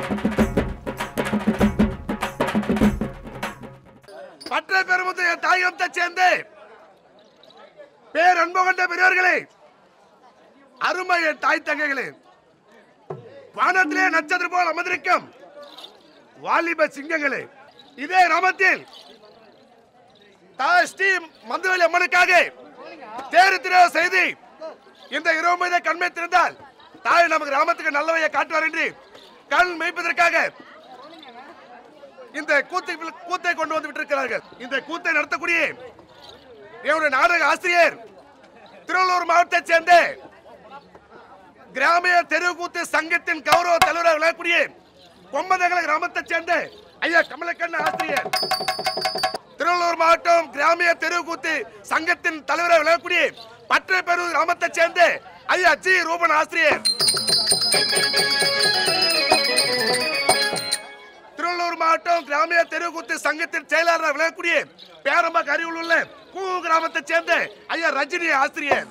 பற்ற பெருமுத்து என் தாயகத்தை சேர்ந்து பேர் அன்பு கொண்ட பெரியவர்களே அருமை என் தாய் தங்கைகளே வானத்திலே நட்சத்திரம் போல் அமர்ந்திருக்கும் வாலிப சிங்கங்களே இதே கிராமத்தில் தாய் ஸ்ரீ மந்துவலி அம்மனுக்காக தேறு திருவிழா செய்து இந்த இரவு மீத கண்மை திறந்தால் தாய் நமக்கு கிராமத்துக்கு நல்லவையை காட்டுவார் என்று கண் மேய்ப்பதற்காக இந்த கூத்தை கூத்தை கொண்டு வந்து விட்டிருக்கிறார்கள் இந்த கூத்தை நடத்தக்கூடிய என்னுடைய நாடக ஆசிரியர் திருவள்ளூர் மாவட்டத்தைச் சேர்ந்த கிராமிய தெருக்கூத்து சங்கத்தின் கௌரவ தலைவராக விளங்கக்கூடிய கொம்பதகல கிராமத்தைச் சேர்ந்த ஐயா கமலக்கண்ண ஆசிரியர் திருவள்ளூர் மாவட்டம் கிராமிய தெருக்கூத்து சங்கத்தின் தலைவராக விளங்கக்கூடிய பற்றை பெரு கிராமத்தைச் சேர்ந்த ஐயா ஜி ரூபன் ஆசிரியர் திருவள்ளூர் மாவட்டம் கிராமிய தெருக்கூத்து சங்கத்தின் செயலாளராக விளங்கக்கூடிய பேரம்பாக்கு அருகில் உள்ள கூ கிராமத்தைச் சேர்ந்த ஐயா ரஜினி ஆசிரியர்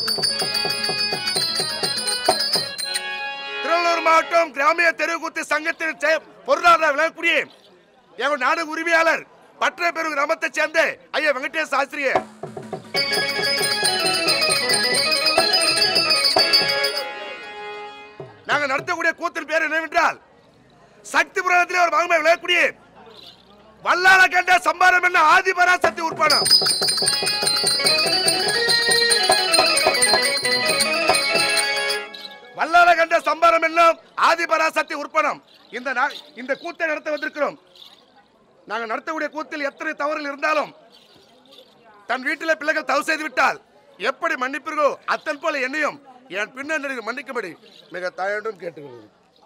திருவள்ளூர் மாவட்டம் கிராமிய தெருக்கூத்து சங்கத்தின் செய- பொருளாளராக விளங்கக்கூடிய எங்கள் நாடு உரிமையாளர் பற்ற பெரு கிராமத்தைச் சேர்ந்த ஐயா வெங்கடேஷ் ஆசிரியர் நாங்கள் நடத்தக்கூடிய கூத்தின் பேர் என்னவென்றால் சக்தி புராணத்திலே ஒரு மகமை விளையக்கூடிய வல்லால கண்ட சம்பாரம் என்ன ஆதிபரா சக்தி உற்பணம் வல்லால கண்ட சம்பாரம் என்ன ஆதிபரா சக்தி உற்பணம் இந்த நா- இந்த கூத்தை நடத்த வந்திருக்கிறோம் நாங்கள் நடத்தக்கூடிய கூத்தில் எத்தனை தவறுகள் இருந்தாலும் தன் வீட்டில் பிள்ளைகள் தவறு செய்து விட்டால் எப்படி மன்னிப்பீர்களோ அத்தன் போல என்னையும் என் பின்னணியில் மன்னிக்கும்படி மிக தாயோடும் கேட்டுக்கொள்கிறேன்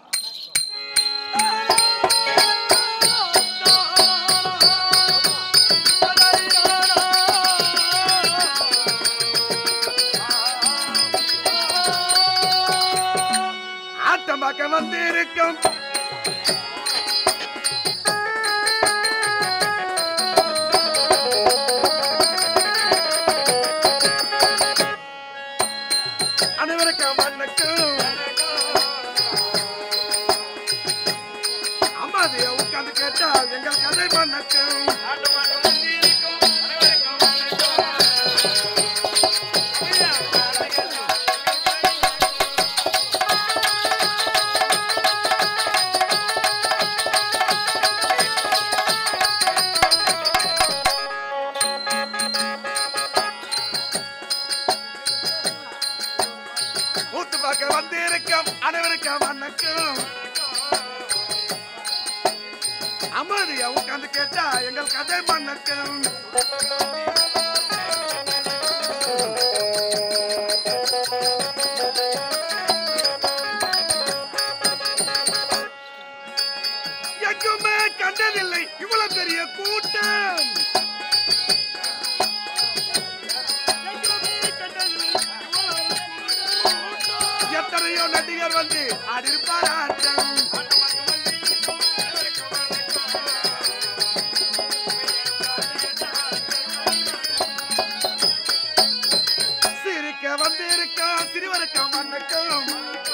ஆட்டம் பார்க்க வந்திருக்கும் அனைவருக்கும் வணக்கம் அம்மாதிய உட்கார்ந்து கேட்டால் எங்கள் கதை வணக்கம் ஊத்து பார்க்க வந்திருக்கும் அனைவருக்கும் வணக்கம் அம்மாதிய உட்கார்ந்து கேட்டா எங்கள் கதை வணக்கம் எங்குமே கண்டதில்லை இவ்வளவு பெரிய கூட்டம் எத்தனையோ நடிகர் வந்து ஆடிருப்பார் ஆட்டம் சிரிக்க வந்திருக்கோம் சிறுவருக்கம் வணக்கம்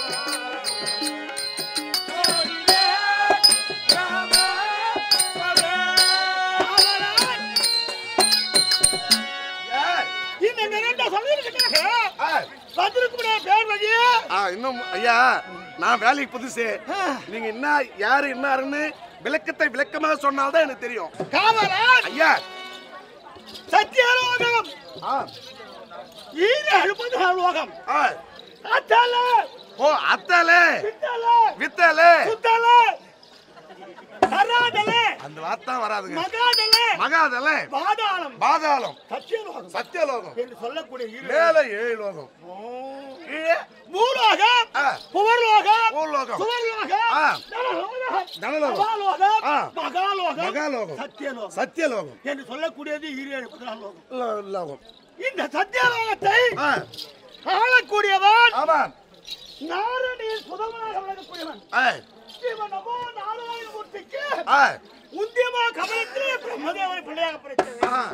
இந்த நிறைந்த சொல்லிருக்கிறாங்க ஆ, வந்திருக்கக்கூடிய பேர் வழி ஆ, இன்னும் ஐயா நான் வேலைக்கு புதுசு நீங்க என்ன யாரு என்னாருன்னு விளக்கத்தை விளக்கமாக சொன்னால்தான் எனக்கு தெரியும் காவலர் ஐயா சத்தியலோகம் ஆ, ஈர அழுப்பது லோகம் ஆ. அத்தல ஓ அத்தாலே பித்தல வித்தாலே சுத்தல கராதல அந்த வார்த்தை வராதுங்க மகாதல மகாதலே பாதாளம் பாதாளம் சத்தியலோகம் சத்தியலோகம் என்று சொல்லக்கூடிய ஈர மேல ஏழு லோகம் கீழே பூலோகம் ஆ. புவர்லோகம் பூலோகம். சுவர்லோகம் ஆ. நரலோகம், தனலோகம். சபாலோகம், ஆ. மகாலோகம் மகாலோகம். சத்தியலோகம் சத்தியலோகம் என்று சொல்லக்கூடியது ஈரேழு பதினாலு லோகம் லோ- லோகம் இந்த சத்தியலோகத்தை ஆ, ஆளக்கூடியவன் ஆமாம் நாரணியின் புதல்வனாக விளங்கக்கூடியவன் ஆ, ஸ்ரீமன் நமோ நாராயணமூர்த்திக்கு ஆ, உந்தியமா கமலத்திலே பிரம்மதேவனை பிள்ளையாக பிறந்தது ஆ.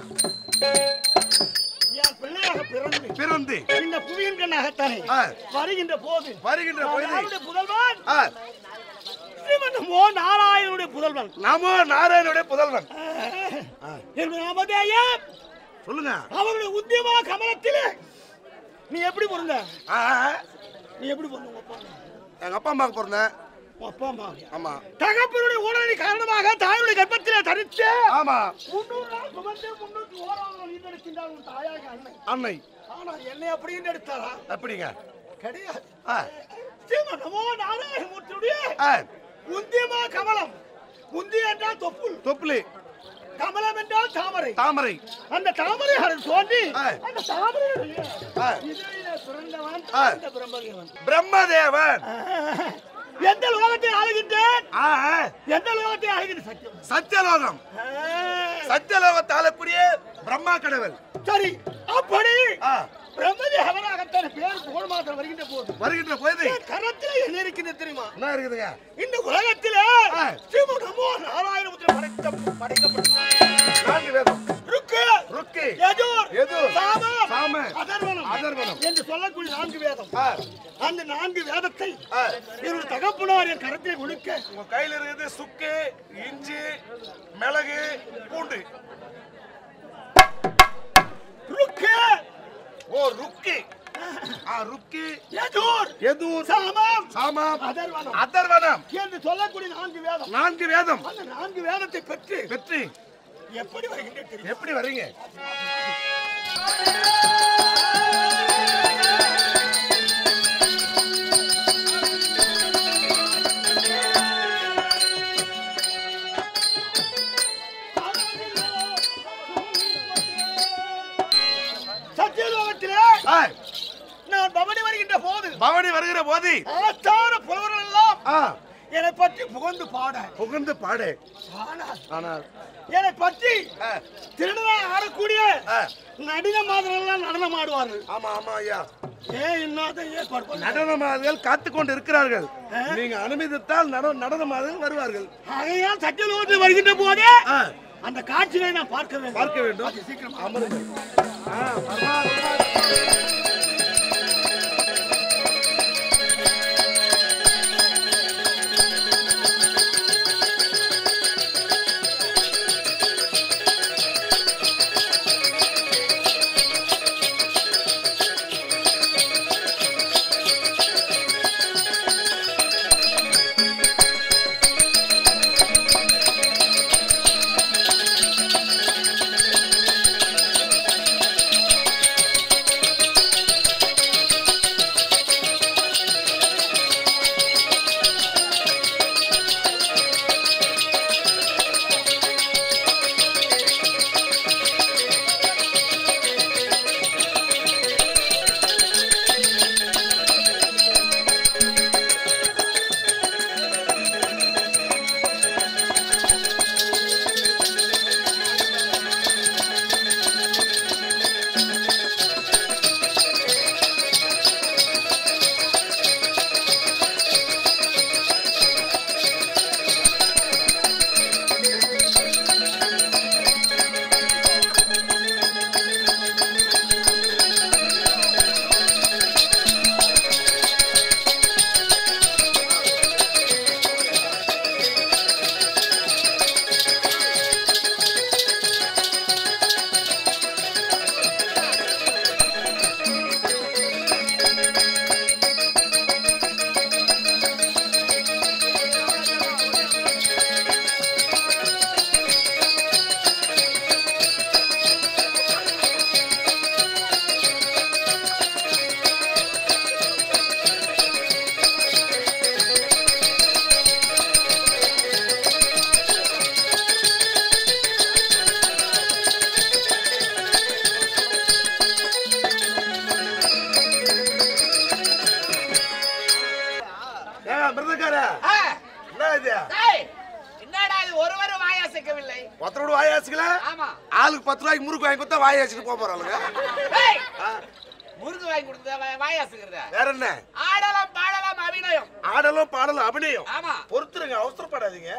என் பிள்ளையாக பிறந்து பிறந்து இந்த புவியின் கண்ணாகத்தானே ஆ. வருகின்ற போது வருகின்ற பொழுது அவருடைய புதல்வன் ஆ, ஸ்ரீமன் நமோ நாராயணனுடைய புதல்வன் நமோ நாராயணுடைய புதல்வன் என்னுடைய நாமதேயா சொல்லுங்க அவருடைய உத்தியமா கமலத்திலே நீ எப்படி பிறந்த ஆ, நீ எப்படி பிறந்த உங்க அப்பா அம்மா? எங்க அப்பா அம்மாவுக்கு பிறந்தேன் உங்க அப்பா அம்மா ஆமா தகப்பனுடைய உடனடி காரணமாக தாயுடைய கர்ப்பத்திலே தரித்து ஆமா முன்னூறு நாள் சுமந்து முன்னூத்தி ஓராவது நாள் ஈன்றெடுக்கின்றார் உன் தாயாக அன்னை அன்னை ஆனா என்னை அப்படின்னு எடுத்தாரா எப்படிங்க கிடையாது ஆ, ஸ்ரீமன் நமோ நாராயணமூர்த்தியுடைய ஆ, உந்தியமா கமலம் உந்தி என்றால் தொப்புள் தொப்புளி கமலம் என்றால் தாமரை தாமரை அந்த தாமரை அதில் தோன்றி ஆ. அந்த தாமரை ஆ. இதழிலே பிறந்தவன் ஆ. இந்த பிரம்மதேவன் பிரம்மதேவன் எந்த லோகத்தை ஆளுகின்றேன் ஆ, ஆ, எந்த லோகத்தை ஆளுகின்ற சத்தியம் சத்தியலோகம் ஆ. சத்தியலோகத்தை ஆளக்கூடிய பிரம்மா கடவுள் சரி அப்படி ஆ, பிரம்மதேவனாகத்தான் பேர் புகழ் மாத்திரம் வருகின்ற போது வருகின்ற போது என் கரத்திலே என்ன இருக்கின்றது தெரியுமா என்ன இருக்குதுங்க இந்த உலகத்திலே ஆ. ஸ்ரீமன் நமோ நாராயணபுத்திர படைத்த படைக்கப்பட்ட நான்கு வேதம் ருக்கு ருக்கு யஜுர் யஜுர், சாமம் சாம, அதர்வனம் அதர்வனம். என்று சொல்லக்கூடிய நான்கு வேதம் ஆ, அந்த நான்கு வேதத்தை ஆ. என்னுடைய தகப்பனார் என் கரத்தை கொடுக்க உங்க கையில இருக்குது சுக்கு இஞ்சி மிளகு பூண்டு ருக்கு ஓ ருக்கி ஆ ருக்கி யஜுர் எதூர் சாமம் சாமம் அதர்வனம் அதர்வனம் என்று சொல்லக்கூடிய நான்கு வேதம் நான்கு வேதம் அந்த நான்கு வேதத்தை பெற்று வெற்றி எப்படி வருகின்ற தெரியும் எப்படி வர்றீங்க சத்தியலோகத்திலே ஆ, நான் பவனி வருகின்ற போது பவனி வருகிற போது ஆச்சார புலவர்கள் எல்லாம் ஆ, என்னை பற்றி புகழ்ந்து பாட புகுந்து பாடு ஆனால் ஆனால் என்னை பற்றி ஆ, திருடனாய் ஆடக்கூடிய ஆ, நடின மாதிரெல்லாம் நடனம் ஆடுவார்கள் ஆமா ஆமா ஐயா ஏன் இன்னாத ஏற்பாடு பண்ண நடனமாதல் காத்து கொண்டு இருக்கிறார்கள் நீங்க அனுமதித்தால் நட நடனமாதல் வருவார்கள் ஆகையால் சத்தியலோகத்தில் வருகின்ற போதே ஆ, அந்த காட்சிகளை நான் பார்க்க வேண்டும் பார்க்க வேண்டும் அது சீக்கிரம் அமருங்கள் ஆ, வரமா, வரமா. ஏங்க, மிருதக்காரா, ஆ, என்ன இது டேய், என்னடா இது ஒருவரும் வாயாசிக்கவில்லை ஒருத்தரோட வாயாச்சுக்கல ஆமா ஆளுக்கு பத்து ரூபாய்க்கு முறுக்கு வாங்கி கொடுத்தா வாயாச்சுட்டு போக போறாளுங்க டேய், ஆ, முருகு வாங்கி கொடுத்த வாயாசுங்கிறத வேற என்ன ஆடலாம் பாடலாம் அபிநயம் ஆடலும் பாடலும் அபிநயம் ஆமா பொறுத்துருங்க அவசரப்படாதீங்க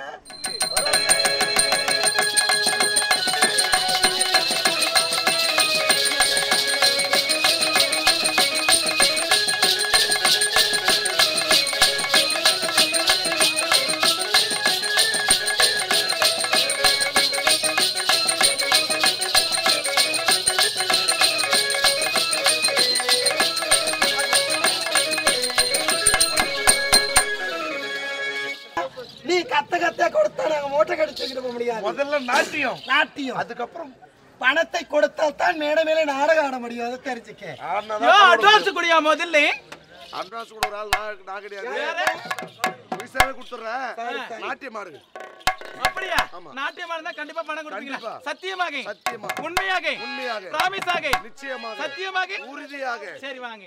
நீ கத்த கத்த கொடுத்தா நாங்க மூட்டை கடிச்சுக்கிட்டு போக முடியாது முதல்ல நாட்டியம் நாட்டியம் அதுக்கப்புறம் பணத்தை கொடுத்தால் தான் மேடை மேலே நாடகம் ஆட முடியும் அதை தெரிஞ்சுக்க ஆடினாதான் பணம் அட்வான்ஸ் குடியா முதல்ல அட்வான்ஸ் கூட ஒரு ஆள் நான் நான் கிடையாது பைசாவே கொடுத்துட்றேன் நாட்டியம் ஆடுங்க அப்படியா நாட்டியமா இருந்தா கண்டிப்பா பணம் கொடுப்பீங்களா கண்டிப்பா. சத்தியமாக சத்தியமாக உண்மையாக உண்மையாக பிராமிஸாக நிச்சயமாக சத்தியமாக உறுதியாக சரி வாங்க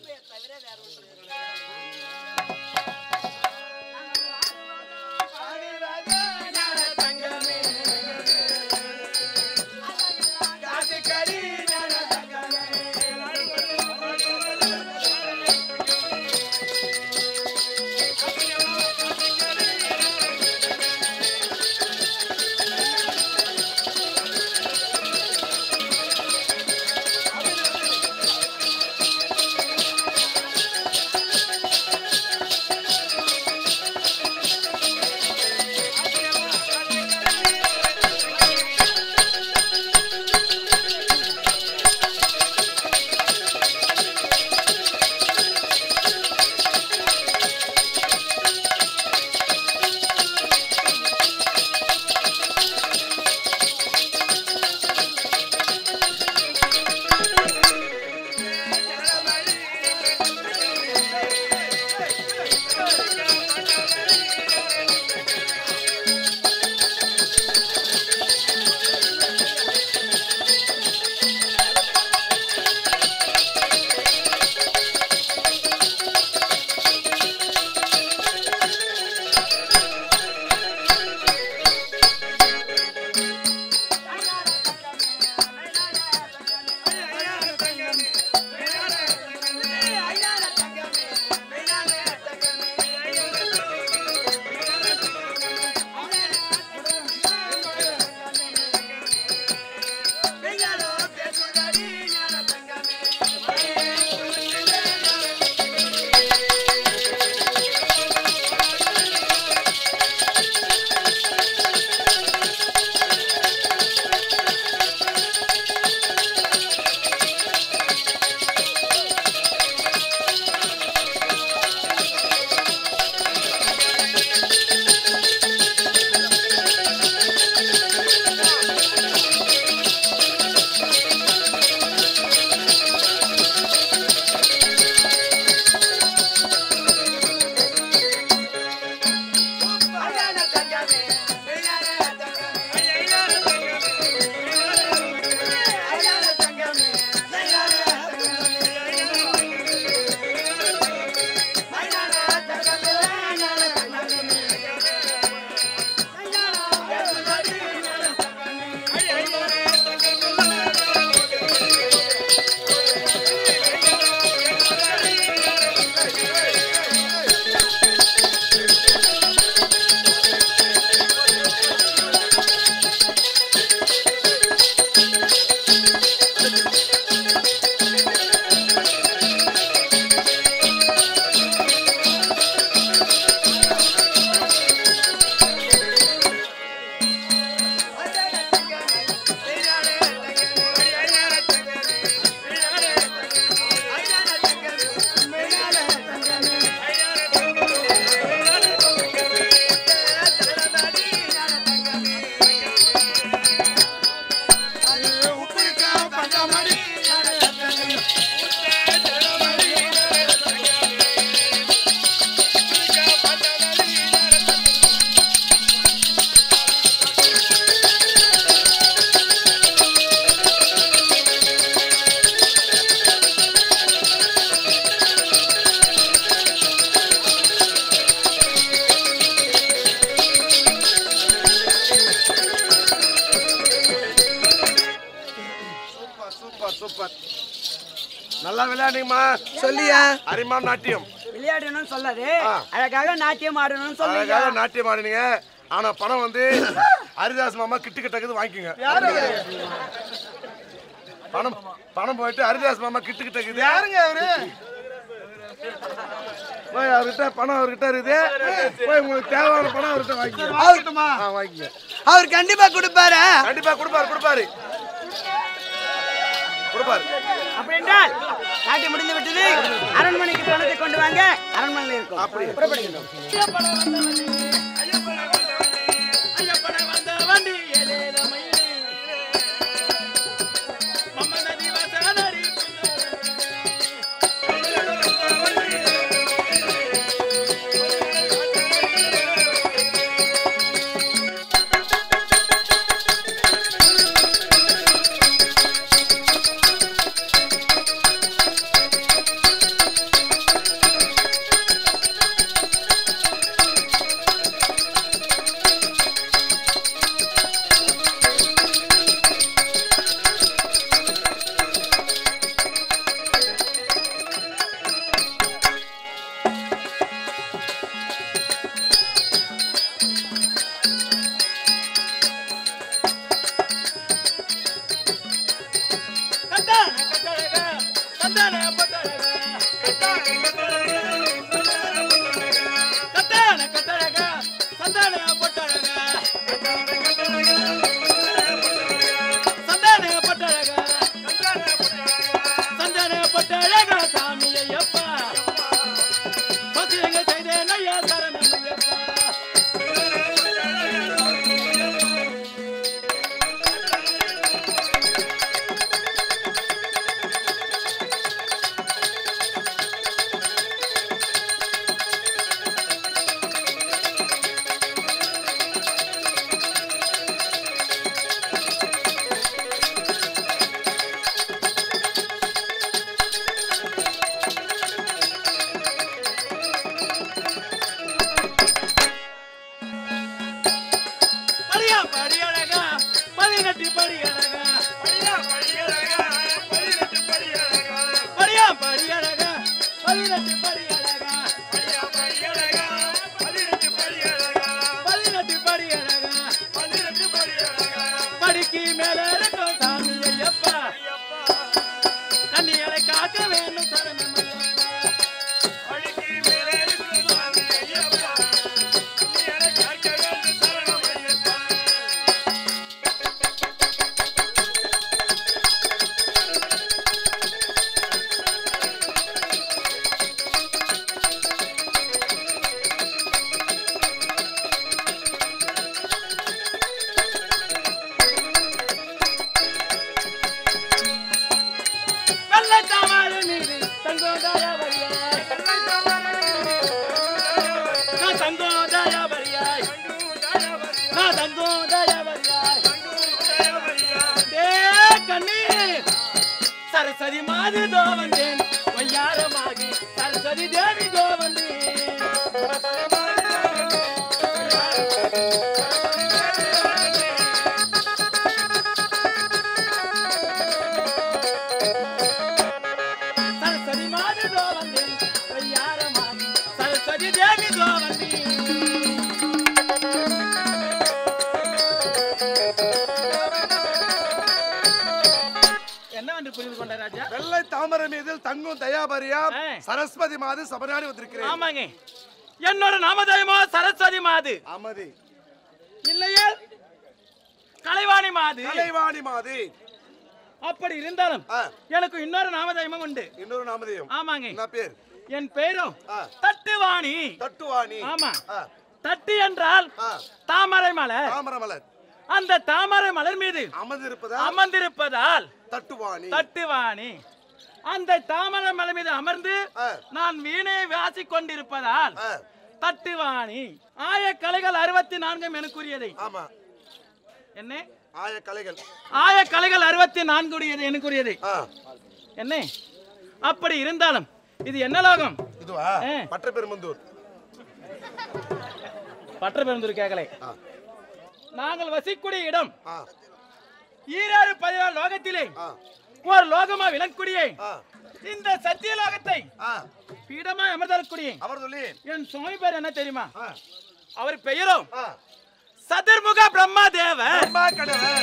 சூப்பர் சூப்பர் சூப்பர் நல்லா விளையாடுங்கம்மா சொல்லியா அரிமா நாட்டியம் விளையாடணும்னு சொல்லாது ஆ. அழகாக நாட்டியம் ஆடணும்னு சொல்லுங்க அழகாக நாட்டியம் ஆடுனீங்க ஆனா பணம் வந்து ஹரிதாஸ் மாமா கிட்டு கிட்டக்குது வாங்கிக்கோங்க பணம் பணம் போயிட்டு ஹரிதாஸ் மாமா கிட்டு கிட்டக்குது யாருங்க அவரு போய் அவர்கிட்ட பணம் அவர்கிட்ட இருக்குது போய் உங்களுக்கு தேவையான பணம் அவர்கிட்ட வாங்கிக்கோங்க அவர்கிட்டமா ஆ வாங்கிக்கோங்க அவர் கண்டிப்பா கொடுப்பாரு கண்டிப்பா கொடுப்பாரு கொடுப்பாரு கொடுப்பாரு அப்படி என்றால் நாட்டியம் முடிந்து விட்டது அரண்மனைக்கு பணத்தை கொண்டு வாங்க அரண்மனையில் இருக்கும் அப்படி புறப்படுகின்றோம் பதினெட்டு படி அழகா படியா படி அழகா பதினெட்டு படி அழகா பதினெட்டு படி அழகா பதினெட்டு படி அழகா படிக்கு மேல இருக்கும் சாமி ஐயப்பா கண்ணிகளை காக்க வேண்டும் சரணம் ஐயப்பா. படிக்கு மேலே இருக்கும் சாமி ஐயப்பா நீ எனக்கு காக்க வேண்டும் சரணம் ஐயப்பா வெள்ளை தாமரை மீது தங்கோதாயா வரியாய் நான் தங்கோதாயா வரியாய் நான் தங்கோதாயா வரியாய் டே கண்ணி சரஸ்வதி மாது தோ வந்தேன் ஒய்யாரமாகி சரஸ்வதி தேவி தோ வந்தேன் சரஸ்வதி மாது தோ வந்தேன் ஒய்யாரமாகி சரஸ்வதி தேவி தோ வந்தேன் என்ன என்று புரிந்து கொண்ட ராஜா வெள்ளை தாமரை மீது தங்கும் தயாபரியா ஆ. சரஸ்வதி மாது சபநாடி வந்திருக்கிறேன் ஆமாங்க என்னோட நாமதயமோ சரஸ்வதி மாது அமதி இல்லையே கலைவாணி மாது கலைவாணி மாது அப்படி இருந்தாலும் ஆ. எனக்கு இன்னொரு நாமதயமும் உண்டு இன்னொரு நாமதேயம் ஆமாங்க என்ன பேர் என் பெயரும் ஆ. தட்டுவாணி தட்டுவாணி ஆமா ஆ, தட்டு என்றால் ஆ. தாமரை மலர் தாமரை மலர் அந்த தாமரை மலர் மீது அமர்ந்திருப்பதா அமர்ந்திருப்பதால் தட்டுவாணி தட்டுவாணி அந்த தாமரை மலர் மீது அமர்ந்து ஆ. நான் வீணை வாசிக் கொண்டிருப்பதால் ஆ, தட்டுவாணி ஆய கலைகள் அறுபத்தி நான்கும் எனக்குரியதை ஆமா என்ன ஆய கலைகள் ஆய கலைகள் அறுபத்தி நான்குடையது எனக்குரியது ஆ, என்ன அப்படி இருந்தாலும் இது என்ன லோகம் இதுவா ஆ. பட்டப்பெருமந்தூர் பற்ற பெருந்தூர் கேட்கலை ஆ. நாங்கள் வசிக்கூடிய இடம் ஆ, ஈராறு பதினாறு லோகத்திலே ஆ, ஒரு லோகமா விளங்கக்கூடிய ஆ, இந்த சத்திய லோகத்தை ஆ. பீடமா அமர்ந்தக்கூடிய அவர் சொல்லி என் சுவாமி பேர் என்ன தெரியுமா ஆ, அவர் பெயரும் ஆ. சதுர்முக பிரம்மா தேவர் அம்மா கடவுள்.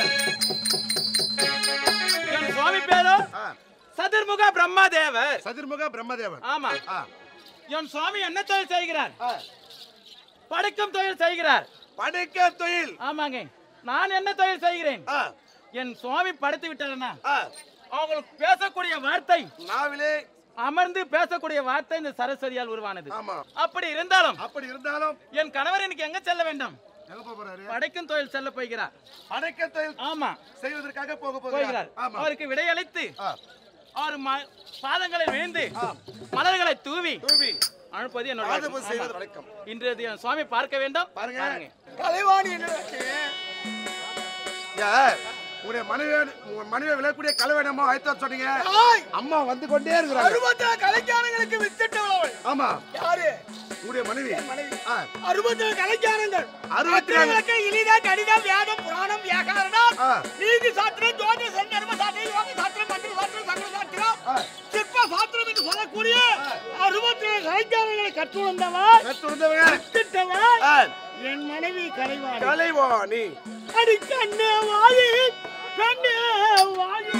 என் சுவாமி பேரும் ஆ, சதுர்முக பிரம்மா தேவர் சதுர்முக பிரம்மதேவன் ஆமா ஆ, என் சுவாமி என்ன தொழில் செய்கிறார் ஆ. படைக்கும் தொழில் செய்கிறார் படைக்க தொழில் ஆமாங்க நான் என்ன தொழில் செய்கிறேன் ஆ, என் சுவாமி படைத்து விட்டாருன்னா ஆ. அவங்களுக்கு பேசக்கூடிய வார்த்தை நாவிலே அமர்ந்து பேசக்கூடிய வார்த்தை இந்த சரஸ்வதியால் உருவானது ஆமா அப்படி இருந்தாலும் அப்படி இருந்தாலும் என் கணவர் எனக்கு எங்க செல்ல வேண்டும் எங்க போக போறாரு படைக்கும் தொழில் செல்ல போகிறார் படைக்க தொழில் ஆமா செய்வதற்காக போக போகிறார் போகிறார் ஆமா அவருக்கு விடையளித்து ஆ, அவர் ம- பாதங்களில் விழுந்து மலர்களை தூவி தூவி அனுப்பது என்னோட பாதபூஜை வழக்கம். செய்வது ஆமா. வழக்கம் இன்று அது என் சுவாமி பார்க்க வேண்டும் பாருங்க. கலைவாணி என்ன ஐயா, உங்களுடைய மனைவி உங்க மனைவி விளையக்கூடிய கலவேணமோ ஆயத்தம் சொன்னீங்க அம்மா வந்து கொண்டே இருக்கிறாங்க அறுபத்தி கலைஞானங்களுக்கு வித்துட்டவள் ஆமா யாரு உங்களுடைய மனைவி ஆ, அறுபத்தி கலைஞானங்கள் அறுபத்தி நாலு. அத்தனைகளுக்கு இனிதான் கணிதம் வேதம் புராணம் வியாகரணம் ஆ. நீதி சாஸ்திரம் ஜோதிஷம் தர்ம சாஸ்திரம் யோக சாஸ்திரம் மந்திர சாஸ்திரம் சங்கர சாஸ்திரம் ஆ. சிற்ப சாஸ்திரம் என்று சொல்லக்கூடிய அறுபத்தி ஏழு கலைஞானங்களை கற்று வந்தவள் கத்துறந்தவங்க. வித்துட்டவள் ஆ, என் மனைவி கலைவாணி கலைவாணி அடி கண்ணே வாழி கண்ணே வாழி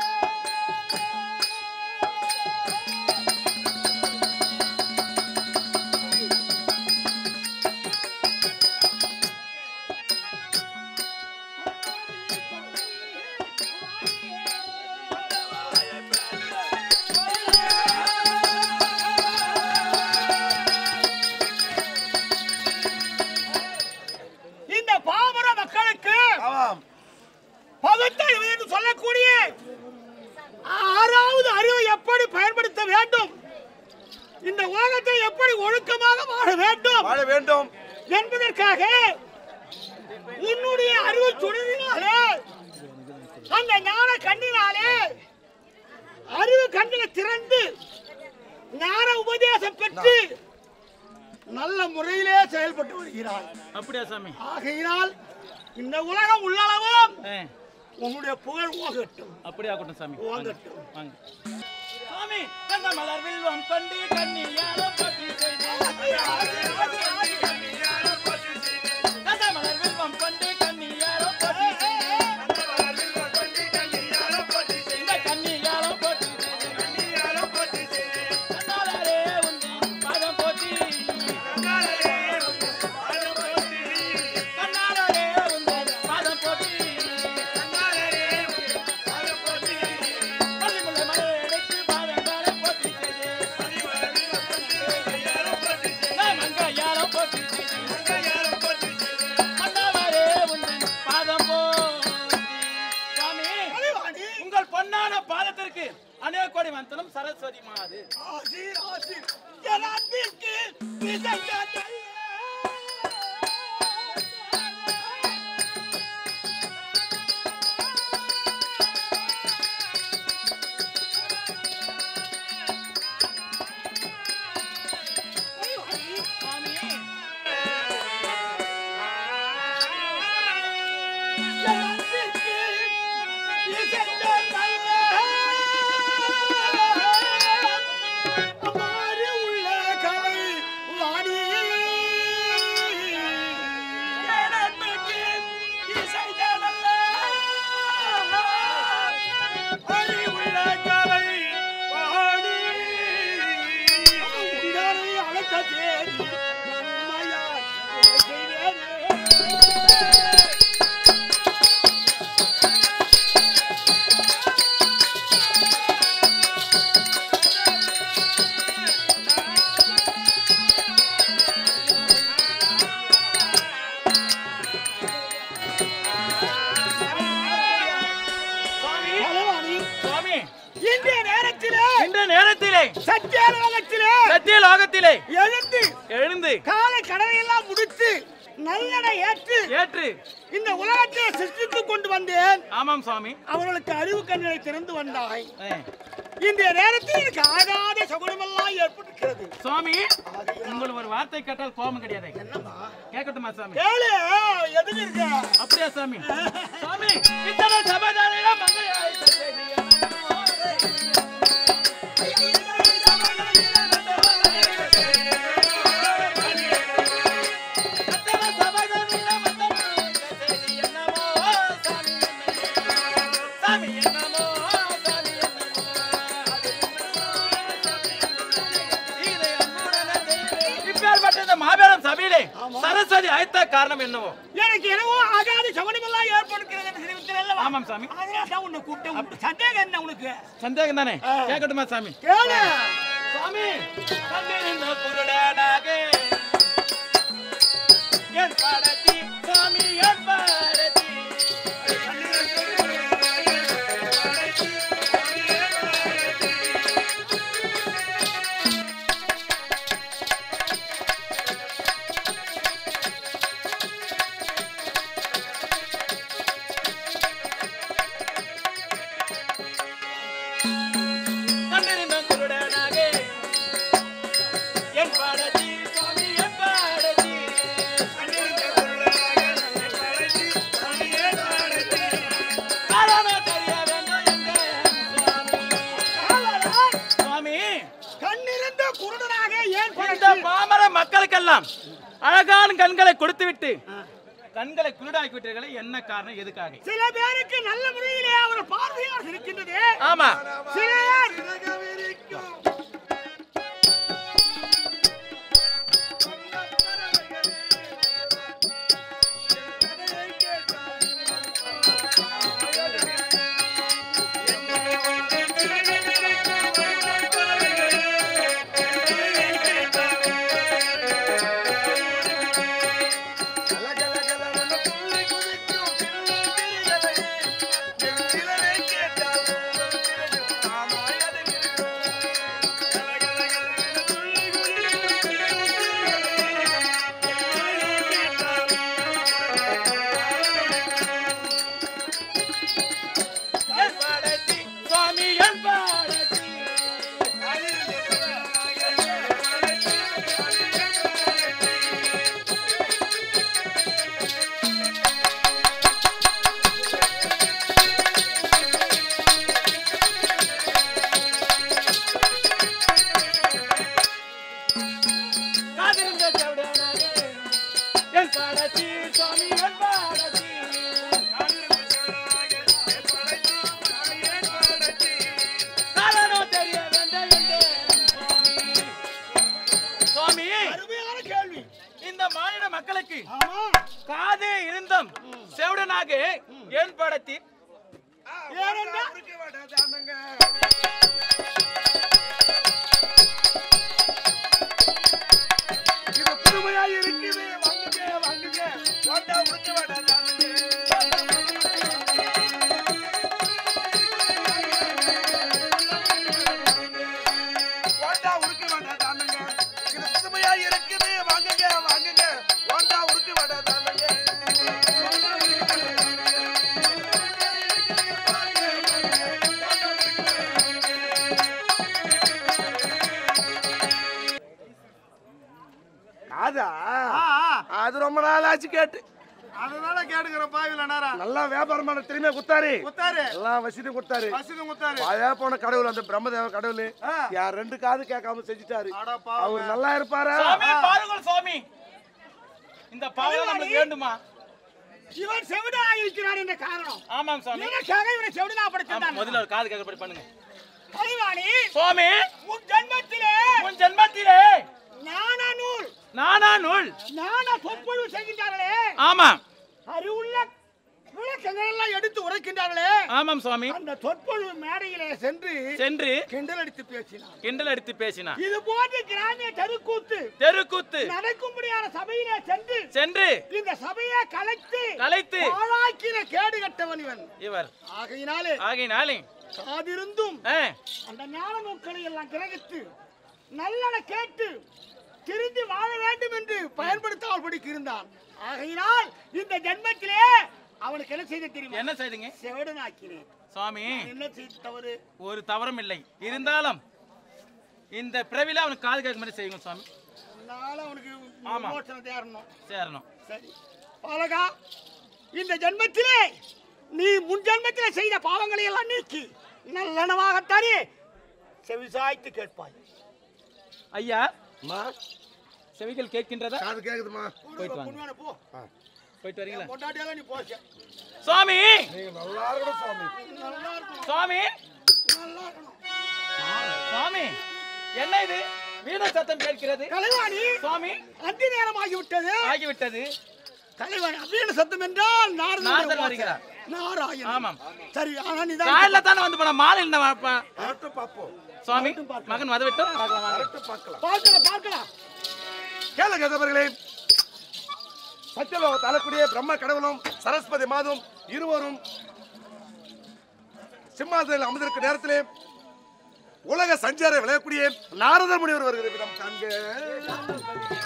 இந்த பாமர மக்களுக்கு ஆமாம் பகுத்தறிவு என்று சொல்லக்கூடிய ஆறாவது அறிவை எப்படி பயன்படுத்த வேண்டும் இந்த உலகத்தை எப்படி ஒழுக்கமாக வாழ வேண்டும் வாழ வேண்டும் என்பதற்காக உன்னுடைய அறிவு சுடரினாலே அந்த ஞான கண்ணினாலே அறிவு கண்ணில திறந்து ஞான உபதேசம் பெற்று நல்ல முறையிலே செயல்பட்டு வருகிறார் அப்படியா சாமி ஆகையினால் இந்த உலகம் உள்ளளவும் ஆ, உன்னுடைய புகழ் ஓகட்டும் அப்படியா ஆகட்டும் சாமி வாங்க. ஓங்கட்டும் வாங்க சுவாமி கந்த மலர் வில்வம் கொண்டு கண்ணியாரோ போற்றி செய்தேன் கந்த மலர் வில்வம் கொண்டு கண்ணியாரோ போற்றி செய்தேன் இந்த கண்ணியாரோ போற்றி செய்தேன் கண்ணாளரே உந்தன் பாதம் போற்றி கண்ணாளரே உந்தன் பாதம் போற்றி பள்ளிமுல்லை மலையடைத்து பாதங்காலை போற்றி செய்தேன் நான் மங்கையாரோ போற்றி செய்தேன் மன்னவரே உந்தன் பாதம் போற்றி சுவாமி கலைவாணி உங்கள் பொன்னான பாதத்திற்கு அநேக கோடி வந்தனம் சரஸ்வதி மாது ஆசீர் ஆசீர் என் அன்பிற்கு இசைக்க சுவாமி என் அன்பிற்கு இசைக்க அம்மாடி உள்ள கலை வாணி என் அன்பிற்கு இசைக்க அடி உள்ள கலை வாணி உங்களை அழைத்த தேதி உண்மையாய் செய்வேனே சுவாமி பகவானி சுவாமி இன்றைய நேரத்திலே இந்த நேரத்திலே சத்தியாலோகத்திலே சத்திய லோகத்திலே எழுந்து எழுந்து காலை கடனையெல்லாம் முடித்து நல்லெண்ணை ஏற்று ஏற்று இந்த உலகத்தை சிருஷ்டித்துக் கொண்டு வந்தேன் ஆமாம் சுவாமி அவர்களுக்கு அறிவு கண்ணை திறந்து வந்தாய் ஏ, இன்றைய நேரத்தில் எனக்கு ஆகாத சகுனமெல்லாம் ஏற்பட்டிருக்கிறது சுவாமி உங்களுக்கு ஒரு வார்த்தை கேட்டால் கோபம் கிடையாது கேட்கட்டுமா சாமி கேளு எதுக்கு இருக்க அப்படியா சாமி சாமி இத்தனை சமாதானம் மங்கையாய் செய்தியா? அத்தனை சமாதானம் மத்தமாய் செய்தி என்னமோ சாமி என்னமோ சாமி என்னமோ சாமி என்னமோ இதை அன்புடனே செய்வேன். இப்பேற்பட்ட இந்த மாபெரும் சபையிலே சரஸ்வதி அழைத்த காரணம் என்னவோ எனக்கு என்னவோ ஆகாத சகுனமெல்லாம் ஏற்படுகிறது என்று தெரிவித்தேன் அல்லவா? ஆமாம் சாமி அதனால தான் உன்னை கூப்பிட்டேன் உனக்கு சந்தேகம் என்ன உனக்கு சந்தேகம் தானே கேட்கட்டுமா சாமி கேளு சாமி கண்ணிருந்த குருடனாக என் பாடத்தி சாமி என் பாடத்தி கண்ணிருந்த குருடனாக என் பாடத்தி சாமி என் பாடத்தி காரணம் தெரிய வேண்டும் என்ற சுவாமி. சுவாமி கண்ணிருந்த குருடனாக ஏன் இந்த பிறந்தாய்? பாமர மக்களுக்கெல்லாம் அழகான கண்களை கொடுத்துவிட்டு கண்களை குருடாக்கி விட்டீர்களே என்ன காரணம் எதுக்காக சில பேருக்கு நல்ல முறையிலே அவர் பார்வையாக இருக்கின்றது ஆமா சிலர் செவிடனாக ஏன் படத்தி ஏனென்றா? உருக்க வேண்டாம் தானுங்க. இது புதுமையா இருக்குது வாங்குங்க வாங்குங்க வாண்டா உருக்க வேண்டாம் தானுங்க. வாண்டா உருக்க வேண்டாம் தானுங்க. இது புதுமையா இருக்குது வாங்குங்க வாங்குங்க வாண்டா உருக்க வேண்டாம் தானுங்க. அதா அது ரொம்ப நாள் ஆச்சு கேட்டு அதனால கேட்டுக்கிற பாவில நேரம் நல்லா வியாபாரம் பண்ண திரும்பிய குத்தாரு குத்தாரு எல்லாம் வசதி கொடுத்தாரு வசதி குத்தாரு பழைய போன கடவுள் அந்த பிரம்மதேவ கடவுள் ஆ. யார் ரெண்டு காது கேட்காம செஞ்சுட்டாரு அட பாவமே. அவர் நல்லா இருப்பாரா சுவாமி பாருங்கள் சுவாமி இந்த பாவம் நமக்கு வேண்டுமா இவன் செவிடா இருக்கிறான் என்ற காரணம் ஆமாம் சுவாமி எனக்காக இவனை செவிடா ஆமா, படுத்திருந்தான் முதல்ல ஒரு காது கேட்கப்படி பண்ணுங்க கலைவாணி சுவாமி உன் ஜன்மத்திலே உன் ஜென்மத்திலே ஞான நூல் நானா நூல் ஞான சொற்பொழிவு செய்கின்றார்களே ஆமா அறிவுள்ள விளக்கங்கள் எல்லாம் எடுத்து உரைக்கின்றார்களே ஆமாம் சுவாமி அந்த சொற்பொழிவு மேடையிலே சென்று சென்று கிண்டல் அடித்து பேசினார் கிண்டல் அடித்து பேசினார் இது போன்ற கிராமிய தெருக்கூத்து தெருக்கூத்து நடக்கும்படியான சபையிலே சென்று சென்று இந்த சபையை கலைத்து கலைத்து பாழாக்கின கேடு கட்டவன் இவன் இவர் ஆகையினாலே ஆகையினாலே காதிருந்தும் ஆ, அந்த ஞான நூல்களை எல்லாம் கிரகித்து நல்லன கேட்டு திருந்தி வாழ வேண்டும் என்று பயன்படுத்தாமல் படிக்க இருந்தான் ஆகையினால் இந்த ஜென்மத்திலே அவனுக்கு என்ன செய்த தெரியுமா என்ன செய்துங்க செவடனாக்கினேன் சுவாமி என்ன செய்த தவறு ஒரு தவறும் இல்லை இருந்தாலும் இந்த பிறவில அவனுக்கு காது கேட்க மாதிரி செய்யுங்க சுவாமி அதனால அவனுக்கு ஆமா. விமோசனம் தேரணும் சேரணும் சரி பாலகா இந்த ஜென்மத்திலே நீ முன் ஜென்மத்திலே செய்த பாவங்களை எல்லாம் நீக்கி நல்லனவாகத்தானே செவிசாய்த்து கேட்பாய் ஐயா அம்மா, செவிகள் கேட்கின்றதா காது கேக்குதுமா போயிட்டு வாங்க. பொண்ணு போ போயிட்டு வரீங்களா பொண்டாட்டியால நீ போச்ச சுவாமி நீங்க நல்லா இருக்கணும் சுவாமி நல்லா இருக்கணும் சுவாமி நல்லா இருக்கணும் சுவாமி என்ன இது வீண சத்தம் கேட்கிறது கலைவாணி சுவாமி அந்தி நேரம் ஆகிவிட்டது ஆகிவிட்டது கலைவாணி அப்படின்னு சத்தம் என்றால் நாரதர் நாரதன் வருகிறார். நாராயணன் ஆமாம். சரி ஆனா நீதான் காலைல தானே வந்து போன மாலை என்ன வாப்பா? கரெக்டு பார்ப்போம் சுவாமி மகன் மத விட்டு பார்க்கலாம் வாங்க. கரெக்டு பார்க்கலாம் பார்க்கலாம் பார்க்கலாம் கேளுங்க கதவர்களே சத்தியலோக தலக்கூடிய பிரம்ம கடவுளும் சரஸ்வதி மாதும் இருவரும் சிம்மாசனத்தில் அமர்ந்திருக்கும் நேரத்திலே உலக சஞ்சார விளையக்கூடிய நாரதர் முனிவர் வருகிற விதம் காண்க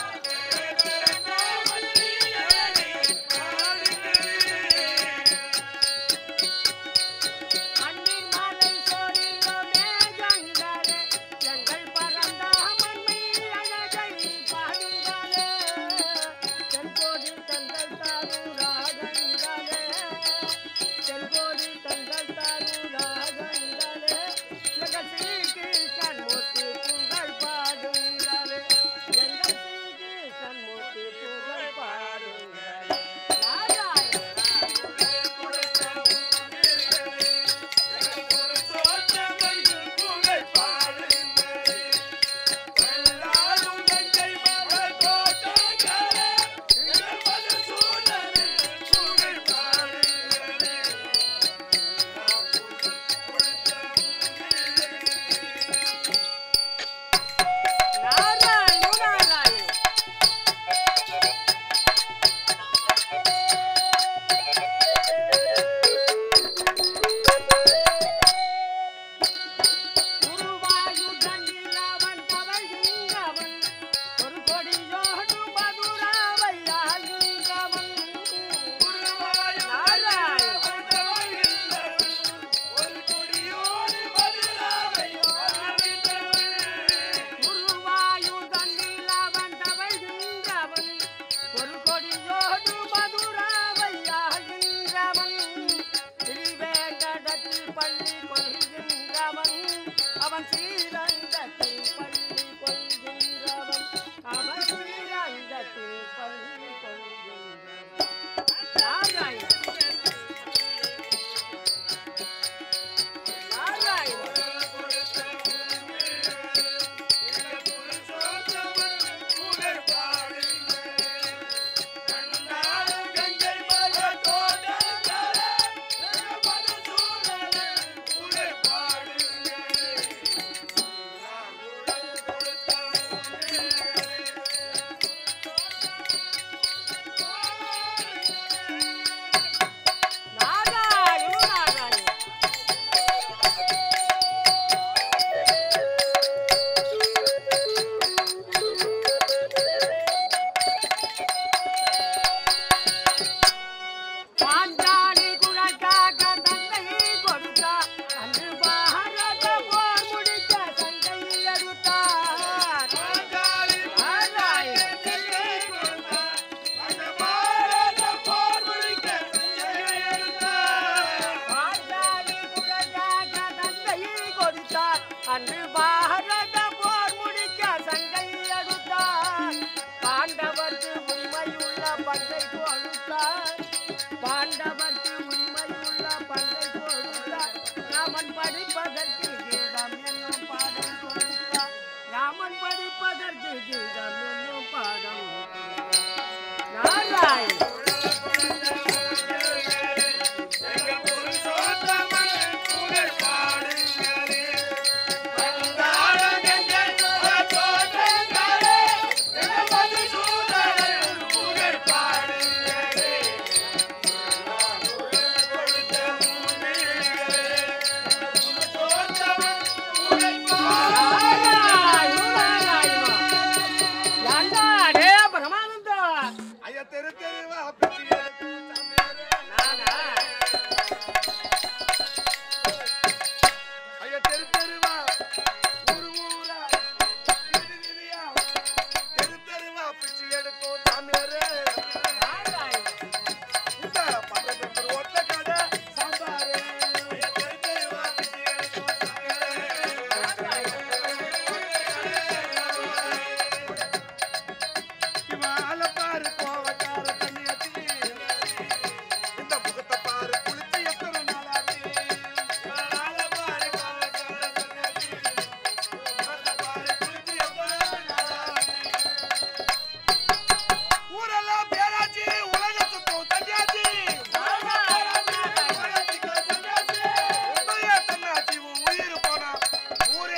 கண்ணீர் மாலை சோழியோமே ஜங்களே எங்கள் பரந்தாமன்மை அழகை பாடுங்களே தென்கோடி தங்கள் தாரூராகங்களே தென்கோடி தங்கள் தாரூராகங்களே எங்கள் ஸ்ரீ கிருஷ்ணன் மூர்த்தி புகழ் பாடுங்களே எங்கள் ஸ்ரீ ஏண்டா, டே பிரமானந்தா. ஐயா தெரு தெருவா பிச்சை எடுக்கும் சாமியாரே. ஐயா தெரு தெருவா ஊரு ஊரா வீதி வீதியா தெரு தெருவா பிச்சை எடுக்கும் சாமியாரே இந்த பக்கத்து ரோட்ல கடை சாம்பாரு ஐயா தெரு தெருவா பிச்சை எடுக்கும் இவால பாரு கோவக்கார கண்ணியத்தி இந்த முகத்தை பாரு குளிச்சு எத்தனை நாளாச்சு இவால பாரு கோவக்கார கண்ணியத்தி முகத்தை பாரு குளிச்சு எத்தனை நாளாச்சு ஊரெல்லாம் பேராச்சு உலக சுத்தம் தஞ்சாச்சு உண்மையா தன்னாச்சு உன் உயிர் போனா ஊரே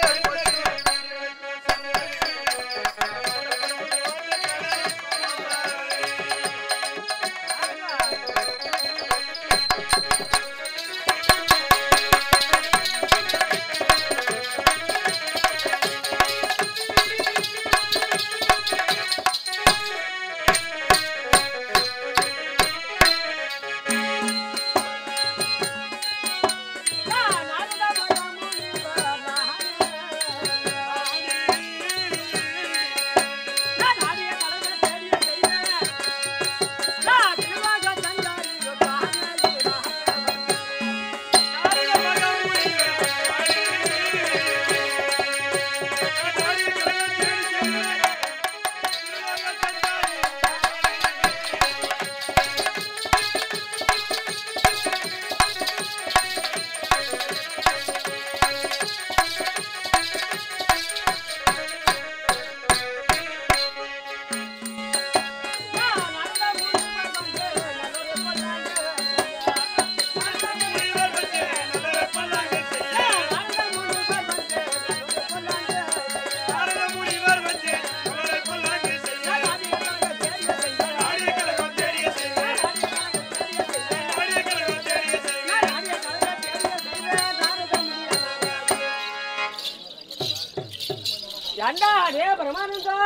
ஏண்டா டே பிரமானந்தா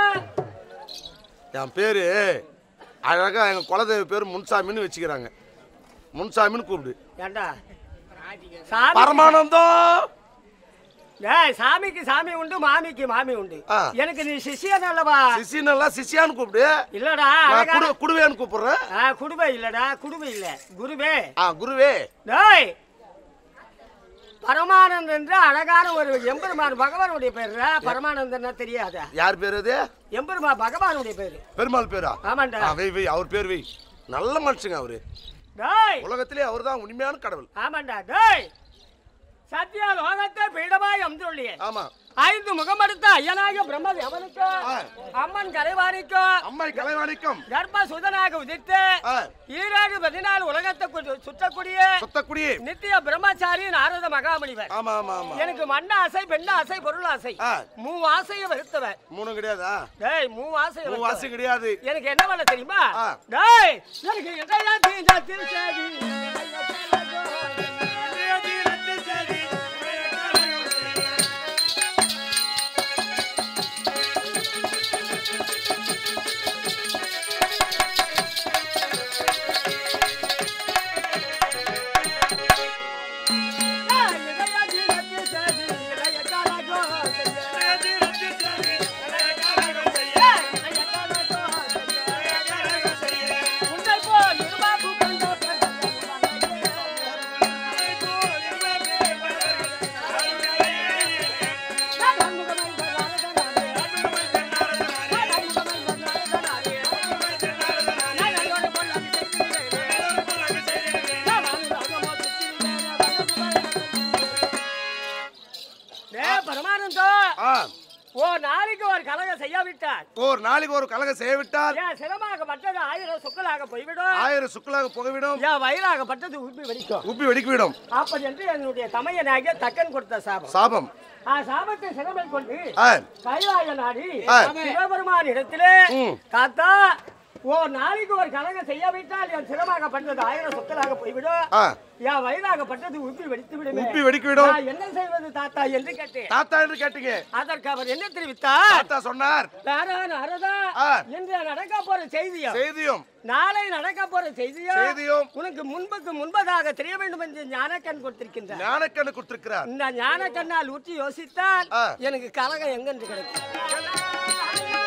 என் பேரு அழகா எங்க குலதெய்வ பேரு முன்சாமின்னு வச்சுக்கிறாங்க முன்சாமின்னு கூப்பிடு ஏண்டா சாமி பரமானந்தம் ஏய் சாமிக்கு சாமி உண்டு மாமிக்கு மாமி உண்டு ஆ. எனக்கு நீ சிஷியன் அல்லவா சிசினெல்லாம் சிசியான்னு கூப்பிடு இல்லடா நான் அழகா- குடு குடுவேன்னு கூப்பிடுறேன் ஆ, குடுவை இல்லடா குடுவை இல்ல குருவே ஆ குருவே டேய் பரமானந்தன் என்று அழகான ஒரு எம்பெருமான் பகவானுடைய பேரு பரமானந்தன் தெரியாதா யார் பேர் அது எம்பெருமா பகவானுடைய பேரு பெருமாள் பேரா ஆமாண்டா ஆ, வை வை அவர் பேர் வை நல்ல மனுஷங்க அவரு டேய் உலகத்திலே அவர்தான் உண்மையான கடவுள் ஆமாண்டா டேய் சத்யா லோகத்தை பீடமாய் அமர்ந்துள்ளியே ஆமா ஐந்து முகமடுத்த ஐயனாக பிரம்ம எவனுக்கோ ஆ. அம்மன் கலைவாணிக்கோ அம்மை கலைவாணிக்கம் கர்ப்ப சுதனாக உதித்து ஆ, ஈரேழு பதினாலு உலகத்தை கு- சுற்றக்கூடிய சுத்தக்குடி நித்திய பிரம்மச்சாரி நாரத மகாமுனிவர் ஆமா ஆமா ஆமா எனக்கு மண்ண ஆசை பெண்ண ஆசை பொருள் ஆசை ஆ. மூ ஆசையை வெறுத்தவர் மூணு கிடையாதா டேய் மூ ஆசையை மூணு வெறுத்தவர். வாசி கிடையாது எனக்கு என்ன வேலை தெரியுமா ஆ. டேய் எனக்கு எதையா தீஞ்சா திருச்சேரி உன்னை போல் இருபாபு கொண்ட ஓ நாளைக்கு ஒரு கலகம் செய்யாவிட்டால் ஒரு நாளைக்கு ஒரு கலகம் செய்யவிட்டால் என் சிரமாகப்பட்டது ஆயிரம் சொக்கலாக போய்விடும் ஆயிரம் சுக்கலாக புகவிடும் என் வயிறாகப்பட்டது உப்பி வெடிக்கும் உப்பி வெடிக்கிவிடும் அப்படி என்று என்னுடைய தமையனாகிய தக்கன் கொடுத்த சாபம் சாபம் ஆ சாபத்தை சிரமை கொண்டு ஆ, கைலாய நாடி ஆ. சிவபெருமான் இடத்திலே ம். காத்தா ஓ நாளைக்கு ஒரு கலகம் செய்யாவிட்டால் என் சிரமாகப்பட்டது ஆயிரம் சொக்கலாக போய்விடும் ஆ, என் வயிறாகப்பட்டது உப்பி வெடித்து விடுமே உப்பி வெடிக்கிவிடும் நான் என்ன செய்வது தாத்தா என்று கேட்டேன் தாத்தா என்று கேட்டீங்க அதற்கு அவர் என்ன தெரிவித்தார் தாத்தா சொன்னார் நாரா நாரதா ஆ. இன்று நடக்க போற செய்தியா செய்தியும் நாளை நடக்க போற செய்தியா செய்தியும் உனக்கு முன்புக்கு முன்பதாக தெரிய வேண்டும் என்று ஞானக்கண் கொடுத்திருக்கின்றார் ஞானக்கண்ணு கொடுத்திருக்கிறார் இந்த ஞானக்கண்ணால் ஊற்றி யோசித்தால் ஆ. எனக்கு கலகம் எங்கென்று கிடைக்கும்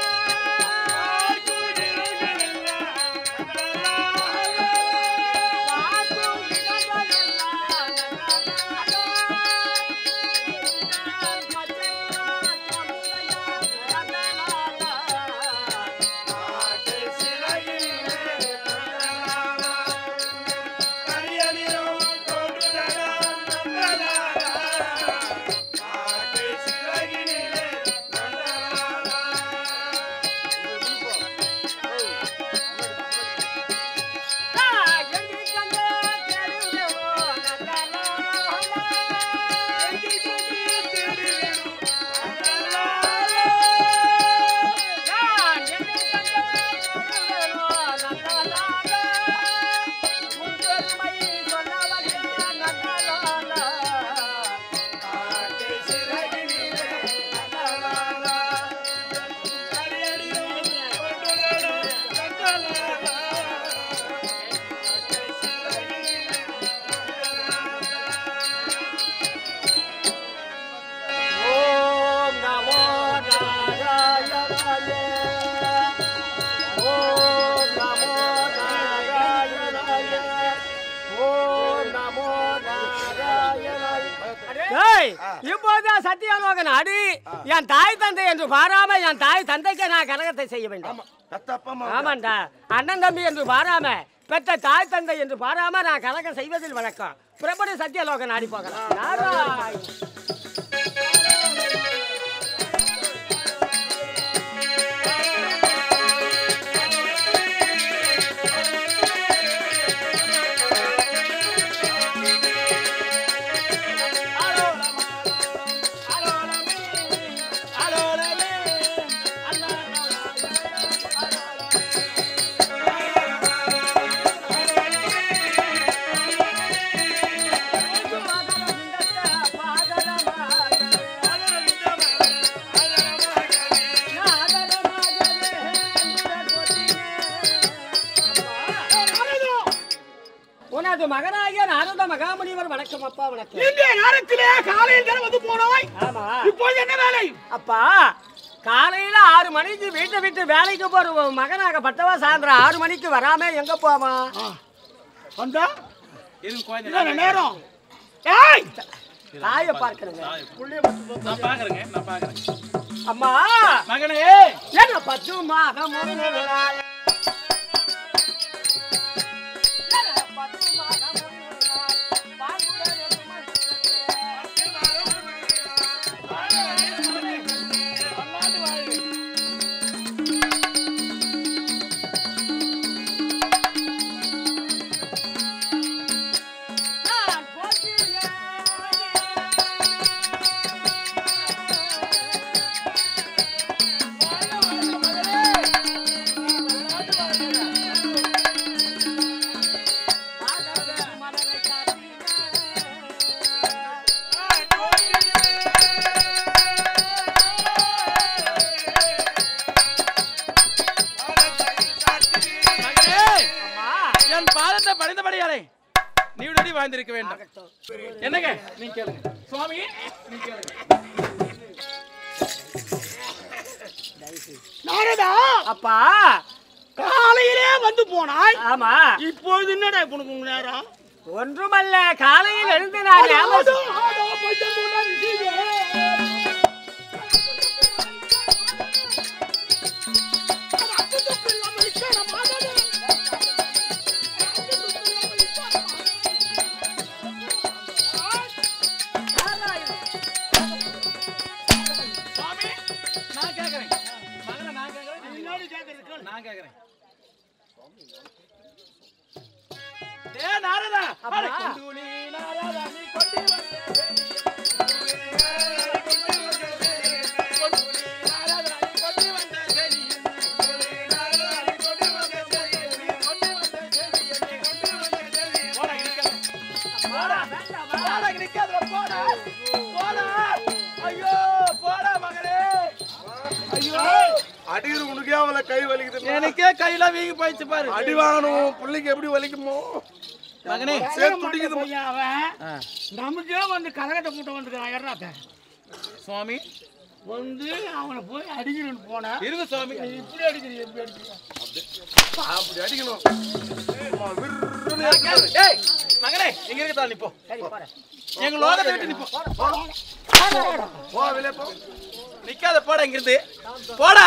ஓம் நமோ நாராயணாய ஓம் நமோ நாராயணாய ஓம் நமோ நாராயணாய ஏய், இப்போது சத்தியலோகன் அடி என் தாய் தந்தை என்று பாராம என் தாய் தந்தைக்கு நான் கனகத்தை செய்ய வேண்டும் பெத்த அப்பா அம்மா ஆமாண்டா அண்ணன் தம்பி என்று பாராம பெற்ற தாய் தந்தை என்று பாராம நான் கலகம் செய்வதில் வழக்கம் புறப்படி சத்தியலோகன் ஆடி போகலாம் நாராயண உனது மகனாகிய நாரத மகாமுனிவர் வணக்கம் அப்பா வணக்கம் இன்றைய நேரத்திலே காலையில் தானே வந்து போனாய் ஆமா இப்போது என்ன வேலை அப்பா காலையில ஆறு மணிக்கு வீட்டை விட்டு வேலைக்கு போற உன் மகனாகப்பட்டவா சாயந்தரம் ஆறு மணிக்கு வராம எங்க போவான் வந்தா இருங்க கொஞ்ச இதான நேரம் ஏய் தாய பார்க்கணுங்க நான் பாக்குறேங்க நான் பாக்குறேன் அம்மா மகனே என்ன பத்து மாதம் ஒரு நாள். என்ன பத்து மாதம் ஒரு நாள். பால்குடம் நான் போகிறேன். மகனே என் பாதத்தை பணிந்தபடியாலே நீ உடனே வாழ்ந்திருக்க வேண்டும் என்னங்க நீ கேளுங்க சுவாமி நீ கேளுங்க நாரதா அப்பா காலையிலே வந்து போனாய் ஆமா இப்பொழுது என்னடா இப்ப உனக்கு நேரம் ஒன்றுமல்ல காலையில் எழுந்து நான் ஞாபகம் ஆதோ, ஆதோ, கொஞ்சம் முன்னாடி சீக்கிரம். சுவாமி அட கொண்டூலி நாராயணி கொண்டு வந்த செய்தியே. கொண்டூலி நாராயணி கொண்டு வந்த செய்தியே. கொண்டு வந்த செய்தியே. போடா, இடிக்காத. போடா. போடா, இடிக்காத, போடா. போடா. ஐயோ போடா மகனே அடிக்கிற உனக்கே அவளை கை வலிக்குது எனக்கே கையில வீங்கி போயிடுச்சு பாரு அடி வாங்கணும் பிள்ளைக்கு எப்படி வலிக்குமோ மகனே சேர்த்து துடிக்குது பையன் அவன் நமக்கே வந்து கலகத்தை கூட்டம் வந்துருக்கான் எறாத்த சுவாமி வந்து அவனை போய் அடிக்கணும்னு போனா இருங்க சுவாமி நீ இப்படி அடிக்கிறீ எப்படி அடிக்கிறீ அப்படி அடிக்கணும் சும்மா விர்ருன்னு ஏத்துறது. ஏய் மகனே எங்க இருக்கா நீ போ எங்க லோகத்தை விட்டு நீ போ போ வெளியே போ நிக்காத போடா இங்க இருந்து போடா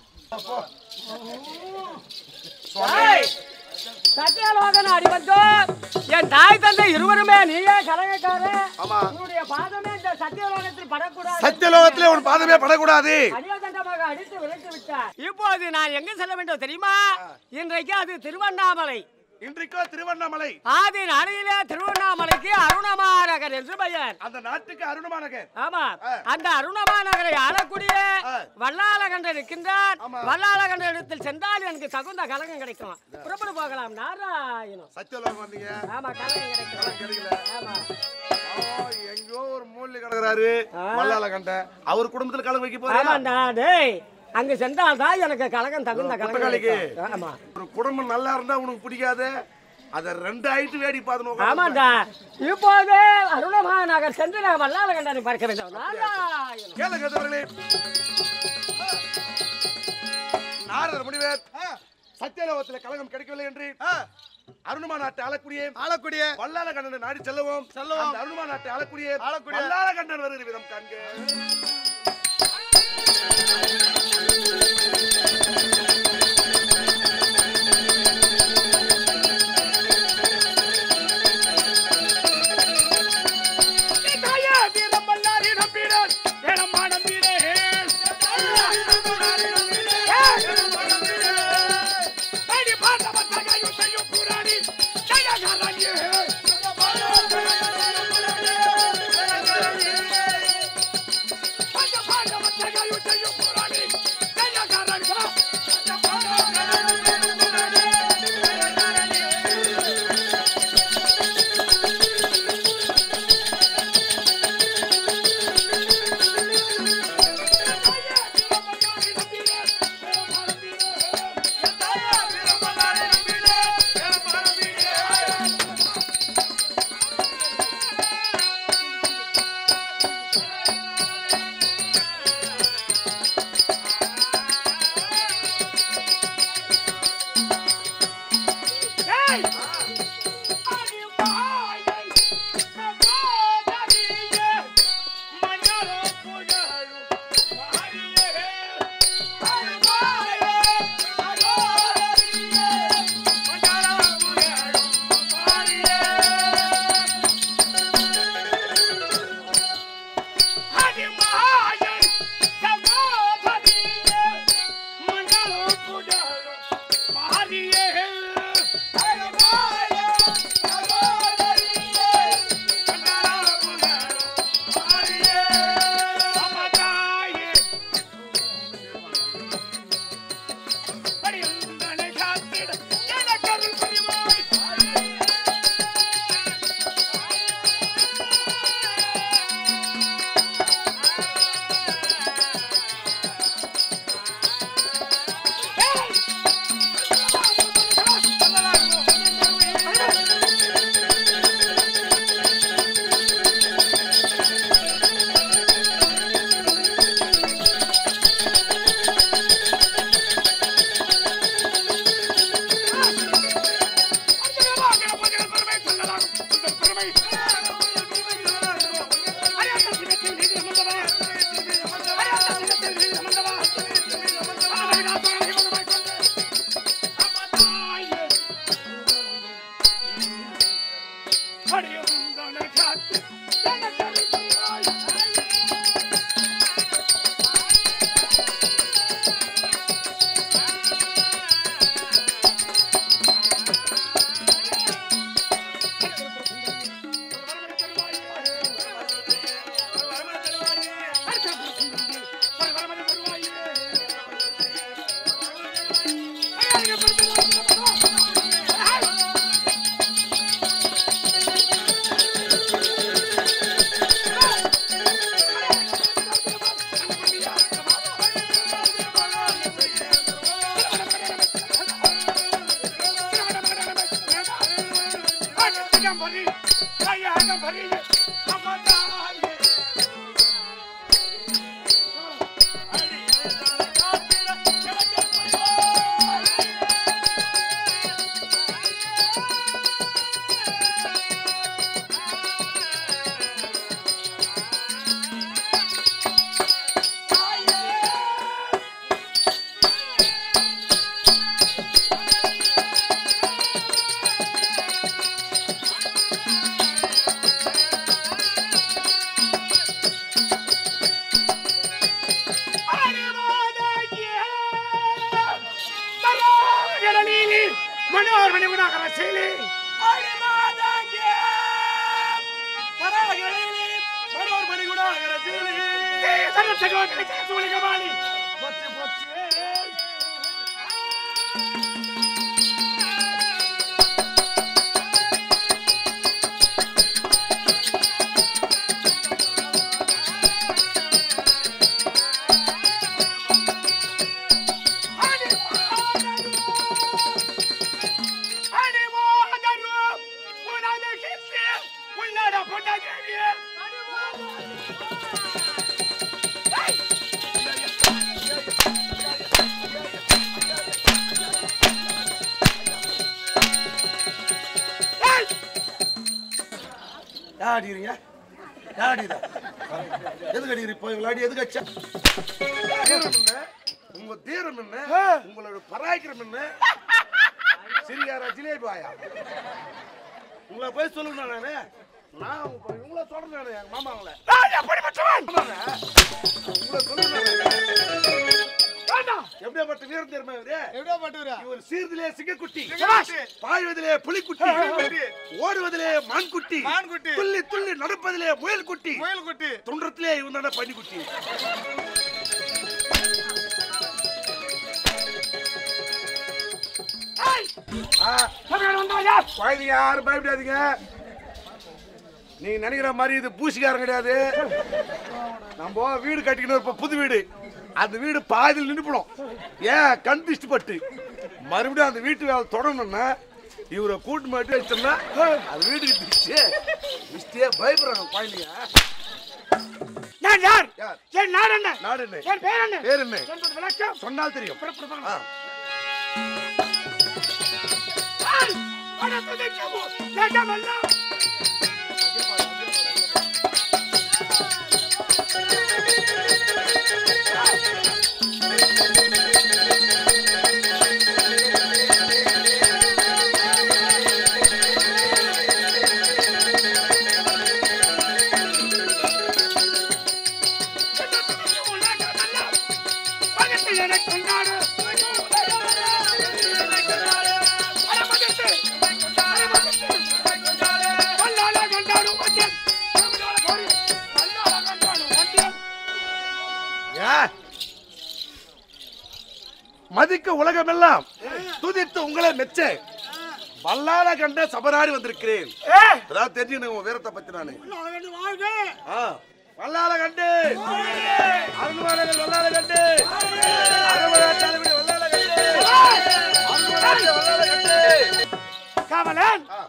ஏய், சத்தியலோகன் அடிபட்டு என் தாய் தந்தை இருவருமே நீயே கலகக்கார ஆமா உன்னுடைய பாதமே இந்த சத்தியலோகத்தில் படக்கூடாது சத்தியலோகத்திலே உன் பாதமே படக்கூடாது அடியோதண்டமாக அடித்து விரட்டி விட்டார் இப்போது நான் எங்க செல்ல வேண்டும் தெரியுமா இன்றைக்கு அது திருவண்ணாமலை இன்றைக்கோ திருவண்ணாமலை ஆதி நாளையிலே திருவண்ணாமலைக்கு அருணமாநகர் என்று பெயர் அந்த நாட்டுக்கு அருணமானகர் ஆமா ஆ. அந்த அருணமாநகரை ஆளக்கூடிய ஆ. வல்லாளகண்டர் இருக்கின்றார் ஆமா. வல்லாளகண்ட இடத்தில் சென்றால் எனக்கு தகுந்த கலகம் கிடைக்கும் புறப்பட்டு போகலாம் நாராயணம் சத்தியலோகம் வந்தீங்க ஆமா கலகம் கிடைக்கும் கிடைக்கல ஆமா ஆ, எங்கேயோ ஒரு மூலையில கிடக்குறாரு வல்லால கண்ட அவர் குடும்பத்துல கலங்க வைக்க போறியா ஆமாண்டா டேய் அங்க சென்றால் தான் எனக்கு கலகம் தகுந்த கலகம் குட்டகாளிக்கு? கிடைக்கும். ஆமா ஒரு குடும்பம் நல்லா இருந்தா உனக்கு பிடிக்காது அத ரெண்டு ஆயிட்டு வேடி பார்த்து நோக்க ஆமாண்டா இப்போது அருணமாநகர் சென்று நான் வல்லாளகண்டனை பார்க்க வேண்டும் நாராயணம் கேள கேட்டவர்களே நாரதர் முனிவர் சத்தியலோகத்துல கலகம் கிடைக்கவில்லை என்று அருணுமா நாட்டை ஆளக்கூடிய ஆளக்கூடிய வல்லால கண்ணன் நாடி செல்லவும் செல்லவும் அந்த அருணுமா நாட்டை ஆளக்கூடிய ஆளக்கூடிய வல்லால கண்ணன் வருகிற விதம் காண்க நகரசிலே யார் அடிக்கிறீங்க யார் அடிக்கிறா எதுக்கு அடிக்கிறீங்க இப்போ விளையாடி எதுக்கு அடிச்சா தீரம் என்ன உங்க தீரம் என்ன உங்களோட பராக்கிரம் என்ன சிரியாரா ஜிலேபி ஆயா உங்களை போய் சொல்லுங்க நானு நான் உங்க- உங்களை சொல்றேன் நானு எங்க மாமாங்கள ஆமாங்க. உங்களை சொல்லுங்க எப்படியாப்பட்ட வீரம் தெரியுமா இவரு எப்படியா பட்டுறா இவர் சீர்திலே சிங்கக்குட்டி சிங்கக்குட்டி. பாய்வதிலே புலிக்குட்டி ஓடுவதிலே மான்குட்டி மான்குட்டி. துள்ளி துள்ளி நடப்பதிலே முயல் குட்டி முயல் குட்டி துன்றத்திலே இவன் தானே பன்னிக்குட்டி ஆ, குழந்தைங்க யாரும் பயப்படாதீங்க நீங்க நினைக்கிற மாதிரி இது பூசிக்காரன் கிடையாது நம்ம வீடு கட்டிக்கணும் இப்ப புது வீடு அந்த வீடு பாதியில் நின்றுப்படும் ஏன் கண் திஷ்டி பட்டு மறுபடியும் அந்த வீட்டு வேலை தொடரணும்னா இவரை கூட்டு மாட்டி வச்சோம்னா அது வீட்டுக்கு திஷ்டி திஷ்டியே பயப்படுறாங்க குழந்தைங்க நான் யார் யார்? என் நாடு என்ன நாடு என்ன என் பேர் என்ன பேர் என்ன என்பது விளக்கம் சொன்னால் தெரியும் ஆ. ஆய், வணக்கத்தை கேமோ, வேண்டாமெல்லாம். உலகமெல்லாம் பகத்தை எனக் கொண்டாடு. அரமகத்தை, அரமகத்தை, வல்லாள கண்டாடும் வந்தேன். தமிழாள கோரி, வல்லாள கண்டாடும் வந்தேன். ஏன்? மதிக்க உலகமெல்லாம் துதித்து உங்களை மெச்ச வல்லால கண்ட சபராடி வந்திருக்கிறேன் ஏய், அதான் தெரிஞ்சுக்கணும் உன் வீரத்தை பத்தி நானு வல்லாள கண்டு வாழ்க. ஆ. வல்லால கண்டு அருள்வாளர்கள் வல்லால கண்டு அருள்வாளர்கள் வல்லால கண்டு அருள்வாளர்கள் வல்லால கண்டு காவலன் ஆ.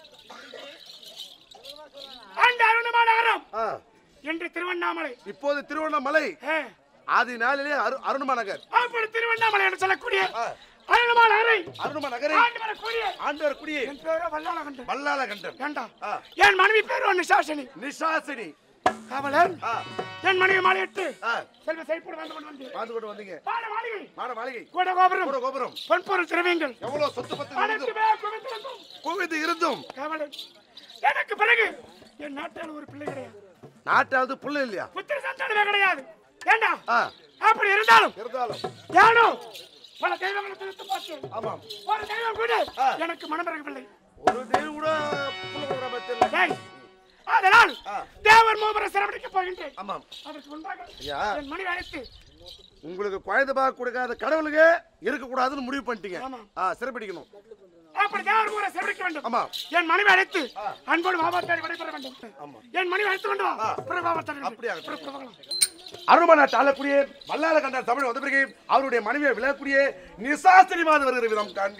அந்த அருணமான நகரம் ஆ. என்று திருவண்ணாமலை இப்போது திருவண்ணாமலை ஏ, ஆதி நாளிலே அரு அருணுமா நகர் அப்படி திருவண்ணாமலை என்று சொல்லக்கூடிய ஆ. அருணமான நகரை அருணுமா நகரை ஆண்டு வரக்கூடிய ஆண்டவர் குடியே என் பேரோ வல்லாள கண்டு வல்லால கண்டன் ஏண்டா ஆ. என் மனைவி பேரோ நிசாசினி நிசாசினி காவலன் ஆ. என் மனைவி மாலையிட்டு ஆ. செல்வ செய்போடு வந்து கொண்டு வந்து வாழ்ந்து கொண்டு வந்தீங்க பாட மாளிகை மாட மாளிகை கூட கோபுரம் கூட கோபுரம் பொன்பொருள் திரவியங்கள் எவ்வளவு சொத்து பத்து இருந்தும் அனைத்துமே குவிந்திருக்கும் குவிந்து இருந்தும் காவலன் எனக்கு பிறகு என் நாட்டால் ஒரு பிள்ளை கிடையாது நாட்டாவது புள்ள இல்லையா புத்திர சந்தானமே கிடையாது ஏண்டா ஆ. அப்படி இருந்தாலும் இருந்தாலும் யானோ பல தெய்வங்களை திருத்து பார்த்தேன் ஆமாம் ஒரு தெய்வம் கூட ஆ. எனக்கு மனம் பிறக்கவில்லை ஒரு தெய்வம் கூட புள்ள கொடுக்குற பத்தில டேய், அதனால் ஆ. தேவர் மூவரை சிறப்பிடிக்க போகின்றேன் ஆமாம் அதற்கு முன்பாக ஐயா. என் மனைவி அழைத்து உங்களுக்கு குழந்தை பார்க்க கொடுக்காத கடவுளுக்கு இருக்கக்கூடாதுன்னு முடிவு பண்ணிட்டீங்க ஆமாம். ஆ சிறப்பிடிக்கணும் அப்படி தேவர் மூவரை சிறப்பிக்க வேண்டும் ஆமா என் மனைவி அழைத்து அன்போடு வாபாத்தாடி விடைபெற வேண்டும் ஆமா. என் மனைவி அழைத்து கொண்டு வா பிறகு வாபாத்தாடி அப்படியா? பிறகு போகலாம். அருமனா தாழக்கூடிய வல்லால கண்ட தமிழ் வந்த பிறகு அவருடைய மனைவியை விளக்கக்கூடிய நிசாஸ்திரி மாதம் வருகிற விதம் காண்க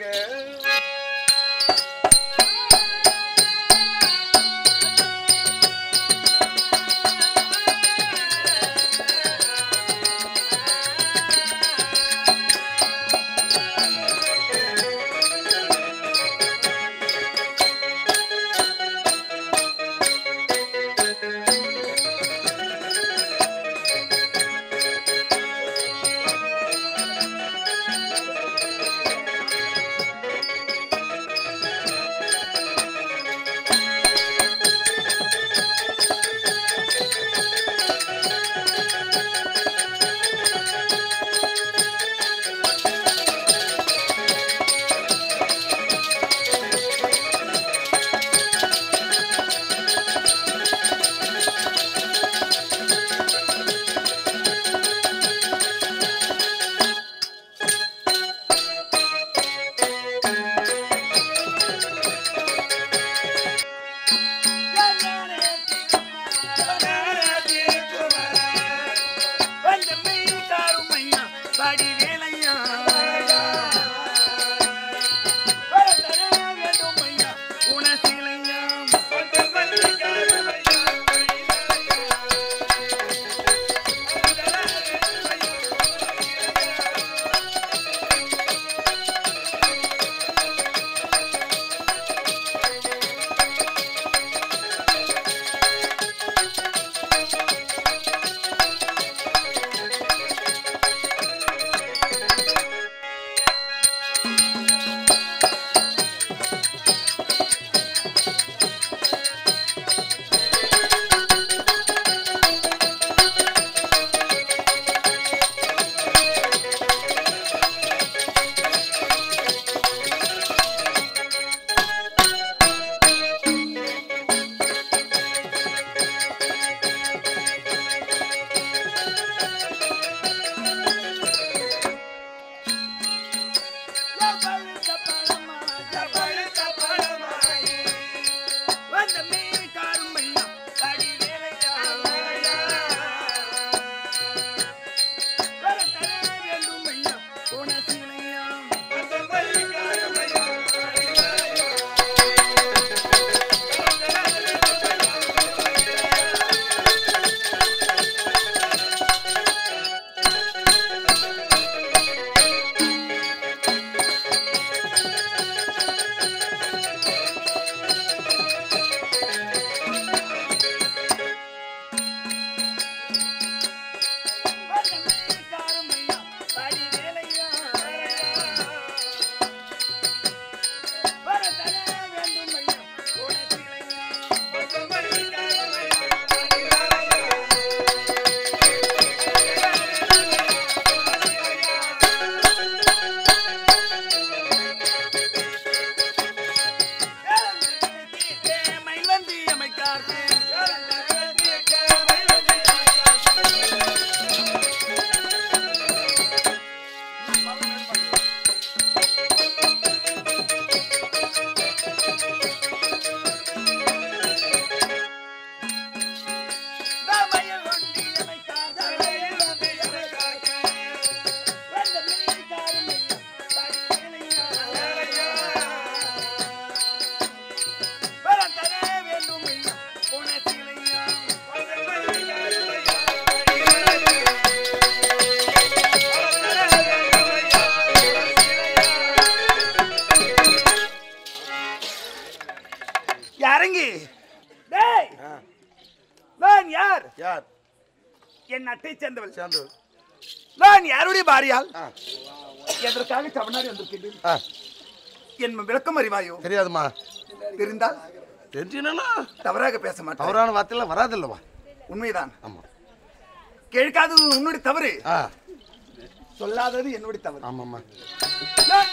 இறங்கி டேய் நான் யார் யார் என் அட்டை சேர்ந்தவள் சேர்ந்து நான் யாருடைய பாரியால் ஆ. எதற்காக தமிழ்நாடு வந்திருக்கின்றேன் ஆ, என் விளக்கம் அறிவாயோ தெரியாதுமா தெரிந்தால் தெரிஞ்சுனா தவறாக பேச மாட்டேன் தவறான வார்த்தையெல்லாம் வராதில்லவா உண்மைதான் ஆமா கேட்காதது உன்னுடைய தவறு ஆ சொல்லாதது என்னுடைய தவறு ஆமாம்மா நான்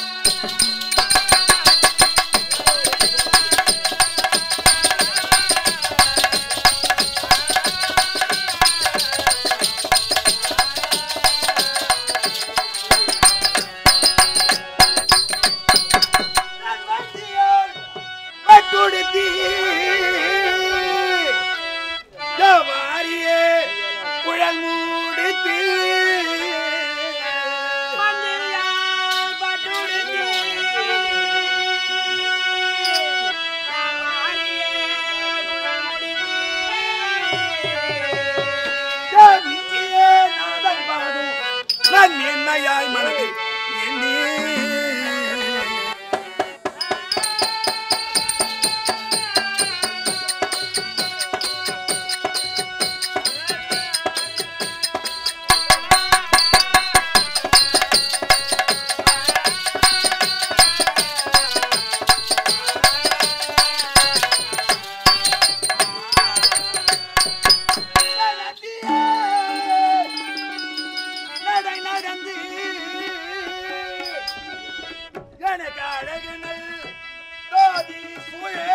வட்டுடுத்தி வாரியே குழல் மூடுத்தி நெஞ்சிலே நாதம் பாடும் நான் என்னையாய் மனதில் எண்ணி நடை நடந்து எனக்கு அழகுனல் தோதி புழே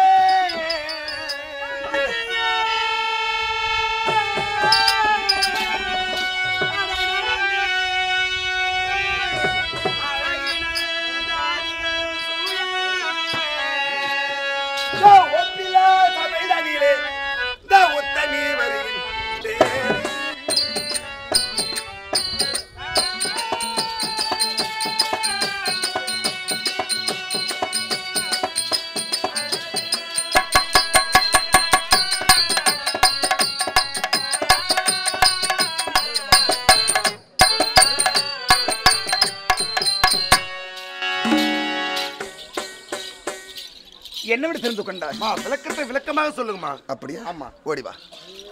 ஒப்பிலா தமிழனிலே இந்த உத்தமி வருகின்றேன் என்ன விட தெரிந்து கொண்டாய் அம்மா விளக்கத்தை விளக்கமாக சொல்லுங்கம்மா அப்படியா ஆமா ஓடி வா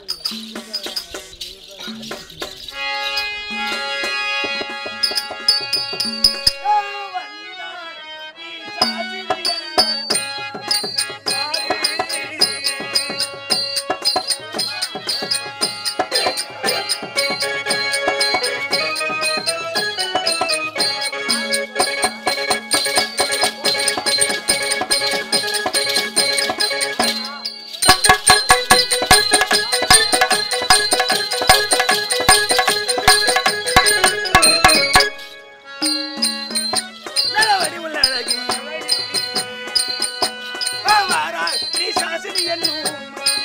நலவடி உள்ள அழகி வாரா நீ சாசினி என்னும்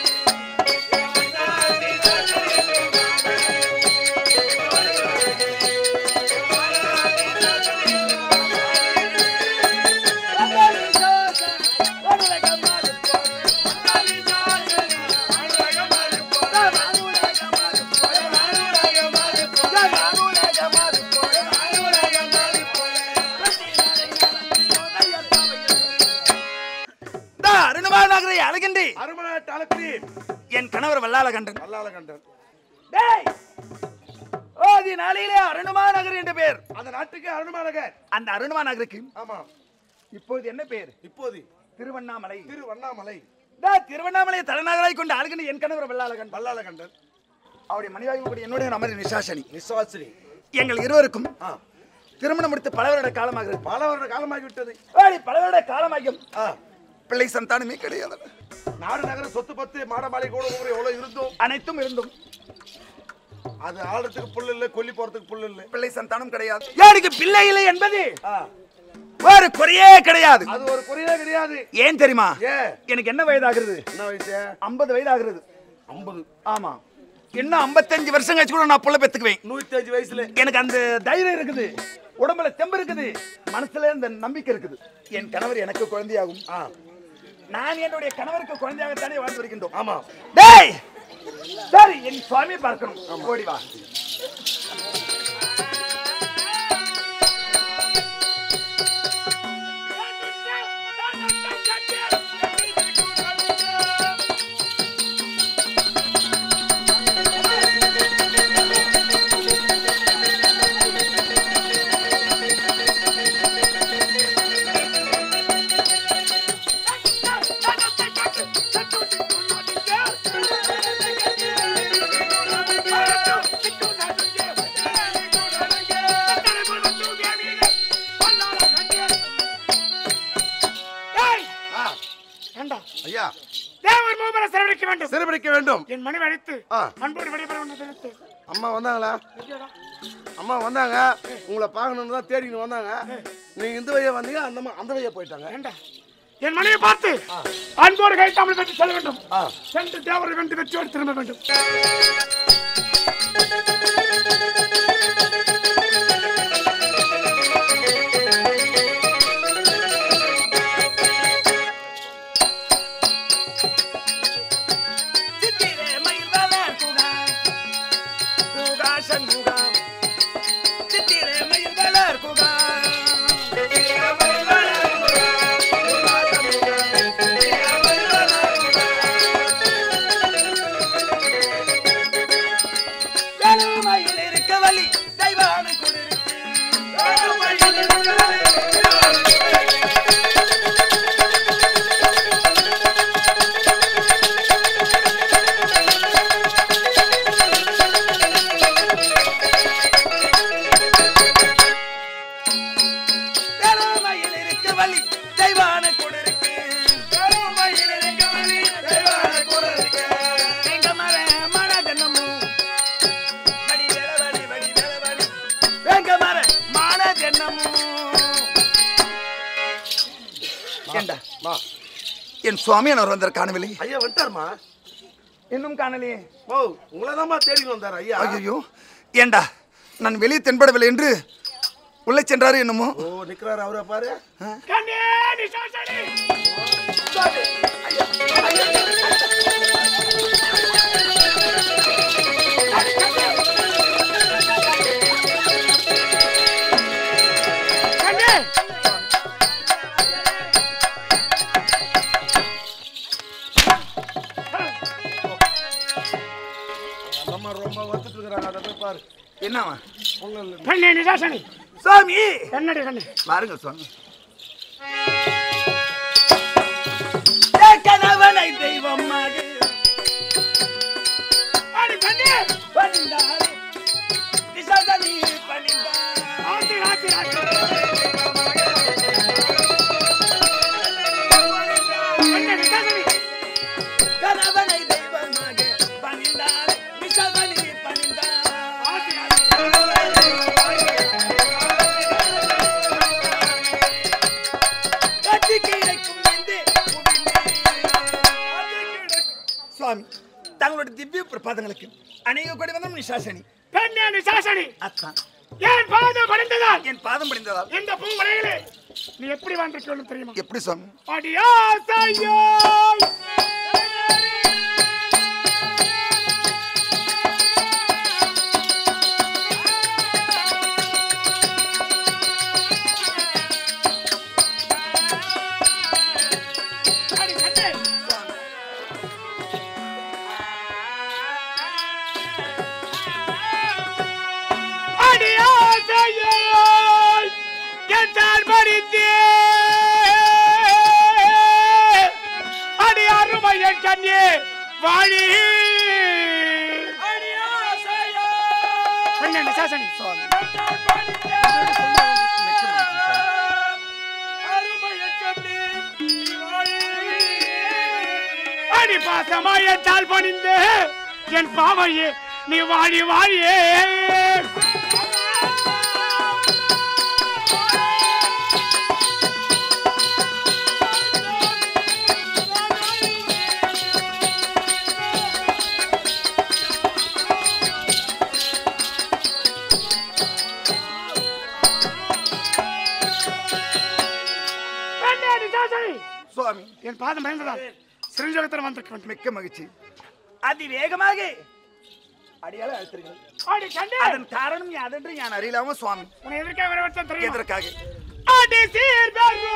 அருணமா நகரை அழகின்றி அருமனா டாலக்ரி என் கணவர் வல்லாளகண்டன் வல்லால கண்டன் டேய் ஓதி நாளிலே அருணமா நகர் என்ற பெயர் அந்த நாட்டுக்கு அருணமாநகர் அந்த அருணமா நகருக்கு ஆமா இப்போது என்ன பெயர் இப்போது திருவண்ணாமலை திருவண்ணாமலை டேய், திருவண்ணாமலை தலைநகராய் கொண்டு ஆளுகின்ற என் கணவர் வல்லாளகண்டன் வல்லால கண்டன் அவருடைய மணிவாய்வு கூட என்னுடைய நமது நிசாசனி நிசாசினி எங்கள் இருவருக்கும் ஆ திருமணம் முடித்து பல வருட காலமாகிறது பல வருட காலமாகி விட்டது ஏடி, பல வருட காலமாகியும் ஆ பிள்ளை சந்தானமே கிடையாது நாடு நகர சொத்து பத்து மாடமாளி கூட ஊர் எவ்வளவு இருந்தோம் அனைத்தும் இருந்தும் அது ஆடுறதுக்கு புல் இல்ல கொல்லி போறதுக்கு புல் இல்ல பிள்ளை சந்தானம் கிடையாது எனக்கு பிள்ளை இல்லை என்பது ஆ, ஒரு குறையே கிடையாது அது ஒரு குறையே கிடையாது ஏன் தெரியுமா ஏ எனக்கு என்ன வயதாகிறது என்ன வயசு ஐம்பது வயதாகிறது ஐம்பது ஆமா இன்னும் ஐம்பத்தஞ்சு வருஷம் கழிச்சு கூட நான் புள்ள பெத்துக்குவேன் நூத்தி அஞ்சு வயசுல எனக்கு அந்த தைரியம் இருக்குது உடம்புல தெம்பு இருக்குது மனசுல இந்த நம்பிக்கை இருக்குது என் கணவர் எனக்கு குழந்தையாகும் ஆ, நான் என்னுடைய கணவருக்கு குழந்தையாகத்தானே வாழ்ந்து வருகின்றோம் ஆமா டேய் சரி என் சுவாமி பார்க்கணும் ஓடி வா Thank you. தேவர் மூவரை சிறவடிக்க வேண்டும் சிறைபிடிக்க வேண்டும் என் மனைவி அழைத்து ஆ. அன்போடு விடைபெற வேண்டும் தெரிவித்து அம்மா வந்தாங்களா அம்மா வந்தாங்க உங்களை பார்க்கணும்னு தான் தேடின்னு வந்தாங்க நீங்க இந்த வழியா வந்தீங்க அந்த அம்மா அந்த வழியா போயிட்டாங்க ஏண்டா என் மனைவி பார்த்து அன்போடு கை தமிழ் பெற்று செல்ல வேண்டும் ஆ. சென்று தேவரை வென்று வெற்றியோடு திரும்ப வேண்டும் சித்திரை மயில் வளர் குகா குகா சண்முகா சித்திரை மயில் வளர் குகா சித்திரை மயில் வளர் குகா குகா சண்முகா சித்திரை மயில் வளர் குகா கருமயில் இருக்க வழி தெய்வான குடிருக்கு கருமயில் இருக்க வழி தெய்வான குடிருக்கு கருமையில் இருக்க வழி தெய்வான குடிருக்கு கருமையில் இருக்க வழி தெய்வான குடிருக்கு எங்க மர மனதனமும் வடி வேல வடி வடி வேல வடி எங்க மர மனதனமும் ஏண்டா என் சுவாமியானவர் வந்தார் காணவில்லை ஐயா வந்துட்டாருமா இன்னும் காணலையே ஓ உங்களை தான்மா தேடின்னு வந்தார் ஐயா ஐயோ ஏண்டா நான் வெளியே தென்படவில்லை என்று உள்ளே சென்றாரு என்னமோ ஓ நிக்கிறாரு அவரை பாரு கண்ணே நிசாசனி கண்ணே அந்த அம்மா ரொம்ப வந்துட்டு இருக்கிறாங்க அதை போய் பாரு என்னவா கண்ணே நிசாசனி சுவாமி என்னடி கண்ணே பாருங்க சுவாமி கணவனை தெய்வமாக அடி கண்ணே பணிந்தார் விசதனி பணிந்தார் ஆத்தி ஆத்தி ஆத்தி கண்ணே நிசாசனி கணவனை தெய்வமாக பணிந்தார் விசதனி பணிந்தார் ஆத்தி ஆத்தி கட்சி கிடைக்கும் என்று சுவாமி தங்களுடைய திவ்ய பிரபாதங்களுக்கு அநேக கொடி வந்தம் நிசாசனி கண்ணே நிசாசனி அத்தான் என் பாதம் படைந்ததால் என் பாதம் படிந்ததால் இந்த பூவரையிலே நீ எப்படி வாழ்ந்திருக்கணும் தெரியுமா எப்படி சுவாமி அடியா தாயோ அடி கண்ணே அடியா தாயோ கேட்டார் மறிந்தே அடி அருமையன் கண்ணே வாழி கண்ணே நிசாசனி அடி பாசமாயத்தால் பணிந்து என் பாவையே நீ வாழி வாழியே கண்ணே நிசாசனி சுவாமி என் பாதம் பயந்ததால் சிரஞ்சோகத்தில் வந்திருக்க வேண்டும் மிக்க மகிழ்ச்சி அதிவேகமாக அடியால அழுத்தீர்கள் அடி கண்ணே அதன் காரணம் யாதென்று நான் அறியலாமா சுவாமி உன்னை எதற்காக வரவழைத்தேன் தெரியுமா எதற்காக அடி சீர்பெரு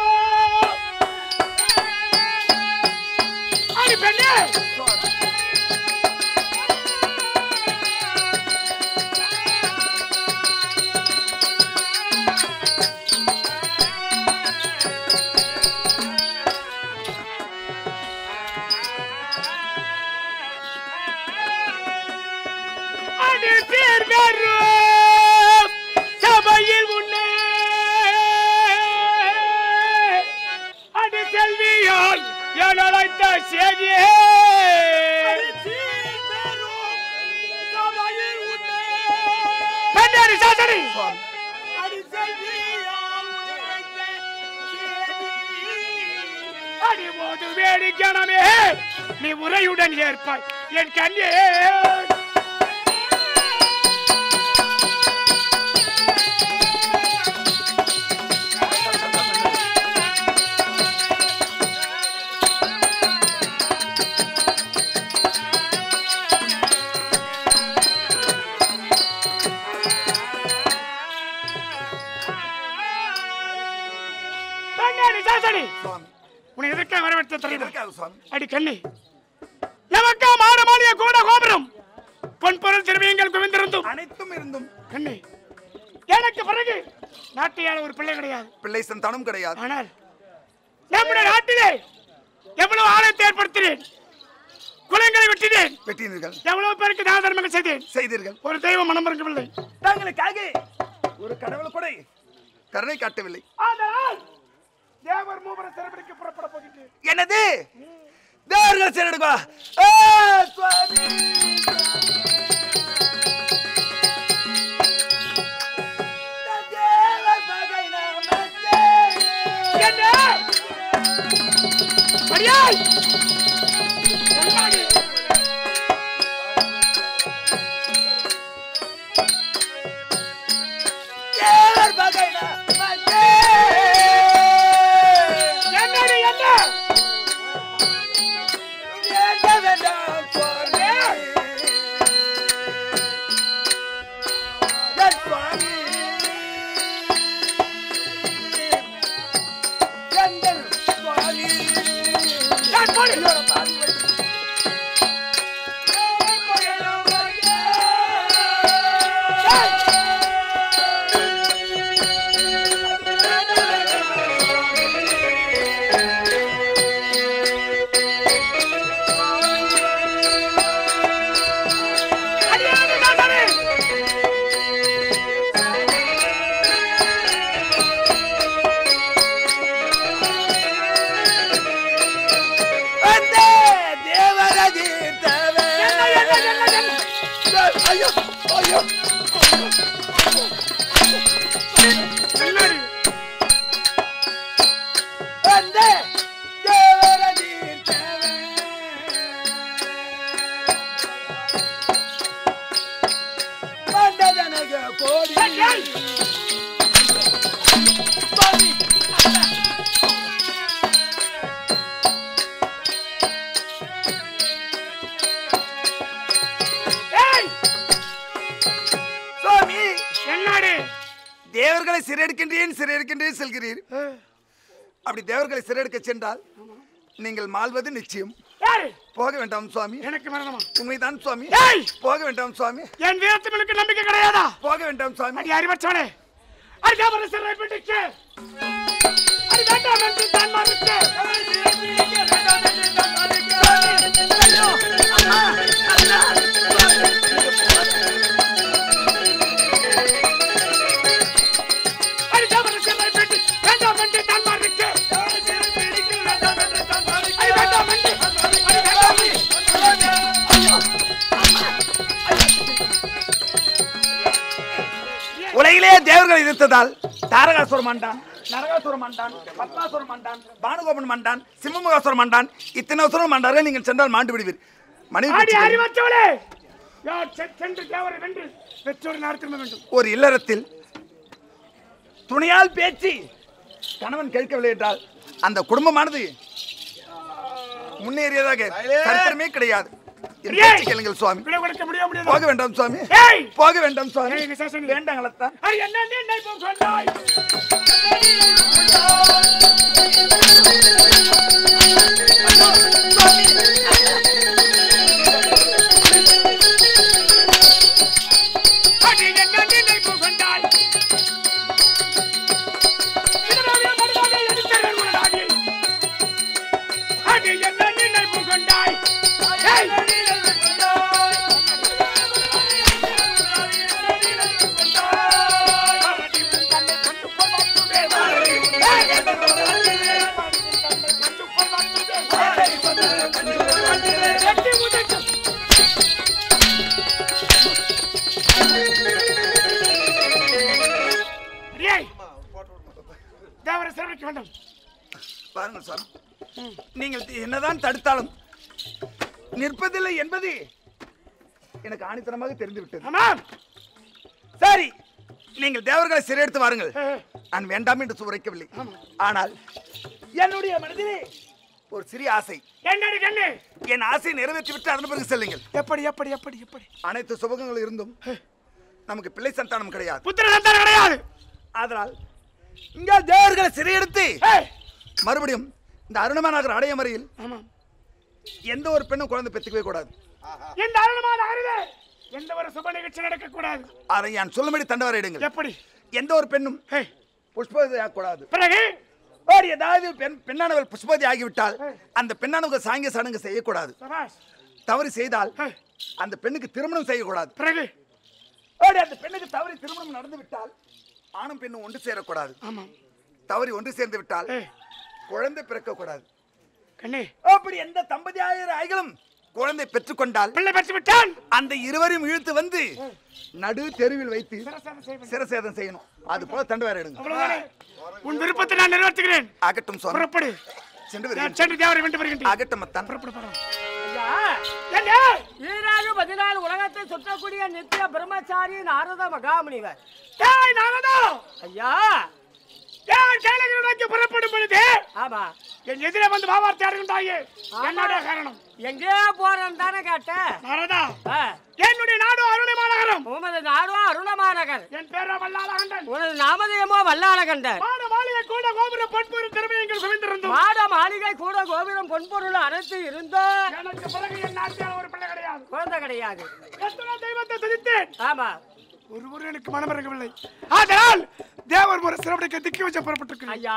அடி பெண்ணே அடி சீர்பெரு சபையில் உன்னே அடி செல்வியால் என் அழைத்த செய்தியே நீ உரையுடன் ஏற்பாய் என் கண்ணே கண்ணாடி சாசனி சுவாமி உன்னை எதற்காக வரவேற்ற தெரியுமா எதற்காக சுவாமி அடி கண்ணி நமக்கா மாடமாளிய கூட கோபுரம் பொன் பொருள் திரும்பியங்கள் குவிந்திருந்தும் அனைத்தும் இருந்தும் கண்ணி எனக்கு பிறகு நாட்டியால ஒரு பிள்ளை கிடையாது பிள்ளை சந்தானம் கிடையாது ஆனால் நம்முடைய நாட்டிலே எவ்வளவு ஆலயத்தை ஏற்படுத்தினேன் குலங்களை வெட்டினேன் வெட்டினீர்கள் எவ்வளவு பேருக்கு தான தர்மங்கள் செய்தேன் செய்தீர்கள் ஒரு தெய்வம் மனம் இருக்கவில்லை தாங்களுக்காக ஒரு கடவுள் கூட கருணை காட்டவில்லை ஆனால் தேவர் மூவரை சிறைபிடிக்க புறப்பட போகின்றேன் என்னது தேவர்கள் சிறடுவா சுவாமி என்ன அடியாய் என்னாடி? என்னடி என்ன நான் போடு. ஏய்! அடியாடி தாசனே! என்ன, என்ன, என்ன, என்ன? ஐயோ ஐயோ என்னடி? ஏய், ஏய்! ஏய்! சுவாமி என்னடி? தேவர்களை சிறையெடுக்கின்றேன் சிறையெடுக்கின்றேன் செல்கிறீர் அப்படி தேவர்களை சிறையெடுக்க சென்றால் நீங்கள் மாள்வது நிச்சயம் ஏய்! போக வேண்டாம் சுவாமி எனக்கு மரணமா உண்மைதான் சுவாமி ஏய்! போக வேண்டாம் சுவாமி என் வீரத்திற்கு நம்பிக்கை கிடையாதா போக வேண்டாம் சுவாமி அடி அறிவற்றவனே அடிக்காம சிறை பிடிச்சு அடி வேண்டாம் என்று தான் மறுத்து அடிக்காம சிறை பிடிச்சு வேண்டாம் என்று தான் மறுத்து அடி வேண்டாம் என்று அடி வேண்டாம் என்று உலகிலே தேவர்கள் எதிர்த்ததால் தாரகாசுர மண்டான் நரகாசுர மண்டான் பத்மாசுர மண்டான் பானுகோபன் மண்டான் சிம்மமுகாசுர மண்டான் இத்தனை அசுரன் மண்டார்கள் நீங்கள் சென்றால் மாண்டு விடுவீர் மனைவி ஆடி பிச்சை அறிவற்றவளே யார் செ- சென்று தேவரை வென்று பெற்றோர் நாடு திரும்ப வேண்டும் ஒரு இல்லறத்தில் துணையால் பேச்சு கணவன் கேட்கவில்லை என்றால் அந்த குடும்பமானது முன்னேறியதாக சரித்திரமே கிடையாது என் ஏய்! பேச்சை கேளுங்கள் சுவாமி விடை கொடுக்க முடிய முடியாது போக வேண்டாம் சுவாமி ஏய்! போக வேண்டாம் சுவாமி ஏய், விசேஷம் வேண்டாங்களத்தான் ஐ, என்ன நீ என்னை போல் சொன்னாய்? அடி, என்ன நீ என்னை போல் சொன்னாய்? இதனாலே மனிதனை எரித்தவன் உனதாகி. அடி, என்ன நீ என்னை போல் சொன்னாய்? ஏய்! அடி, உன் தன்னை கண்டு கொள் மாட்டுவே. ஏய்! கண்டு கொள் மாட்டுவே. எட்டி உதைக்கும். ஏய்! தேவரை சிறப்பிக்க வேண்டும் பாருங்கள் சார் நீங்கள் என்னதான் தடுத்தாலும் நிற்பதில்லை என்பது எனக்கு ஆணித்தனமாக தெரிந்து விட்டது ஆமாம் சரி நீங்கள் தேவர்களை சிறையெடுத்து வாருங்கள் நான் வேண்டாம் என்று உரைக்கவில்லை ஆனால் என்னுடைய மனதிலே ஒரு சிறிய ஆசை என்னடி கண்ணு என் ஆசையை நிறைவேற்றி விட்டு அதன் பிறகு செல்லுங்கள் எப்படி எப்படி எப்படி எப்படி அனைத்து சுபகங்கள் இருந்தும் நமக்கு பிள்ளை சந்தானம் கிடையாது புத்திர சந்தானம் கிடையாது அதனால் இங்க தேவர்களை சிறையெடுத்து ஏய், மறுபடியும் இந்த அருணமா நகர் அடைய முறையில் ஆமாம் எந்த ஒரு பெண்ணும் குழந்தை பெற்றுக்கவே கூடாது இந்த அருணமான நகரிலே எந்த ஒரு சுப நிகழ்ச்சி நடக்க கூடாது அதை நான் சொல்லும்படி தண்டவரையிடுங்கள் எப்படி எந்த ஒரு பெண்ணும் ஏய், புஷ்பவதி ஆகக்கூடாது பிறகு வேறு ஏதாவது பெண் பெண்ணானவள் புஷ்பவதி ஆகிவிட்டால் அந்த பெண்ணானவர்கள் சாங்கிய சடங்கு செய்யக்கூடாது சபாஷ் தவறு செய்தால் ஏய், அந்த பெண்ணுக்கு திருமணம் செய்யக்கூடாது பிறகு வேறு அந்த பெண்ணுக்கு தவறி திருமணம் நடந்து விட்டால் ஆணும் பெண்ணும் ஒன்று சேரக்கூடாது ஆமாம் தவறி ஒன்று சேர்ந்து விட்டால் ஏய், குழந்தை பிறக்கக்கூடாது கண்ணே அப்படி எந்த தம்பதியாயிரம் ஆய்களும் குழந்தை பெற்றுக்கொண்டால் பிள்ளை பெற்று விட்டான் அந்த இருவரையும் இழுத்து வந்து நடு தெருவில் வைத்து சிரசேதம் செய்வேன். சிரசேதம் செய்யணும் அது போல தண்டு வேற எடுங்க அவ்வளவுதானே? உன் விருப்பத்தை நான் நிறைவேற்றுகிறேன் ஆகட்டும் சுவாமி புறப்படு சென்று நான் வருகிறேன் சென்று தேவரை வென்று வருகின்றேன் ஆகட்டும் அத்தான் புறப்படு போறோம் ஐயா என்ன ஈராறு பதினாலு உலகத்தை சுற்றக்கூடிய நித்திய பிரம்மச்சாரி நாரத மகாமுனிவர் ஏய் நாரதா ஐயா ஏன் கேளகிரி நோக்கி புறப்படும் பொழுது ஆமா என் எதிரே வந்து பாவார்த்தை அடைகின்றாயே என்னோட காரணம் எங்கே போறேன்னு தானே கேட்டேன் நாரதா ஆ, என்னுடைய நாடு அருணை மாநகரம் உமது நாடோ அருணமாநகர் என் பேரோ வல்லாளகண்டன் உனது நாமதேயமோ வல்லாளகண்டர் மாட மாளிகை கூட கோபுர பண்புறு திறமையங்கள் குவிந்திருந்தோம் மாட மாளிகை கூட கோபுரம் பொன்பொருள் அனைத்து இருந்தோ எனக்கு பிறகு என் நாட்டில் ஒரு பிள்ளை கிடையாது குழந்தை கிடையாது எத்தனை தெய்வத்தை துதித்தேன் ஆமா ஒருவரும் எனக்கு மனமிறங்கவில்லை அதனால் தேவர் ஒரு சிறப்படிக்க திக்கி வச்ச புறப்பட்டிருக்கிறேன் ஐயா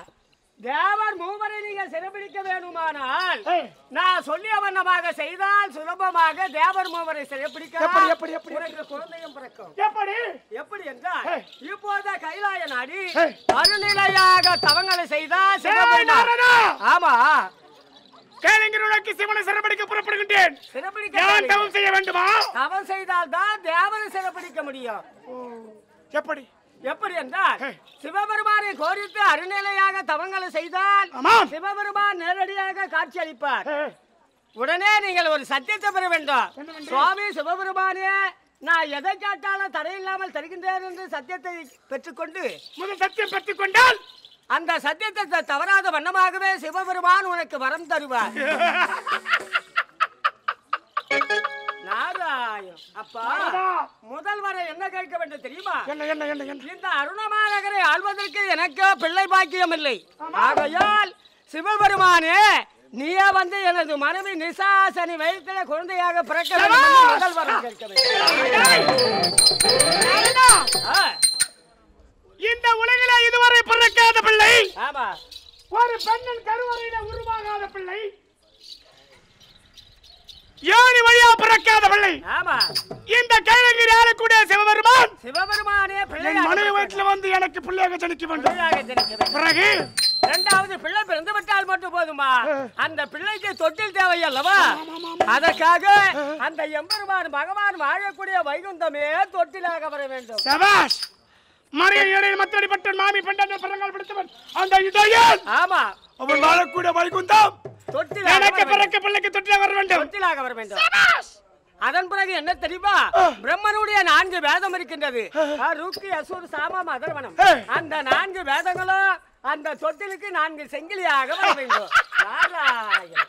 தேவர் மூவரை நீங்க சிறைபிடிக்க வேணுமானால் ஏய். நான் சொல்லிய வண்ணமாக செய்தால் சுலபமாக தேவர் மூவரை சிறைப்பிடிக்கலாம் எப்படி, எப்படி, எப்படி? உனக்கு குழந்தையும் பிறக்கும் எப்படி எப்படி என்றால் ஏய். இப்போத கைலாய நாடி ஏய். அருநிலையாக தவங்களை செய்தால் ஏய், சிவபெருமான் நாரதா! ஆமா கேளுங்கிற உனக்கு சிவனை சிறப்படிக்க புறப்படுகின்றேன் சிறப்பிடிக்க நான் முடியும். தவம் செய்ய வேண்டுமா தவம் செய்தால் தான் தேவரை சிறப்பிடிக்க முடியும் எப்படி எப்படி என்றால் ஏய். சிவபெருமானை கோரித்து அருநிலையாக தவங்களை செய்தால் ஆமாம். சிவபெருமான் நேரடியாக காட்சி அளிப்பார் ஏய், உடனே நீங்கள் ஒரு சத்தியத்தை பெற வேண்டும் என்ன வேண்டும்? சுவாமி சிவபெருமானே நான் எதை கேட்டாலும் தடையில்லாமல் தருகின்றேன் என்று சத்தியத்தை பெற்றுக்கொண்டு முதல் சத்தியம் பெற்றுக் கொண்டால் அந்த சத்தியத்தை த- தவறாத வண்ணமாகவே சிவபெருமான் உனக்கு வரம் தருவார் நாராயண் அப்பா நாரதா! முதல் வரை என்ன கேட்க வேண்டும் தெரியுமா என்ன என்ன என்ன என்ன இந்த அருணமாநகரை ஆள்வதற்கு எனக்கு பிள்ளை பாக்கியம் இல்லை ஆகையால் சிவபெருமானே நீயே வந்து எனது மனைவி நிசாசனி வயிற்றில குழந்தையாக பிறக்க வேண்டும் என்று முதல் வரம் கேட்க வேண்டும் நாரதா! ஆ, இந்த உலகில இதுவரை பிறக்காத பிள்ளை ஆமா ஒரு பெண்ணின் கருவறையில உருவாகாத பிள்ளை யோனி வழியா பிறக்காத பிள்ளை ஆமா இந்த கைலகிரி ஆளக்கூடிய சிவபெருமான் சிவபெருமானே என் பிள்ளையாக மனைவி பிறக்க வீட்டுல வந்து எனக்கு பிள்ளையாக ஜனிக்க வேண்டும் பிள்ளையாக ஜனிக்க வேண்டும். பிறகு இரண்டாவது பிள்ளை பிறந்து விட்டால் மட்டும் போதுமா அந்த பிள்ளைக்கு தொட்டில் தேவை அல்லவா அதற்காக அந்த எம்பெருமான் பகவான் வாழக்கூடிய வைகுந்தமே தொட்டிலாக வர வேண்டும் சபாஷ் மறியல் இடையில் மத்தடி பட்டன் மாமி பெண்டான பரங்கள் படுத்தவன் அந்த இதயன் ஆமா அவன் வாழக்கூடிய வைகுந்தம் தொட்டிலாக எனக்கு வர வேண்டும். பிறக்க பிள்ளைக்கு தொட்டில வர வேண்டும் தொட்டிலாக வர வேண்டும் அதன் பிறகு என்ன தெரியுமா பிரம்மனுடைய நான்கு வேதம் இருக்கின்றது ருக்கி அசூர் சாம மதர்வனம் அந்த நான்கு வேதங்களும் அந்த தொட்டிலுக்கு நான்கு செங்கிலியாக வர வேண்டும் நாராயணன்.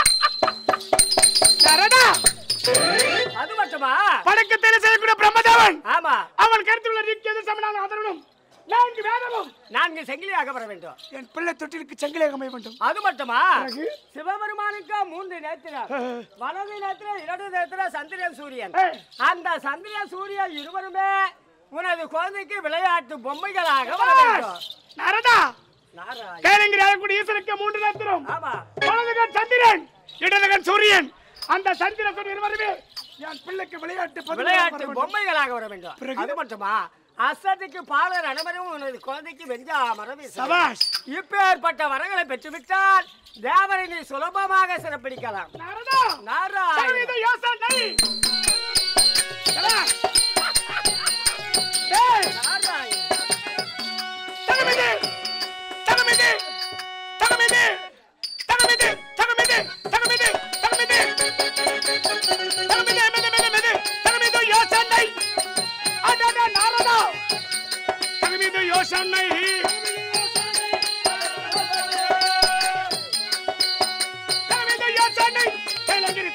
நாரதா, அது மட்டுமா பழக்கத்தில் செய்யக்கூடிய பிரம்மதேவன் ஆமா அவன் கருத்துள்ள நிற்கிறது சமனான அதனும் நான்கு வேதமும் நான்கு செங்கிலியாக வர வேண்டும் என் பிள்ளை தொட்டிலுக்கு சங்கிலியாக அமைய வேண்டும் அது மட்டுமா சிவபெருமானுக்கு மூன்று நேத்திரம் வலது நேத்திரம் இடது நேத்திரம் சந்திரன் சூரியன் அந்த சந்திரன் சூரியன் இருவருமே உனது குழந்தைக்கு விளையாட்டு பொம்மைகளாக வர வேண்டும் நாரதா நாராயணன். கேளுங்கிற அழக்கூடிய ஈஸ்வருக்கு மூன்று நேத்திரம் ஆமா வலதுகன் சந்திரன் இடதுகன் சூரியன் அந்த சந்திர சூரியன் இருவருமே என் பிள்ளைக்கு விளையாட்டு பந்துகளாக வர விளையாட்டு வேண்டும். பொம்மைகளாக வர வேண்டும் பிறகு? அது மட்டுமா அசத்துக்கு பாலர் அனைவரும் உனது குழந்தைக்கு வெஞ்சா மரபி சபாஷ் இப்பேற்பட்ட வரங்களை பெற்றுவிட்டால் தேவரை நீ சுலபமாக சிறப்பிடிக்கலாம் நாரதா நாராயணன் சங்கீத யோசனை சபாஷ். டேய், நாராயணன் தகமிது, தகமிது, தகமிது, தகமிது, தகமிது, தகமிது, தகமிது,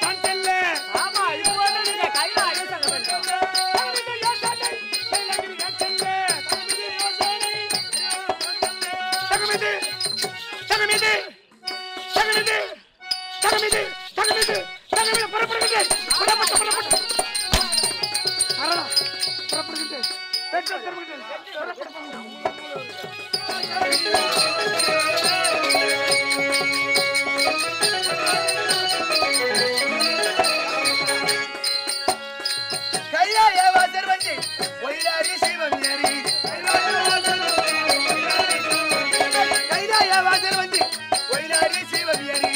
தான் செல்ல ஆமா இப்போது நீங்க கைலாயம் செல்ல வேண்டும் தகுமிது யோசனை கைலாயம் செல்ல தகுமிது யோசனை தகுமிது தகுமிது தகுமிது தகுமிது தகுமிது தகுமிது புறப்படுகிறது புறப்பட்டு புறப்பட்டு அரளா புறப்படுகிறது பெட்ரோல் புறப்படுகிறது புறப்பட்டு கைலாய வாசர் வந்து ஒயிலாரி சிவம் ஏறி கைலாய வாசர் வந்து ஒயிலாரி சிவம் ஏறி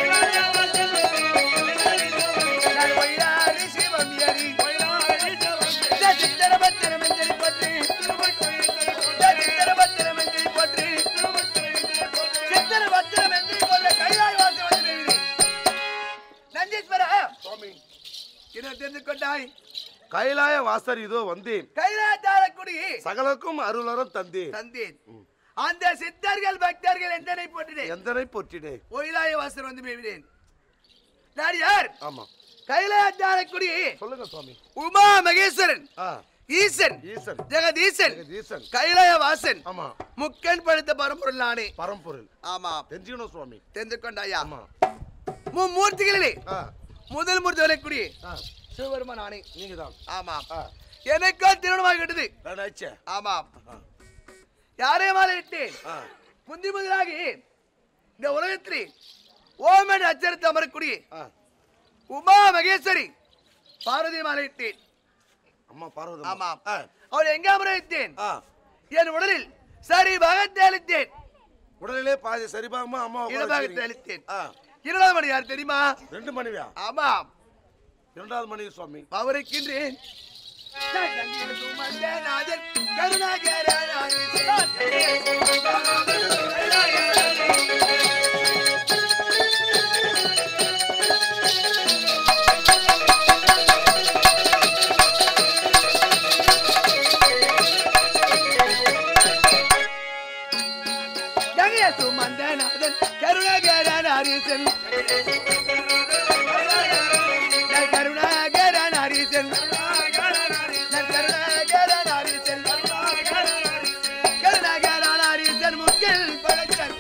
நான் ஒயிலாரி சிவம் ஏறி சித்திர பத்திர மஞ்சள் பற்றி சித்திர பத்திர மஞ்சள் பற்றி சித்திர பத்திர மஞ்சள் போன்ற கைலாய வாசர் வந்து நந்தீஸ்வரா சுவாமி என்ன தெரிந்து கொண்டாய் கைலாய வாசர் இதோ வந்தேன் கைலாயத்தாரக்குடி சகலக்கும் அருளரும் தந்தேன் தந்தேன் அந்த சித்தர்கள் பக்தர்கள் எந்தனை போட்டினேன் எந்தனை போற்றினே ஒயிலாய வாசர் வந்து மேவினேன் நான் யார் ஆமா கைலாயத்தாரக்குடி சொல்லுங்க சுவாமி உமா மகேஸ்வரன் ஆ ஈசன் ஈசன் ஜெகதீசன் ஜெகதீசன் கைலாய வாசன் ஆமா முக்கன் படுத்த பரம்பொருள் நானே பரம்பொருள் ஆமா தெரிஞ்சுக்கணும் சுவாமி தெரிந்து கொண்டாயா ஆமா மும்மூர்த்திகளிலே ஆ முதல் மூர்த்தி வரக்கூடிய ஆ சிவபெருமான் நானே நீங்க தான் ஆமா ஆ எனக்கோ திருமணமாகிட்டது வேணாச்சே ஆமா யாரையும் மாலையிட்டேன் ஆ முந்தி முதலாகி இந்த உலகத்திலே ஓமன் அச்சரத்து அமரக்கூடிய ஆ உமா மகேஸ்வரி பார்வதி மாலையிட்டேன் அம்மா பார்வதி ஆமா ஆ அவள் எங்க அமர வைத்தேன் ஆ என் உடலில் சரி பாகத்தை அளித்தேன் உடலிலே பாதி சரிபாகமா அம்மா இடபாகத்தை அளித்தேன் ஆ இரண்டாவது மணி யார் தெரியுமா ரெண்டு மணிவியா ஆமா இரண்டாவது மணி சுவாமி அவருக்கின்றேன் கருணாகரனாரே கங்கைய சுமந்தநாதன் கருணாகரனாரீசன் கருணாகரனாரீசன் கருணாகரனாரீசன் கருணாகரனாரீசன் முக்கில் பழக்கன்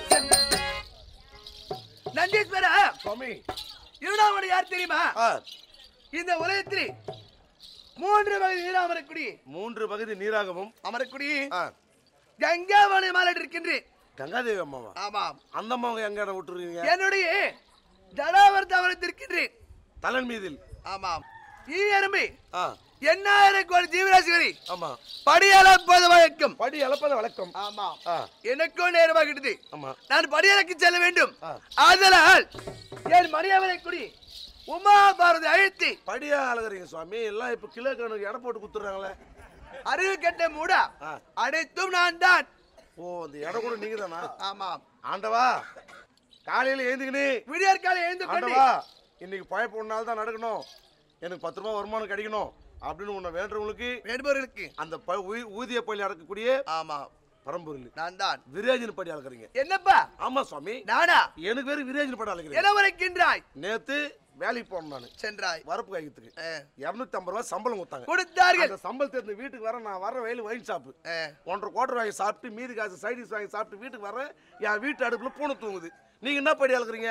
நந்தீஸ்வர சுவாமி இருநாமணி யார் தெரியுமா ஆ இந்த உலகத்தில் மூன்று வகை நீர் அமரக்குடி மூன்று பகுதி நீராகவும் அமரக்குடி ஆ கங்காவணி மாலை இருக்கின்றேன் கங்காதேவி அம்மாவா ஆமாம் அந்த அம்மாவை எங்க இடம் விட்டுருவீங்க என்னுடைய ஜடாவரத்தை அமர்த்திருக்கின்றேன் தலன் மீதில் ஆமாம் ஈ எறும்பி ஆ எண்ணாயிரம் கோடி ஜீவராசிகளை ஆமா படியளப்பது வழக்கம் படி அளப்பத வழக்கம் ஆமா ஆ எனக்கும் நேரமாகிட்டது ஆமா நான் படியலக்கு செல்ல வேண்டும் ஆ. அதனால் என் மணியவரை குடி உமா பாரதி அழுத்தி படியா அழகுறீங்க சுவாமி எல்லாம் இப்ப கிலோ கணக்கு எடை போட்டு குத்துறாங்களே அறிவு கட்ட மூடா ஆ. அனைத்தும் நான் தான் ஓ இந்த இடம் கூட நீங்க தானா ஆமாம் ஆண்டவா காலையில ஏந்துக்கினே விடியற்காலை எழுந்து கொண்டு ஆண்டவா இன்னைக்கு பழப்பு ஒரு நாள் தான் நடக்கணும் எனக்கு பத்து ரூபாய் வருமானம் கிடைக்கணும் அப்படின்னு உன்னை வேண்டுறவங்களுக்கு வேண்டுபவர்களுக்கு அந்த ப- ஊ- ஊதிய பள்ளி அடக்கக்கூடிய ஆமா பரம்பொருள் நான் தான் விரேஜின் படி அளக்குறீங்க என்னப்பா ஆமா சுவாமி நானா எனக்கு பேரு விரேஜின் படி அளக்குறீங்க என உரைக்கின்றாய் நேத்து வேலைக்கு போனேன் நான் சென்றாய் வரப்பு காய்க்கிறதுக்கு ஆ. இருநூத்தி ஐம்பது ரூபாய் சம்பளம் கொடுத்தாங்க கொடுத்தார்கள் அந்த சம்பளத்தை எடுத்து வீட்டுக்கு வர நான் வர வயலு ஒயின் ஷாப்பு ஆ. ஒன்றரை கோட்டர் வாங்கி சாப்பிட்டு மீதி காசு சைடிஸ் வாங்கி சாப்பிட்டு வீட்டுக்கு வரேன் என் வீட்டு அடுப்புல பூனை தூங்குது நீங்க என்ன படி அளக்குறீங்க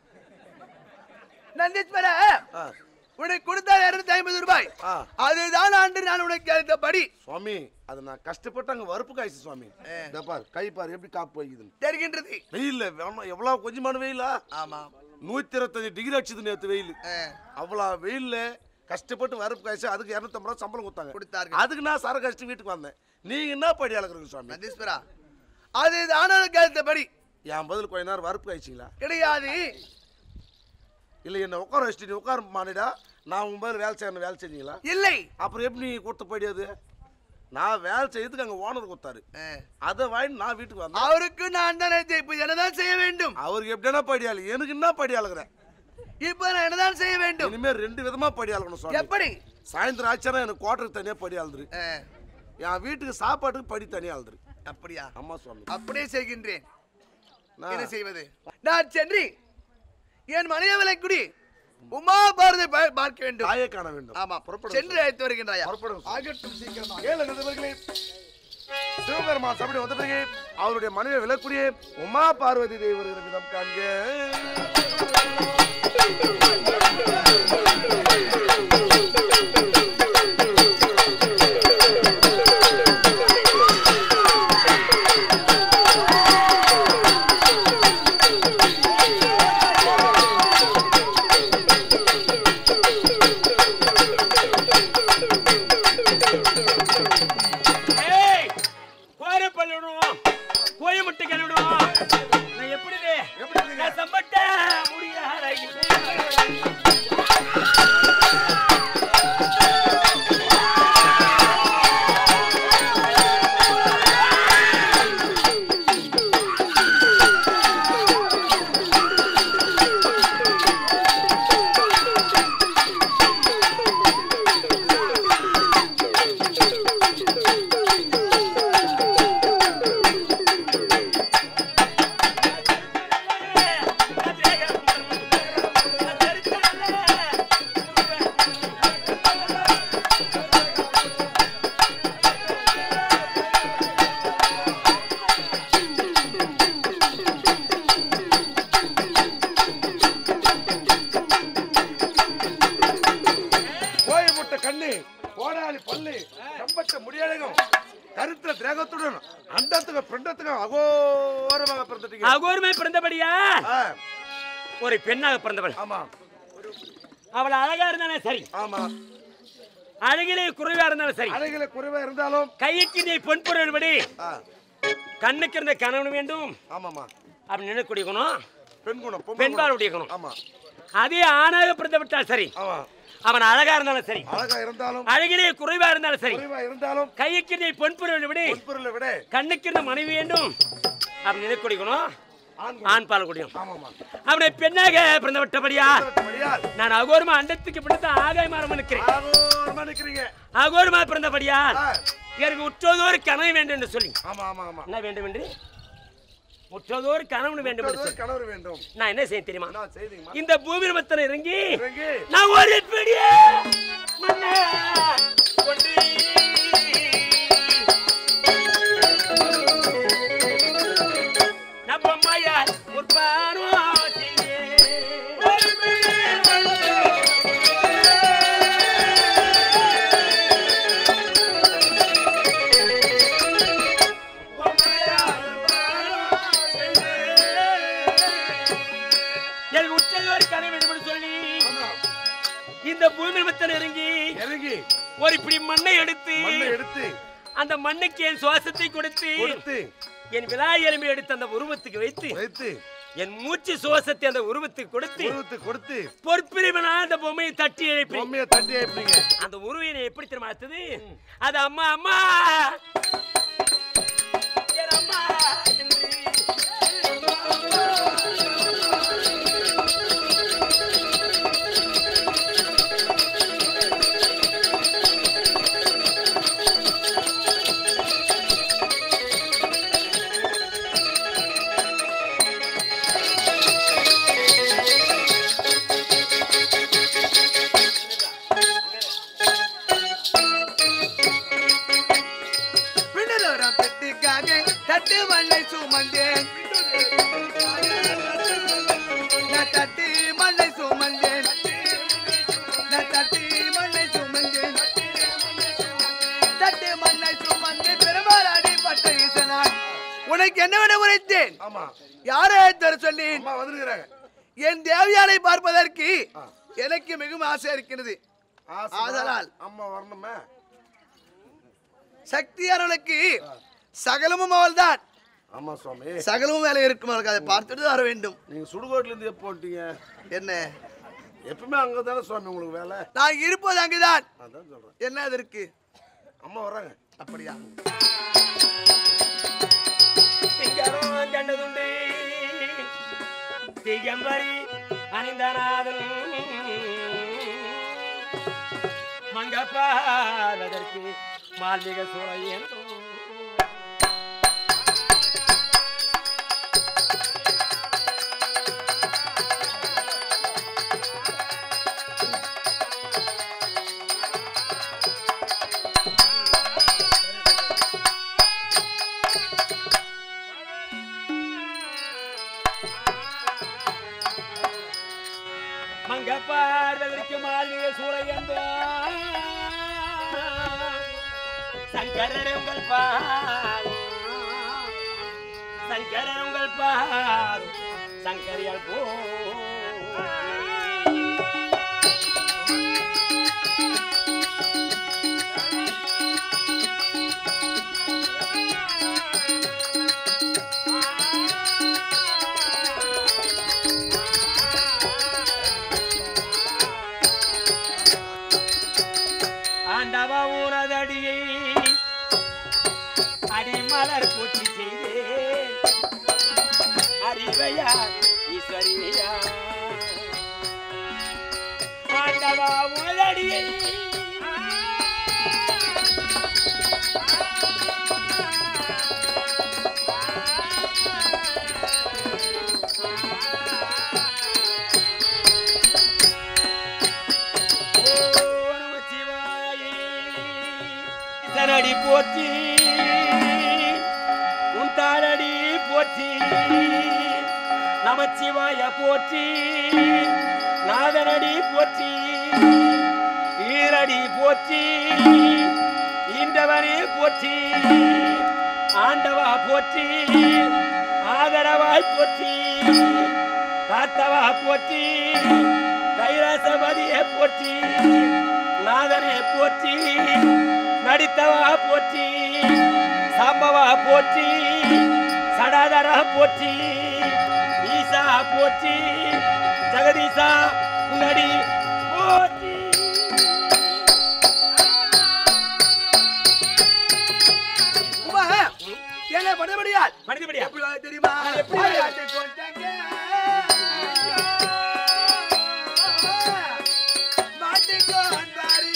நந்தீஸ்வர ஆ. உனக்கு கொடுத்தால் இருநூத்தி ஐம்பது ரூபாய் ஆ. அதுதான் அன்று நான் உனக்கு அளித்த படி சுவாமி அது நான் கஷ்டப்பட்டு அங்க வறுப்பு காய்ச்சி சுவாமி இந்த பார் கை பார் எப்படி காப்பு வைக்குதுன்னு தெரிகின்றது வெயில்ல வேணும் எவ்வளவு கொஞ்சமான வெயிலா ஆமா நூத்தி இருபத்தஞ்சு டிகிரி அடிச்சது நேத்து வெயில் அவ்வளவு வெயில்ல கஷ்டப்பட்டு வரப்பு காய்ச்சி அதுக்கு இரநூத்தம்பது ரூபா சம்பளம் கொடுத்தாங்க கொடுத்தார்கள். அதுக்கு நான் சர கழிச்சு வீட்டுக்கு வந்தேன் நீங்க என்ன படி அளக்குறீங்க சுவாமி நந்தீஸ்வரா அதுதான் உனக்கு அளித்த படி என் பதில் கொஞ்ச நேரம் வறுப்பு காய்ச்சிங்களா கிடையாது இல்ல என்ன உட்கார வச்சுட்டு நீ உட்கார மானிடா நான் உன் பதில் வேலை செய்யணும் வேலை செஞ்சீங்களா இல்லை அப்புறம் எப்படி நீ கொடுத்த படி அது நான் வேலை செய்யறதுக்கு அங்க ஓனர் கொடுத்தாரு அதை வாங்கி நான் வீட்டுக்கு வந்தேன் அவருக்கு நான் தான் அளித்தேன். இப்ப என்னதான் செய்ய வேண்டும் அவருக்கு எப்படின்னா படி ஆளு எனக்கு என்ன படி ஆளுகிறேன் இப்ப நான் என்னதான் செய்ய வேண்டும் இனிமே ரெண்டு விதமா படி ஆளுக்கணும் சுவாமி எப்படி சாயந்தரம் ஆச்சுன்னா எனக்கு குவார்டருக்கு தனியா படி ஆளுதுரு ஆ, என் வீட்டுக்கு சாப்பாட்டுக்கு படி தனியா ஆளுதுரு அப்படியா அம்மா சுவாமி அப்படியே செய்கின்றேன் நான் என்ன செய்வது நான் சென்று என் மனைவி குடி உமா பாரதி பா- பார்க்க வேண்டும் தாயை காண வேண்டும் ஆமா புறப்படும் சென்று அழைத்து வருகின்றாயா புறப்படும் ஆகட்டும் சீக்கிரமா ஏழு நண்பர்களே சிவபெருமான் சபடி வந்த பிறகு அவருடைய மனைவி விலக்குரிய உமா பார்வதி தேவி வருகிற விதம் காண்க ஏய் கோரை பல்லிடுவோம் கோழி முட்டை கழுவிடுவோம் நான் எப்படி இது? எப்படி இருக்கீங்க? நான் சம்பட்ட முடியாத கோயில் முட்டை கண்ணு கோடாலி பல்லு கம்பட்ட முடியழகும் கருத்துல திரேகத்துடன் அண்டத்துக்கு பிண்டத்துக்கும் அகோரமாக பிறந்துட்டீங்க அகோரமே பிறந்தபடியா ஆ, ஒரு பெண்ணாக பிறந்தவள் ஆமா அவள் அழகா இருந்தாலும் சரி ஆமா அழகிலே குறைவா இருந்தாலும் சரி அழகில குறைவா இருந்தாலும் கைக்கு நீ பொன் பொருள்படி ஆ, கண்ணுக்கு இருந்த கணவன் வேண்டும் ஆமாமா அப்படி நினைக்கூடிய குணம் பெண் குணம் பொம்பளை குணம். பெண்பாளுடைய குணம் ஆமா அதே ஆணாக பிறந்து விட்டால் சரி ஆமா அவன் அழகா இருந்தாலும் சரி அழகா இருந்தாலும் அழகிலே குறைவா இருந்தாலும் சரி குறைவா இருந்தாலும் கைக்கு நீ பொன் பொருள் விடு பொன்பொருளை விட கண்ணுக்கு இருந்த மனைவி வேண்டும் அப்படி நினைக்கூடிய குணம் ஆண் குணம். ஆண் பால் குடியும் ஆமாமா அவனை பெண்ணாக பிறந்து விட்டபடியா படியால் நான் அகோரமா அண்டத்துக்கு பிடித்த ஆகாய மரம் நிற்கிறேன் ஆகோரமா நிக்கிறீங்க அகோரமா பிறந்தபடியா ஆ, எனக்கு உற்றோதோர் கனவு வேண்டும் என்று சொல்லி ஆமா ஆமா ஆமா என்ன வேண்டும் என்று உற்றோதோர் கனவு வேண்டும் என்று ஒரு சொல்லி கணவர் வேண்டும் நான் என்ன செய்ய தெரியுமா நான் செய்தீங்கம்மா இந்த பூமி மத்தனை இறங்கி இறங்கி நான் ஒரு பிடிய மண்ணை கொண்டு நம்ம மாயார் ஒரு பார்வா என் உற்றோர் கனவு வேண்டும் என்று சொல்லி இந்த பூமி மத்தனை இறங்கி இறங்கி ஒரு இப்படி மண்ணை எடுத்து மண்ணை எடுத்து அந்த மண்ணுக்கு என் சுவாசத்தை கொடுத்து கொடுத்து என் விழா எலும்பை எடுத்து அந்த உருவத்துக்கு வைத்து வைத்து என் மூச்சு சுவாசத்தை அந்த உருவத்துக்கு கொடுத்து உருவத்து கொடுத்து பொற்பிரிவனா அந்த பொம்மையை தட்டி எழுப்பி பொம்மையை தட்டி அனுப்புறீங்க அந்த உருவினை எப்படி தெரியுமா அடுத்தது அது அம்மா அம்மா என் அம்மா என்று. பின்னலோரம் பெட்டிக்காக தட்டு மண்ணை சுமந்தேன் நான் தட்டி மண்ணை சுமந்தேன் நான் தட்டி மண்ணை சுமந்தேன் தட்டு மண்ணை சுமந்து பெருமாளாடி பட்ட ஈசனான் உனக்கு என்ன விட உரைத்தேன் ஆமா யாரை தர சொல்லி அம்மா வந்திருக்கிறாங்க என் தேவியானை பார்ப்பதற்கு எனக்கு மிகவும் ஆசை இருக்கிறது ஆசைமா. ஆதலால். அம்மா வரணுமே சக்தியானவனுக்கு சகலமும் அவள்தான் ஆமா சுவாமி சகலமும் வேலை இருக்கும் அவளுக்கு அதை பார்த்துட்டு வர வேண்டும் நீங்க சுடுகாட்டுல இருந்து எப்போ வந்துட்டீங்க என்ன எப்பவுமே அங்க தானே சுவாமி உங்களுக்கு வேலை நான் இருப்பது அங்குதான் அதான் சொல்றேன் என்ன அதற்கு அம்மா வர்றாங்க அப்படியா சிங்காரம் கண்டதுண்டு திகம்பரி அணிந்தநாதன் மங்கப்பாலதற்கு மால்மிக சூழையன் சூளைக்கு மாளிகை சூளையந்தோ சங்கரர் உங்கள் பார் சங்கரர் உங்கள் பார் சங்கரியால் போ ஆண்டவா ஊனதடியை அடிமலர் பூச்சி செய்தேன் அறிவையா ஈஸ்வரியா ஆண்டவா ஊனதடியை தனடி போற்றி உன் தாரடி போற்றி நமச்சிவாய போற்றி நாதனடி போற்றி ஈரடி போற்றி ஈண்டவனே போற்றி ஆண்டவா போற்றி ஆதரவாய் போற்றி காத்தவா போற்றி கைலாசபதியே போற்றி நாதனே போற்றி நடித்தவா போற்றி சாம்பவா போற்றி சடாதரா போற்றி ஈசா போற்றி ஜெகதீசா உன்னடி போற்றி உமா என்ன பண்ணபடியால் மனிதபடியா எப்படி தெரியுமா எப்படி? வாயாட்டு கொண்டாங்க. மாட்டுக்கோ அன்பாரி.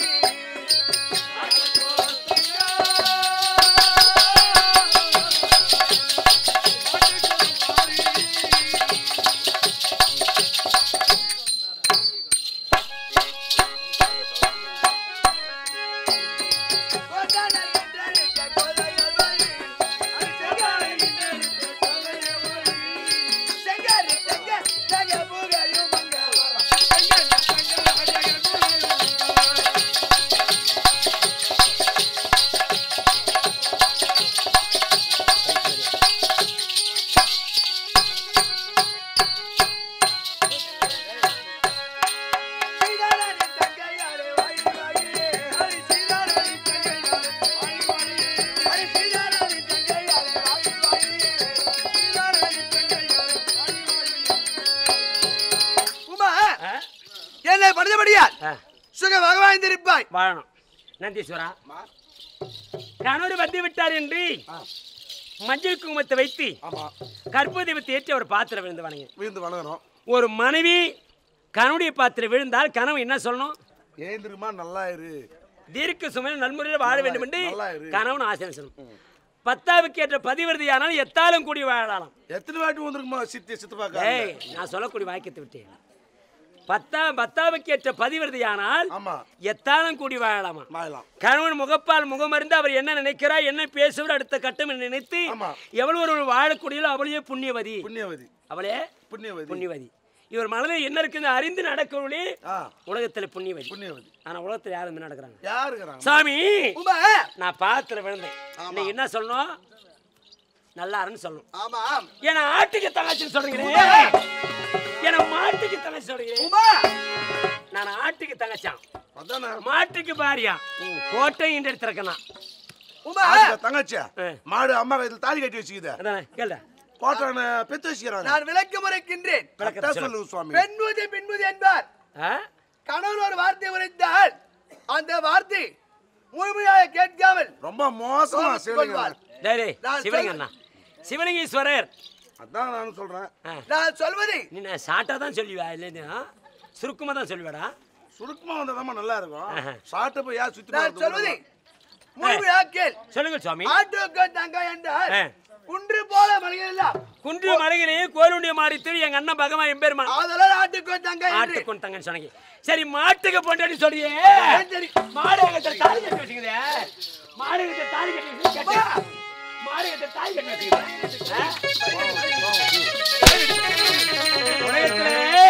கொண்டாட என்றழைத்த கொலையவரி. அரிசகாலை என்றழைத்த கொலையவரி. செங்கரி செங்க செங்க புகையும் அங்க வரும். செங்கரி செங்க அழகர் புகையும் அங்க வரும். சீதாராணி தங்கையாரே வாய் வாயே. ஹரி சீதாராணி தங்கையாரே வாய் வாயே. ஹரி சீதாராணி தங்கையாரே வாய் வாயே. சீதாராணி தங்கையாரே வாய் வாயே. உமா என்னை படுத்தபடியால் சுகமாக வாழ்ந்திருப்பாய் வாழணும் நந்தீஸ்வரா கணவர் வந்து விட்டார் என்று மஞ்சள் குங்குமத்தை வைத்து ஆமா கற்பூரத்தை வைத்து ஏற்றி அவர் பாத்திரம் விழுந்து வணங்க விழுந்து வணங்குறோம் ஒரு மனைவி கணவனுடைய பாத்திரம் விழுந்தால் கணவன் என்ன சொல்லணும் ஏந்திருமா நல்லா இரு தீர்க்க சுமையில் நன்முறையில் வாழ வேண்டும் என்று நல்லா இரு. கணவன் ஆசை சொல்லணும் பத்தாவுக்கு ஏற்ற பதிவிரதியானால் எத்தாலும் கூடி வாழலாம் எத்தனை வாட்டி வந்திருக்குமா சித்தி சித்தப்பா ஏய் நான் சொல்லக்கூடிய வாக்கியத்தை விட்டேன் பத்தா பத்தாவுக்கு ஏற்ற பதிவிரதியானால் ஆமா எத்தாலும் கூடி வாழலாமா மாயலாம் கணவன் முகப்பால் முகமறிந்து அவர் என்ன நினைக்கிறார் என்ன பேசுவார் அடுத்த கட்டம் என்று நினைத்து ஆமா. எவ்வளவு ஒரு வாழக்கூடியோ அவளையே புண்ணியவதி புண்ணியவதி அவளே புண்ணியவதி புண்ணியவதி இவர் மனதில் என்ன இருக்குன்னு அறிந்து நடக்கிறவளே ஆ உலகத்துல புண்ணியவதி புண்ணியவதி ஆனா உலகத்துல யாரும் நடக்கிறாங்க யார் இருக்கிறாங்க சாமி உமா நான் பாத்துல விழுந்தேன் நீ என்ன சொல்லணும் நல்லாருன்னு சொல்லணும் ஆமா ஏன்னா ஆட்டுக்கு தங்கச்சின்னு சொல்றீங்களே ஏன்னா மாட்டுக்கு தங்கச்சி சொல்றீங்களே உமா நான் ஆட்டுக்கு தங்கச்சான் அதானே மாட்டுக்கு பாரியா கோட்டை இன்று எடுத்திருக்கேன் உமா ஆட்டுக்கா தங்கச்சியா ஆ. மாடு அம்மா கையில் தாலி கட்டி வச்சுக்குது அதானே கேள்ற கோட்டை பெத்து வச்சுக்கிறாங்க நான் விளக்க முறைக்கின்றேன் கரெக்டா சொல்லு சுவாமி பெண்முதி பின்முதி என்பார் ஆ? கணவன் ஒரு வார்த்தை உரைத்தால் அந்த வார்த்தை முழுமையாக கேட்காமல் ரொம்ப மோசமா கோபித்துக் செய்வீங்க கொள்வார். டேய் டேய், நான் சிவலிங்க அண்ணா சிவலிங்கீஸ்வரர் அதான் நானும் சொல்றேன் ஆ, நான் சொல்வதை நீ நான் ஷார்ட்டாக தான் சொல்லுவா இல்லைன்னா சுருக்கமாக தான் சொல்லுவாடா சுருக்கமா வந்ததாம்மா நல்லா இருக்கும் ஆஹா. சாப்பிட்டு போய் யார் சுத்தி நான் சொல்வதை முழுமையாக கேள் சொல்லுங்க சுவாமி ஆட்டுக்கு தங்க என்றால் ஆ. குன்று போல மலையெல்லாம் குன்று மலையிலேயே கோலுண்டிய மாறித்து எங்க அண்ணன் பகவான் எம்பெருமான் அதெல்லாம் ஆட்டுக்கு தங்க என்று ஆட்டு கொண்டாங்கன்னு சொன்னீங்க சரி மாட்டுக்கு பொண்டாடி சொல்றியே ஏன் சரி மாடு எங்கிட்ட தாலி கட்டி வச்சுக்குதே மாடு கிட்ட தாலி கட்டி வச்சுக்கிதே. மாடு கிட்ட தாலி கட்டி வச்சுக்குதே. ஆ? உலகத்திலே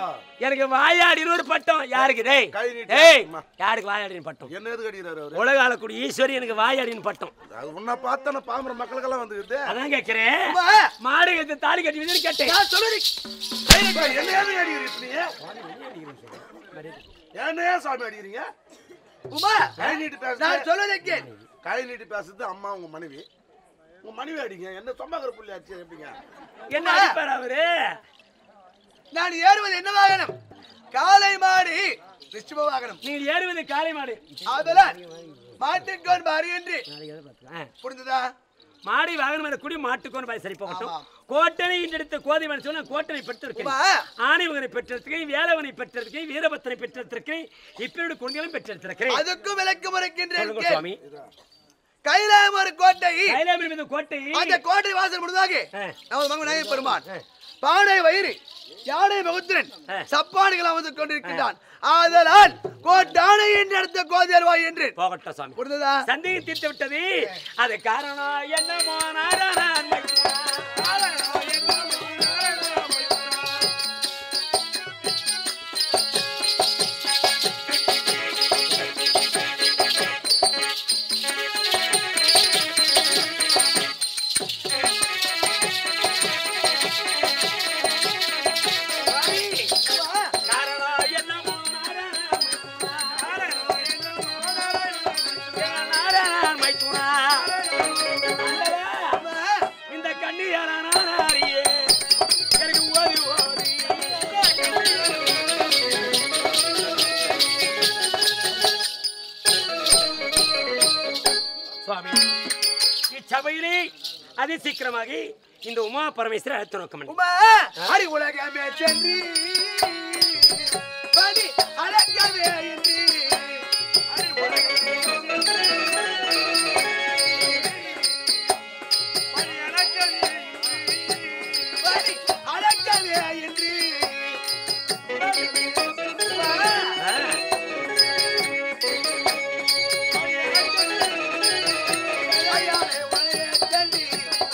எனக்கு வாயாடின்னு ஒரு பட்டம் யாருக்கு டேய் கை நீட்டு. டேய் அம்மா. யாருக்கு வாயாடின்னு பட்டம் என்ன எதுக்கு அடிக்கிறாரு அவரு உலக ஆளக்கூடிய ஈஸ்வரி எனக்கு வாயாடின்னு பட்டம் அது உன்னை பார்த்தான பாமர மக்களுக்கெல்லாம் வந்துருது அதான் கேட்கிறேன் உமா, மாடு கட்டு தாலி கட்டி விதுன்னு கேட்டேன் நான் சொல்லுறேன் என்ன ஏன் அடிக்கிறீங்க என்ன ஏன் சாமி அடிக்கிறீங்க உமா கை நீட்டு பேசுறது நான் சொல்வதை கேள் கை நீட்டி பேசுறது அம்மா உங்க மனைவி உங்க மனைவி அடிங்க என்ன சொம்மாக்கிற புள்ளி அடிச்சு எப்படிங்க என்ன அடிப்பார் அவரு நான் ஏறுவது என்ன வாகனம் காளை மாடு ரிஷப வாகனம் நீங்கள் ஏறுவது காளை மாடு ஆதலால் மாட்டுக்கோன் பாரு என்று ஆ. புரிந்ததா மாடி வாகனம் மேல குடி மாட்டுக்கோன்னு பாய் சரி போகட்டும் ஆமாம். கோட்டனை எடுத்த கோதை மனுஷன் சொன்னா கோட்டனை பெற்றிருக்கேன் உமா, ஆணைவகனை பெற்றிருக்கேன் வேலவனை பெற்றிருக்கேன் வீரபத்தனை பெற்றிருக்கேன் இப்படி குழந்தைகளும் பெற்றிருக்கிறேன் அதுக்கும் விளக்கு முறைக்கின்றேன் சொல்லுங்க கேள். சுவாமி கைலாயம் ஒரு கோட்டை கைலாயம் மீது கோட்டை அந்த கோட்டை வாசல் முழுதாக ஆ. நமது மகன் விநாயகர் பெருமான் பானை வயிறு யானை பகுத்திரன் ஆ. சப்பானிகள் அமர்ந்து கொண்டிருக்கின்றான் ஆதலால் கோட்டானை என்று அடுத்த கோதேர்வாய் என்று போகட்டும் சாமி புரிந்ததா சந்தேகம் தீர்த்து விட்டது அது காரணம் என்னமோ நாராயணன் மைத்துனா. காரணம் என்னமோ நாராயணன் மைத்துனா. காரணம் என்னமோ நாராயணன் மைத்துனா. காரணம் என்னமோ நாராயணன் மைத்துனா. ஆண்டவா, இந்த கண்ணியாரான நாரியே எனக்கு ஓதி ஓதி சுவாமி இச்சபையிலே அதி சீக்கிரமாக இந்த உமா பரமேஸ்வரர் அழைத்து நோக்கம் உமா அடி உலகமே சென்றி படி அழகமே என்று அடி உலகமே படி அழகமே என்று ஐயாவே உலகமே சென்றி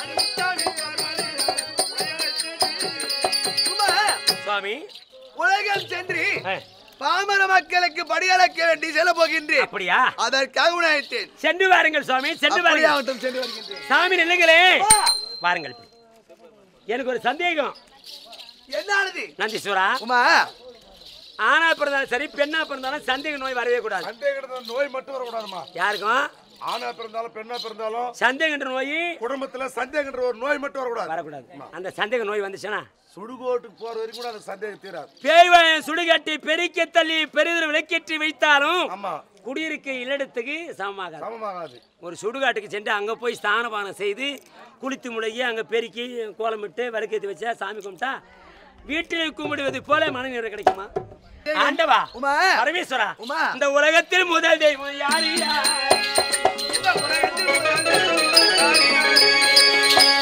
உமா சுவாமி உலகம் சென்று ஆ, பாமர மக்களுக்கு படியளக்க வேண்டி செல்ல போகின்றேன் அப்படியா அதற்காக உணர்த்தேன் சென்று வாருங்கள் சுவாமி சென்று வாருங்கள் அப்படியாகட்டும் சென்று வருகின்றேன் சாமி நில்லுங்களே வாருங்கள் எனக்கு ஒரு சந்தேகம் என்னானது நந்தீஸ்வரா உமா ஆணா பிறந்தாலும் சரி பெண்ணா பிறந்தாலும் சந்தேக நோய் வரவே கூடாது சந்தேக நோய் மட்டும் வரக்கூடாதுமா யாருக்கும் ஆணா பிறந்தாலும் பெண்ணா பிறந்தாலும் சந்தேகன்ற நோய் குடும்பத்துல சந்தேகன்ற ஒரு நோய் மட்டும் வரக்கூடாது வரக்கூடாது அந்த சந்தேக நோய் வந்துச்சுன்னா சுடுகோட்டுக்கு போற வரைக்கும் கூட அந்த சந்தேகம் தீராது பேய்வாயம் சுடுகாட்டி பெருக்கி தள்ளி பெரிதொரு விளக்கேற்றி வைத்தாலும் ஆமா குடியிருக்க இல்லடத்துக்கு சமமாகாது சமமாகாது ஒரு சுடுகாட்டுக்கு சென்று அங்கே போய் ஸ்தானபானம் செய்து குளித்து முழுகி அங்கே பெருக்கி கோலமிட்டு விளக்கேற்றி வச்சா சாமி கும்பிட்டா வீட்டில் கும்பிடுவது போல மனநிறை கிடைக்குமா ஆண்டவா உமா பரமேஸ்வரா உமா. இந்த உலகத்தில் முதல் தெய்வம் யாரு யார்? இந்த உலகத்தில் முதல் தெய்வம் யாரு யார்?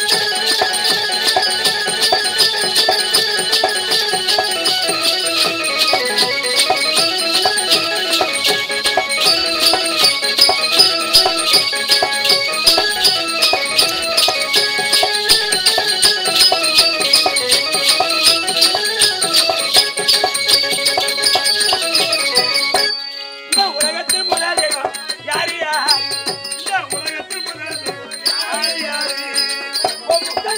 இந்த உலகத்தில் முதல் தெய்வம் யாரு யார்? இந்த உலகத்தில் முதல் தெய்வம் யாரு யாரு? ஓ, முத்தம்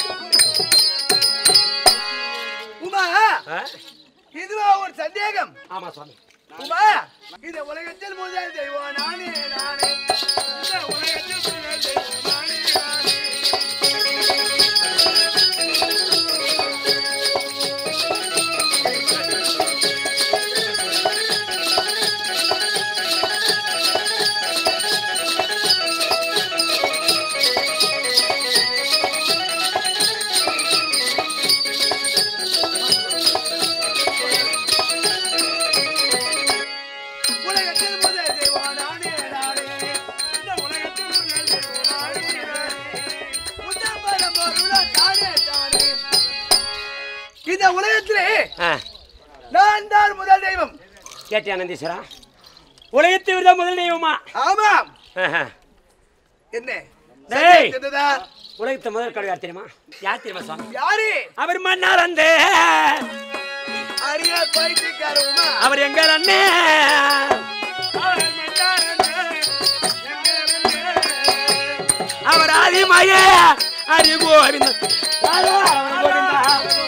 உமா ஆ? இதுவா ஒரு சந்தேகம் ஆமா சுவாமி உமா இந்த உலகத்தில் முதல் தெய்வம் நானே நானே இந்த உலகத்தில் முதல் தெய்வம் நானே நானே உலகத்தில் முதல் தெய்வம் நானே நானே இந்த உலகத்தில் முதல் தெய்வம் நானே நானே உத்தம்பரம் பொருள தானே தானே இந்த உலகத்திலே ஆ நான் தான் முதல் தெய்வம் கேட்டியா நந்தீஸ்வரா உலகத்தில் விருதா முதல் தெய்வமா ஆமாம் ஆஹா. என்ன டேய். தெரிந்ததா? உலகத்தை முதல் கடவுள் யார் தெரியுமா யார் தெரியுமா சுவாமி யாரு அவர் மன்னார் அந்த அரிய பைத்தியக்காரமா அவர் எங்க அண்ணன் அவர் ஆதிமாய ஹரி கோவிந்தன் ராதா, கோவிந்தா.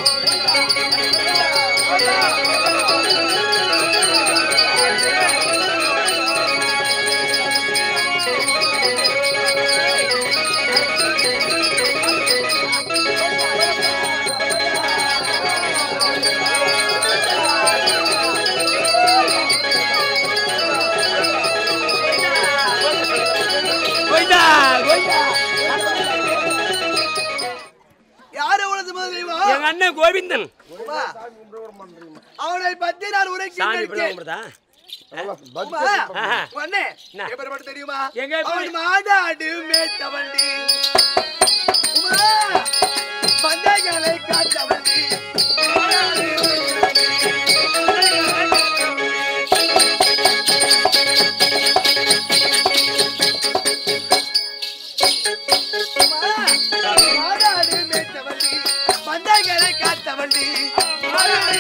கோவிந்தா, கோவிந்தா. யாரு உனது முதலிவா எங்க அண்ணன் கோவிந்தன் அவனை பத்தி நான் சாமி உரைக்கிறேன் இப்படி கும்பிடுதா? உமா, ஆஹா. அண்ணே, என்ன? எப்படிப்பட்ட தெரியுமா எங்க அவன் எப்படி? மாடாடு மேய்த்தவண்டி உமா, பந்தயங்களை காத்தவண்டி மாடாடு உமா, மாடாடு மேய்த்தவண்டி பந்தயங்களை காத்தவண்டி மாடாடு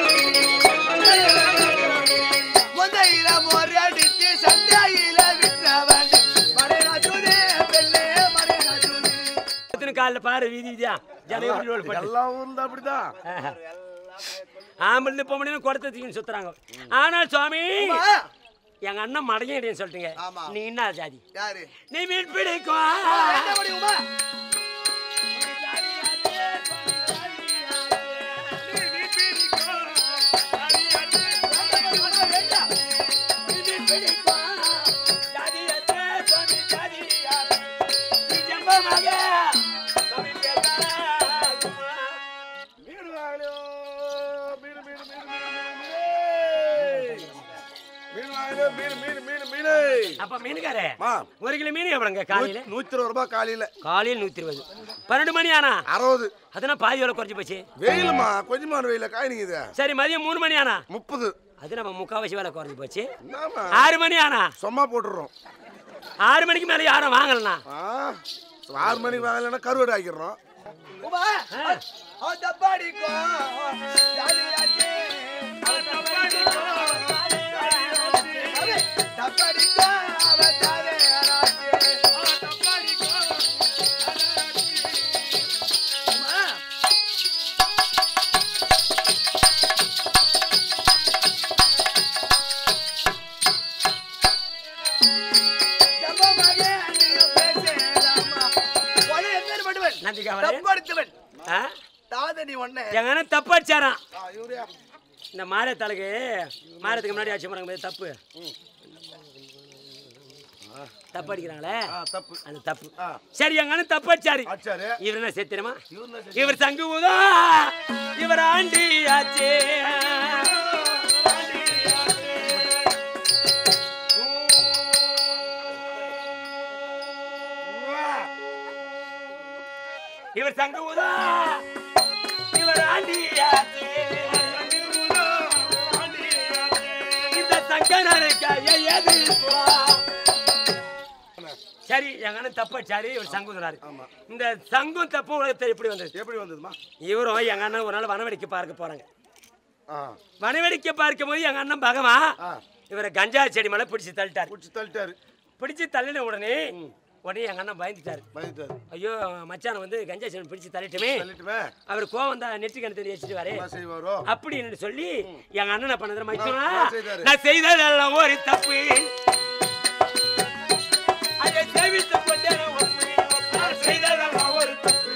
முந்தையில முறையடித்து சந்தையில விற்றவன் மறைநாட்டுதே பெண்ணே மறைநாட்டுதே எத்தனை காலைல பாரு வீதி வீதியா ஜனம் எப்படி ரோல் பண்ணி எல்லா ஊர்ல அப்படிதான் ஆம்பளை பொம்பளைன்னு குடத்தை தூக்கின்னு சுத்துறாங்க ஆனால் சுவாமி எங்க அண்ணன் மடையடின்னு சொல்லிட்டீங்க ஆமா. நீ என்ன ஜாதி யாரு நீ மீன் பிடிக்கும் என்ன முடியுமா மீன் வாங்கினோ மீன் மீன் மீன் மீன் வாங்கினோ மீன் மீன் மீன் மீன் அப்ப மீனுக்காரே மா ஒரு கிலோ மீன் எவ்வளோங்க காலையில நூத்தி இருபது ரூபாய் காலையில காலையில் நூத்தி இருபது பன்னெண்டு மணி ஆனா அறுபது அதெல்லாம் பாதி வேலை குறைஞ்சு போச்சு வெயிலுமா கொஞ்சமான வெயில காய் நிக்குது சரி மதியம் மூணு மணி ஆனா முப்பது அது நம்ம முக்காவாசி வேலை குறைஞ்சு போச்சு என்னம்மா ஆறு மணி ஆனா சும்மா போட்டுடுறோம் ஆறு மணிக்கு மேல யாரும் வாங்கலண்ணா ஆ ஆறு மணிக்கு வாங்கலைன்னா கருவாடு ஆக்கிடுறோம் உமா அவன் தப்பாடிக்கோ ஜாலியாச்சே அவன் தப்பாடிக்கோ அவன் தப்பாடிக்கோ அவன் தாரேராச்சே உமா ஜம்பமாக நீயும் பேசலாமா உடனே என்ன பண்ணுவன் நன்றி காவலே. தப்படுத்துவன் ஆ? தாதனி ஒண்ணு எங்க அண்ணன் தப்பு அடிச்சாராம் இவரே இந்த மாரியத்தாளுக்கு மாரியத்துக்கு முன்னாடி ஆச்சு பாருங்க பாரு, தப்பு தப்பு அடிக்கிறாங்களே ஆ தப்பு அந்த தப்பு ஆ. சரி எங்க அண்ணன் தப்பு அடிச்சாரு ஆச்சாரு இவர் என்ன சேர்த்திரமா இவர் சங்கு ஊதா இவர் ஆண்டி ஆச்சே இவர் சங்கு ஊதா இவர் ஆண்டி ஆச்சே இந்த சங்கனருக்கு ஏது சரி எங்க அண்ணன் தப்பு அடிச்சாரு இவர் சங்கு ஊதுறாரு இந்த சங்கும் தப்பு உலகத்தை எப்படி வந்தது எப்படி வந்ததுமா இவரும் எங்க அண்ணன் ஒரு நாள் வனவெடிக்கை பார்க்க போறாங்க ஆ வனவெடிக்கை பார்க்கும் போது எங்க அண்ணன் பகவா ஆ. இவரை கஞ்சா செடி மேல பிடிச்சு தள்ளிட்டாரு பிடிச்சி தள்ளிட்டாரு பிடிச்சு தள்ளின உடனே உடனே எங்க அண்ணன் பயந்துட்டாரு பயந்துட்டாரு ஐயோ மச்சான் வந்து கஞ்சா செடி பிடிச்சு தள்ளிட்டுமே தள்ளிட்டுமே அவர் கோவம் தான் நெற்றி கணத்தை வச்சுட்டு வரே என்ன செய்வாரோ அப்படின்னு சொல்லி எங்க அண்ணன் என்ன பண்ணது மைத்துனா என்ன செய்தாரு? நான் செய்ததெல்லாம் ஒரு தப்பு அதை சேவித்துக் கொண்டேன் ஒப்பு. நான் செய்ததெல்லாம் ஒரு தப்பு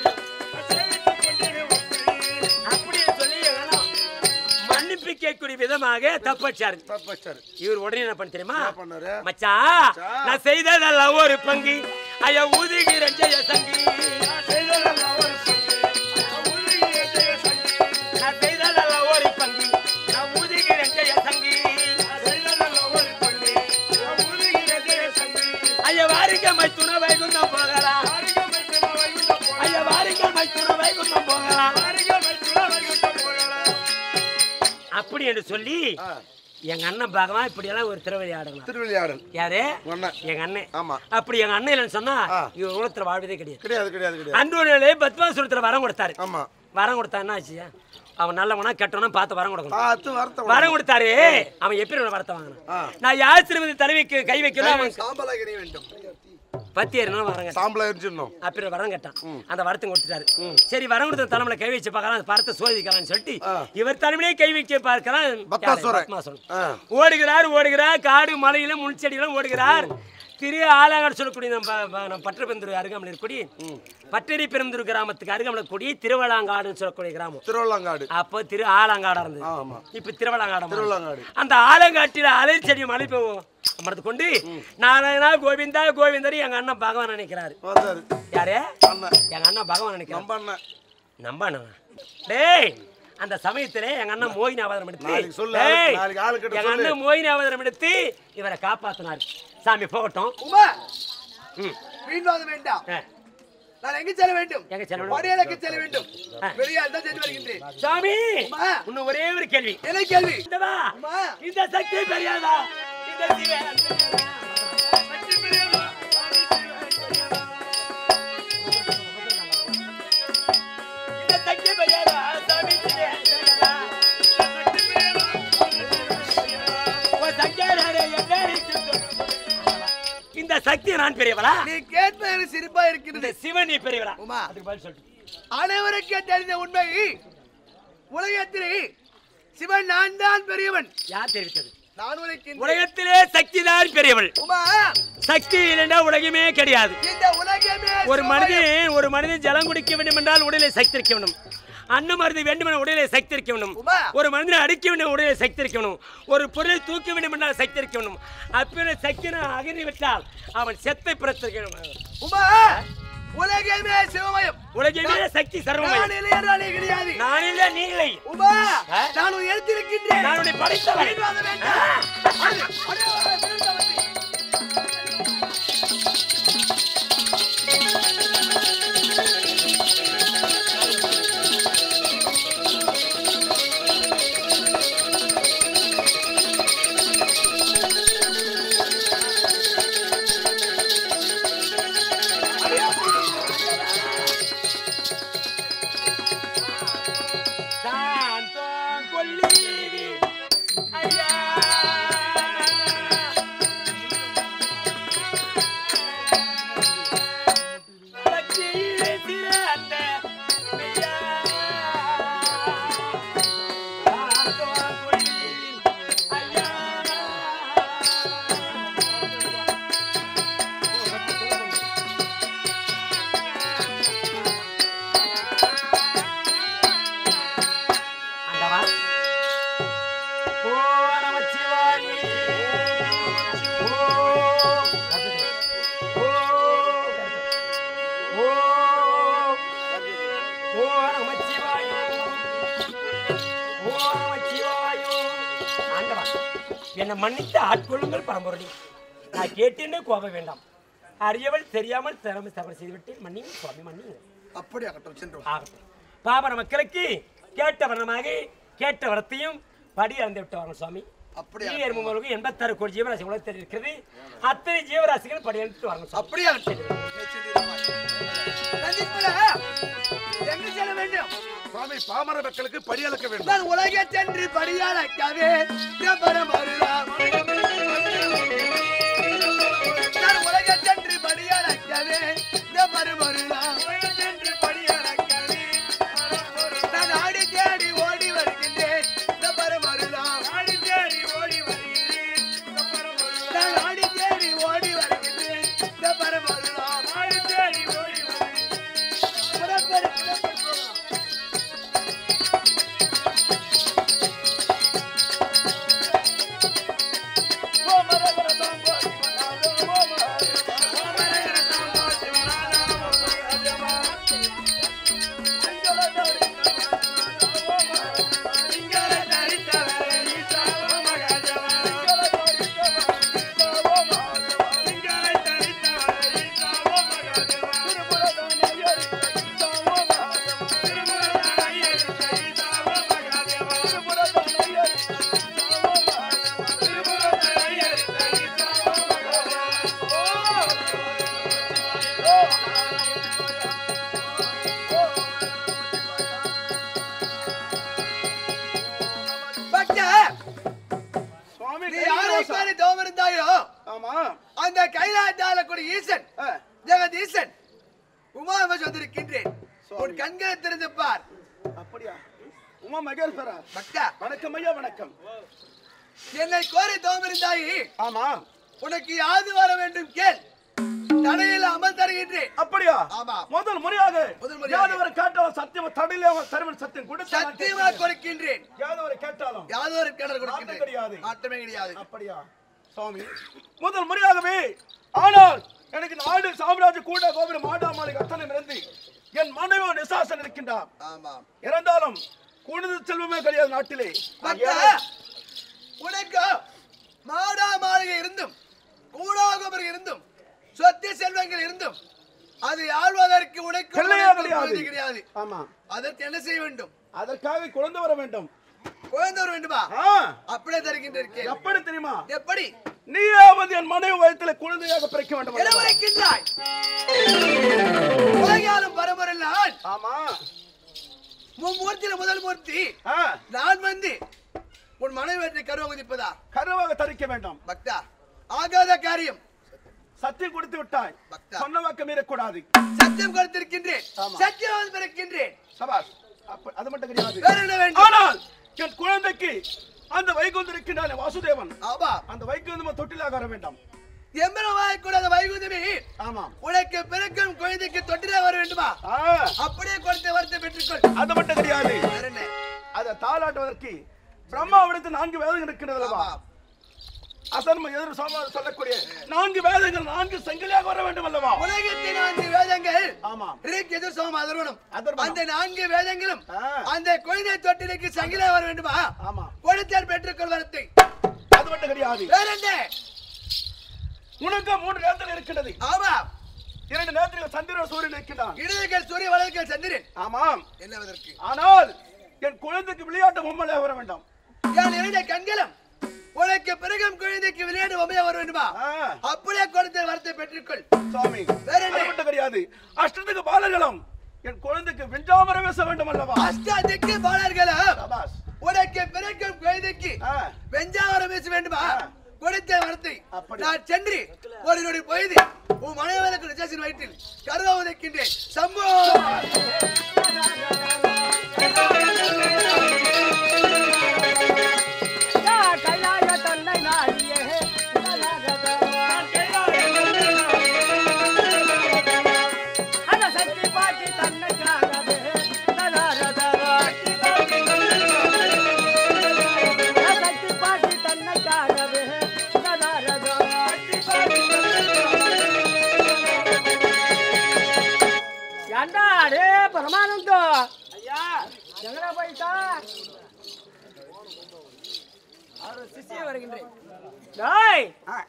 அப்படின்னு சொல்லி எங்க அண்ணன் மன்னிப்பு கேட்கக்கூடிய விதமாக தப்பச்சாரு தப்பாச்சாரு இவர் உடனே என்ன பண்ண தெரியுமா என்ன பண்ணாரு மச்சான் நான் செய்ததெல்லாம் ஒரு பங்கு ஐயா ஊதுகிற ஜெய சங்கி நான் செய்ததெல்லாம் ஒரு பங்கு நான் ஊதுகிற ஜெய சங்கி ஐயா வாரிக்க மைத்துன வைகுந்தம் போகலாம் ஐயா வாரிக்க மைத்துன வைகுந்தம் போகலாம் அப்படி என்று சொல்லி ஆ. எங்க அண்ணன் பகவான் இப்படி எல்லாம் ஒரு திருவிளையாடலாம் திருவிளையாடல் யாரு உங்க அண்ணன் எங்க அண்ணன் ஆமா அப்படி எங்க அண்ணன் இல்லைன்னு சொன்னா ஆ. இவர் உலகத்துல வாழ்வதே கிடையாது கிடையாது கிடையாது கிடையாது அன்று பத்மாசுரத்துல வரம் கொடுத்தாரு ஆமா வரம் கொடுத்தா என்ன ஆச்சு அவன் நல்லவனா கெட்டவனா பார்த்து வரம் கொடுக்கணும் பார்த்து வரத்த வரம் கொடுத்தாரு அவன் எப்படி உன வரத்த வாங்கினான் நான் யாசிரமதி தலைவிக்கு கை வைக்கல அவன் சாம்பலாகினி வேண்டும் பத்தி ஏறினா வரங்க சாம்பலா எரிஞ்சிடணும் அப்புறம் வரம் கேட்டான் அந்த வரத்தை கொடுத்துட்டாரு சரி வரம் கொடுத்த தலைமையில கை வச்சு பார்க்கலாம் பரத்தை சோதிக்கலாம்னு சொல்லிட்டு இவர் தலைமையிலே கை வைக்க பார்க்கலாம் பத்மாசுரன். பத்மாசுரன். ஆ. ஓடுகிறார் ஓடுகிறார் காடு மலையில முன்செடிகளும் ஓடுகிறார் திரு ஆலாங்காடு சொல்லக்கூடிய நம்ம ப- நம்ம பட்டபெருந்தூர் அருகாமல் இருக்கக்கூடிய பட்டரி பெருந்தூர் கிராமத்துக்கு அருகாமல் கூடிய திருவளாங்காடுன்னு சொல்லக்கூடிய கிராமம் திருவள்ளங்காடு அப்போ திரு ஆலங்காடா இருந்தது ஆமா இப்ப திருவள்ளாங்காடு திருவள்ளங்காடு. அந்த ஆலங்காட்டில அலை செடி மலை அமர்ந்து கொண்டு நாராயணா கோவிந்தா கோவிந்தர் எங்க அண்ணன் பகவான் நினைக்கிறாரு வந்தாரு யாரு அண்ணன் எங்க அண்ணன் பகவான் நினைக்கிறான் நம்ம அண்ணன் நம்ப அண்ணன் டேய் அந்த சமயத்திலே எங்க அண்ணன் மோகினி அவதாரம் எடுத்து நாளைக்கு சொல்லு, டேய், நாளைக்கு ஆளுக்கிட்ட எங்க சொல்லு. அண்ணன் மோகினி அவதாரம் எடுத்து இவரை காப்பாத்தினாரு சாமி போகட்டும் உமா ம். வீண் வாங்க வேண்டாம் ஆ. நான் எங்க செல்ல வேண்டும் எங்க செல்ல வேண்டும்? படையலுக்கு செல்ல வேண்டும் ஆ. வெளியால் தான் சென்று வருகின்றேன் சாமி உமா. இன்னும் ஒரே ஒரு கேள்வி என்ன கேள்வி இந்தவா, உமா. இந்த சக்தி பெரியாதா இந்த சிவன் சக்தி பெரியவா, சாமி பெரியவா. இந்த சக்தி பெரியாதா சாமி சிவன் பெரியாதா. சக்தி பெரியவா, சாமி பெரியவா. உன் சங்கரரே என்னை சுத்தம். இந்த சக்தி நான் பெரியவளா நீ கேட்பது சிரிப்பா இருக்கிறது இந்த சிவன் நீ பெரியவளா உமா. அதுக்கு பதில் சொல்லு அனைவருக்கும் தெரிந்த உண்மை உலகத்திலே சிவன் நான் தான் பெரியவன் யார் தெரிவித்தது நான் உழைக்கின்றேன் உலகத்திலே சக்தி தான் பெரியவள் உமா சக்தி இல்லைன்னா உலகமே கிடையாது இந்த உலகமே ஒரு சிவமயம். மனிதன் ஒரு மனிதன் ஜலம் குடிக்க வேண்டும் என்றால் உடலை சக்தி இருக்க வேண்டும் அன்ன மருந்து வேண்டும் என உடலை சக்தி இருக்க வேண்டும் உமா. ஒரு மனிதனை அடிக்க வேண்டும் உடலை சக்தி இருக்க வேண்டும் ஒரு பொருளை தூக்க வேண்டும் என்றால் சக்தி இருக்க வேண்டும் அப்படி சக்தியை அகறி விட்டால் அவன் செத்தை பிறத்திருக்க வேண்டும் உமா உலகமே சிவமயம் உலகமே சக்தி நான் சர்வமயம் இளையராணி கிடையாது நான் இல்லை நீ இல்லை உமா ஆ? நான் உன் எழுத்திருக்கின்றேன் நான் உன்னை படைத்தவன் வீண் வாங்க வேண்டாம். அடு, அடு, அடு, விழுந்தவன். சாந்தம் கொல்லி ஐயா பச்சையிலே சிறந்த மெய்யா. சாந்தம் கொல்லி ஐயா. ஆண்டவா ஓ நமச்சிவாயி ஓ ஓ ஓ ஓ நமச்சிவாயி ஓ நமச்சிவாயி ஆண்டவா என்னை மன்னித்து ஆட்கொள்ளுங்கள் பரம்பொருளி நான் கேட்டேன்னே கோபம் வேண்டாம் அறியவள் தெரியாமல் திறமை தவறு செய்துவிட்டு மன்னிங்க சுவாமி மன்னிங்க அப்படி ஆகட்டும் சென்று ஆகட்டும் பாமர மக்களுக்கு கேட்ட வண்ணமாக கேட்ட வரத்தையும் படி அறிந்து விட்டு வரணும் சுவாமி அப்படியா? ஈரமுக எண்பத்தாறு கோடி ஜீவராசி உலகத்தில் இருக்கிறது அத்தனை ஜீவராசிகள் படி அறிந்து வரணும் சுவாமி அப்படியே ஆகட்டும் ரஞ்சித்குல, எங்கு செல்ல வேண்டும் சுவாமி பாமர மக்களுக்கு படி அளக்க வேண்டும் நான் உலகை சென்று படியாளக்கவே பிரபரமருளாம். நான் உலகை சென்று படியாளக்கவே பிரபரமருளாம். சென்று படியறக்கவே, நான் ஆடி தேடி ஓடி வருகின்றேன் பிரபரமருளாம். ஆடி தேடி ஓடி வருகிறேன் அப்புறம் ஒரு நான் ஆடி தேடி ஓடி வருகின்றேன் பிரபரமருளாம். ஆடி தேடி ஓடி வருகிறேன் புறப்பெரு, புறப்பெரு. நீ யாரை கோரி தவம் இருந்தாயோ ஆமா அந்த கைலாயத்தால கூட ஈசன் ஆ, ஜெகதீசன் உமாவஸ் வந்திருக்கின்றேன் உன் கண்களை திறந்து பார் அப்படியா உமா மகேஸ்வரா பக்தா வணக்கம் ஐயா வணக்கம் என்னை கோரி தவம் இருந்தாயே ஆமா உனக்கு யாது வர வேண்டும் கேள் தடையில் அமல் தருகின்றேன் அப்படியா ஆமா. முதல் முறையாக முதல் முறையாக. யாதவரை கேட்டாலும் சத்தியம் தடையிலே தருவன் சத்தியம் கொடுத்து சத்தியமா கொடுக்கின்றேன் யாதவரை கேட்டாலும் யாதோ ஒரு கிணறு மாற்றம் கிடையாது. கொடுக்கின்றேன் மாற்றமே கிடையாது அப்படியா சுவாமி முதல் முறையாகவே ஆனால் எனக்கு நாடு சாம்ராஜ்ய கூட கோபுரம் மாடாமாளி அத்தனை இருந்து என் மனைவி நிசாசன் இருக்கின்றார் ஆமா இறந்தாலும் கூடுதல் செல்வமே கிடையாது நாட்டிலே பக்தா உனக்கு மாடா மாளிகை இருந்தும் கூடாகோபுரம் இருந்தும் சொத்து செல்வங்கள் இருந்தும் அது ஆழ்வதற்கு உனக்கு பிள்ளையே உனக்கு கிடையாது. குழந்தை கிடையாது ஆமா அதற்கு என்ன செய்ய வேண்டும் அதற்காக குழந்தை வர வேண்டும் குழந்தை வர வேண்டுமா ஆ, அப்படியே தருகின்றேன் எப்படி தெரியுமா எப்படி நீயே வந்து என் மனைவி வயத்துல குழந்தையாக பிறக்க வேண்டும் என அல்லவா? உரைக்கின்றாய் உலகாலும் பரம்பரில் நான் ஆமா மும்மூர்த்தியில முதல் மூர்த்தி ஆ, நான் வந்து உன் மனைவி வெற்றி கருவ குதிப்பதா கருவாக தரிக்க வேண்டும் பக்தா ஆகாத காரியம் சத்தியம் கொடுத்து விட்டாய் பக்தா. சொன்ன வாக்க மீறக்கூடாது சத்தியம் கொடுத்திருக்கின்றேன் சத்தியம் பிறக்கின்றேன் சபாஷ் அப்ப- அது மட்டும் கிடையாது வேற என்ன வேண்டும் ஆனால் என் குழந்தைக்கு அந்த வைகுந்தம் இருக்கின்றானே வாசுதேவன் ஆமா அந்த வைகுந்தம் தொட்டிலாக வர வேண்டாம் எம்பரவாய் கூடாத வைகுந்தமே ஆமா உனக்கு பிறக்கும் குழந்தைக்கு தொட்டிலே வர வேண்டுமா ஆ, அப்படியே கொடுத்த வரத்தை பெற்றுக்கொள் அது மட்டும் கிடையாது வேற என்ன அதை தாளாட்டுவதற்கு பிரம்மாவிடத்து நான்கு வேதங்கள் இருக்கின்றது அல்லவா ஆமா. அசன்ம எதிர் சோம சொல்லக்கூடிய நான்கு வேதங்கள் நான்கு செங்கலியாக வர வேண்டும் அல்லவா உலகத்தின் நான்கு வேதங்கள் ஆமா ரிக் எதிர் சோம அதர்வனம் அதர்வனம். அந்த நான்கு வேதங்களும் ஆ. அந்த குழந்தை தொட்டிலுக்கு சங்கிலா வர வேண்டுமா ஆமா கொடுத்தால் பெற்றுக்கொள் வரத்தை அது மட்டும் கிடையாது வேற என்ன உனக்கு மூன்று நேரத்தில் இருக்கின்றது ஆமா இரண்டு நேரத்தில் சந்திரன் சூரியன் இருக்கின்றான் இடதுகள் சூரிய வலதுகள் சந்திரன் ஆமாம் என்னவதற்கு ஆனால் என் குழந்தைக்கு விளையாட்டு பொம்மலை வர வேண்டாம் யான் இரண்டு கண்களும் உனக்கு பிறகும் குழந்தைக்கு விளையாடு பொம்மையா வர வேண்டுமா ஆ, அப்படியே கொடுத்த வரத்தை பெற்றுக்கொள் சுவாமி வேற என்ன? அது மட்டும் கிடையாது அஷ்டத்துக்கு பாலர்களும் என் குழந்தைக்கு வெஞ்சாமர பேச வேண்டும் அல்லவா அஷ்டாதிக்கு பாலர்களும் சபாஸ் உனக்கு பிறக்கும் குழந்தைக்கு ஆ, வெஞ்சாவரம் பேச வேண்டுமா கொடுத்த வரத்தை அப்படி. நான் சென்று ஒரு நொடி பொய்து உன் மனைவனுக்கு நிஜாசின் வயிற்றில் கருவா உதைக்கின்றேன் சம்போ கைலாய தொல்லை நாடியே அத சக்தி பாட்டி தன்னைக்காகவே சக்தி பாட்டி தன்னைக்காகவே ஏண்டா அடே பரமானந்தம் ஐயா எங்கடா போயிட்டா சிசிய வருகின்றேன் டேய்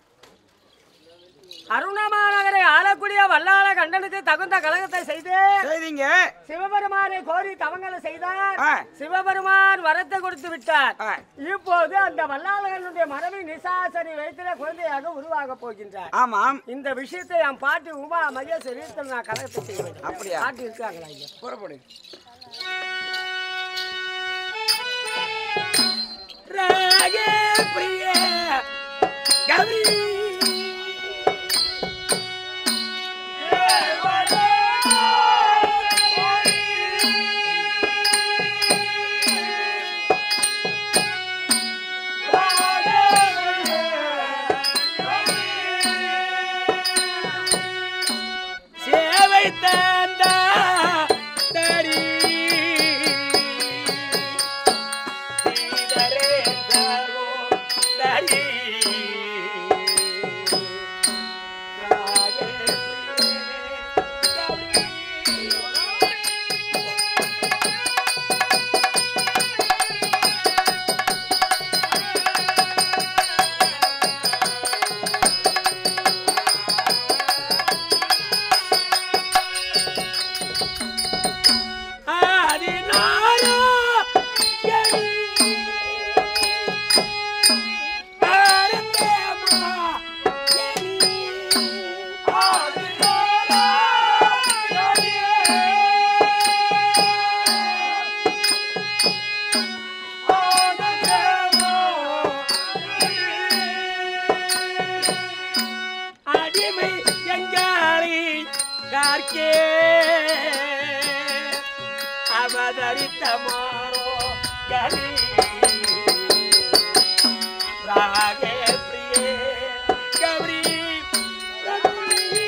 அருணமாநகரை ஆளக்கூடிய வல்லாள கண்டனுக்கு தகுந்த கலகத்தை செய்து செய்தீங்க சிவபெருமானை கோரி தவங்களை செய்தார் ஆ. சிவபெருமான் வரத்தை கொடுத்து விட்டார் ஆ. இப்போது அந்த வல்லாளகனுடைய மனைவி நிசாசரி வயிற்றில குழந்தையாக உருவாக போகின்றார் ஆமாம் இந்த விஷயத்தை என் பாட்டி உமா மகேஸ்வரி நான் கலகத்தை செய்வேன் அப்படியா? பாட்டி இருக்காங்களா இங்க புறப்படு ராகே பிரிய கௌரி சேவை தந்தா தரி பார்க்கே அவதரித்த மாறோ கலி ராகே பிரியே கௌரி ரகுரி.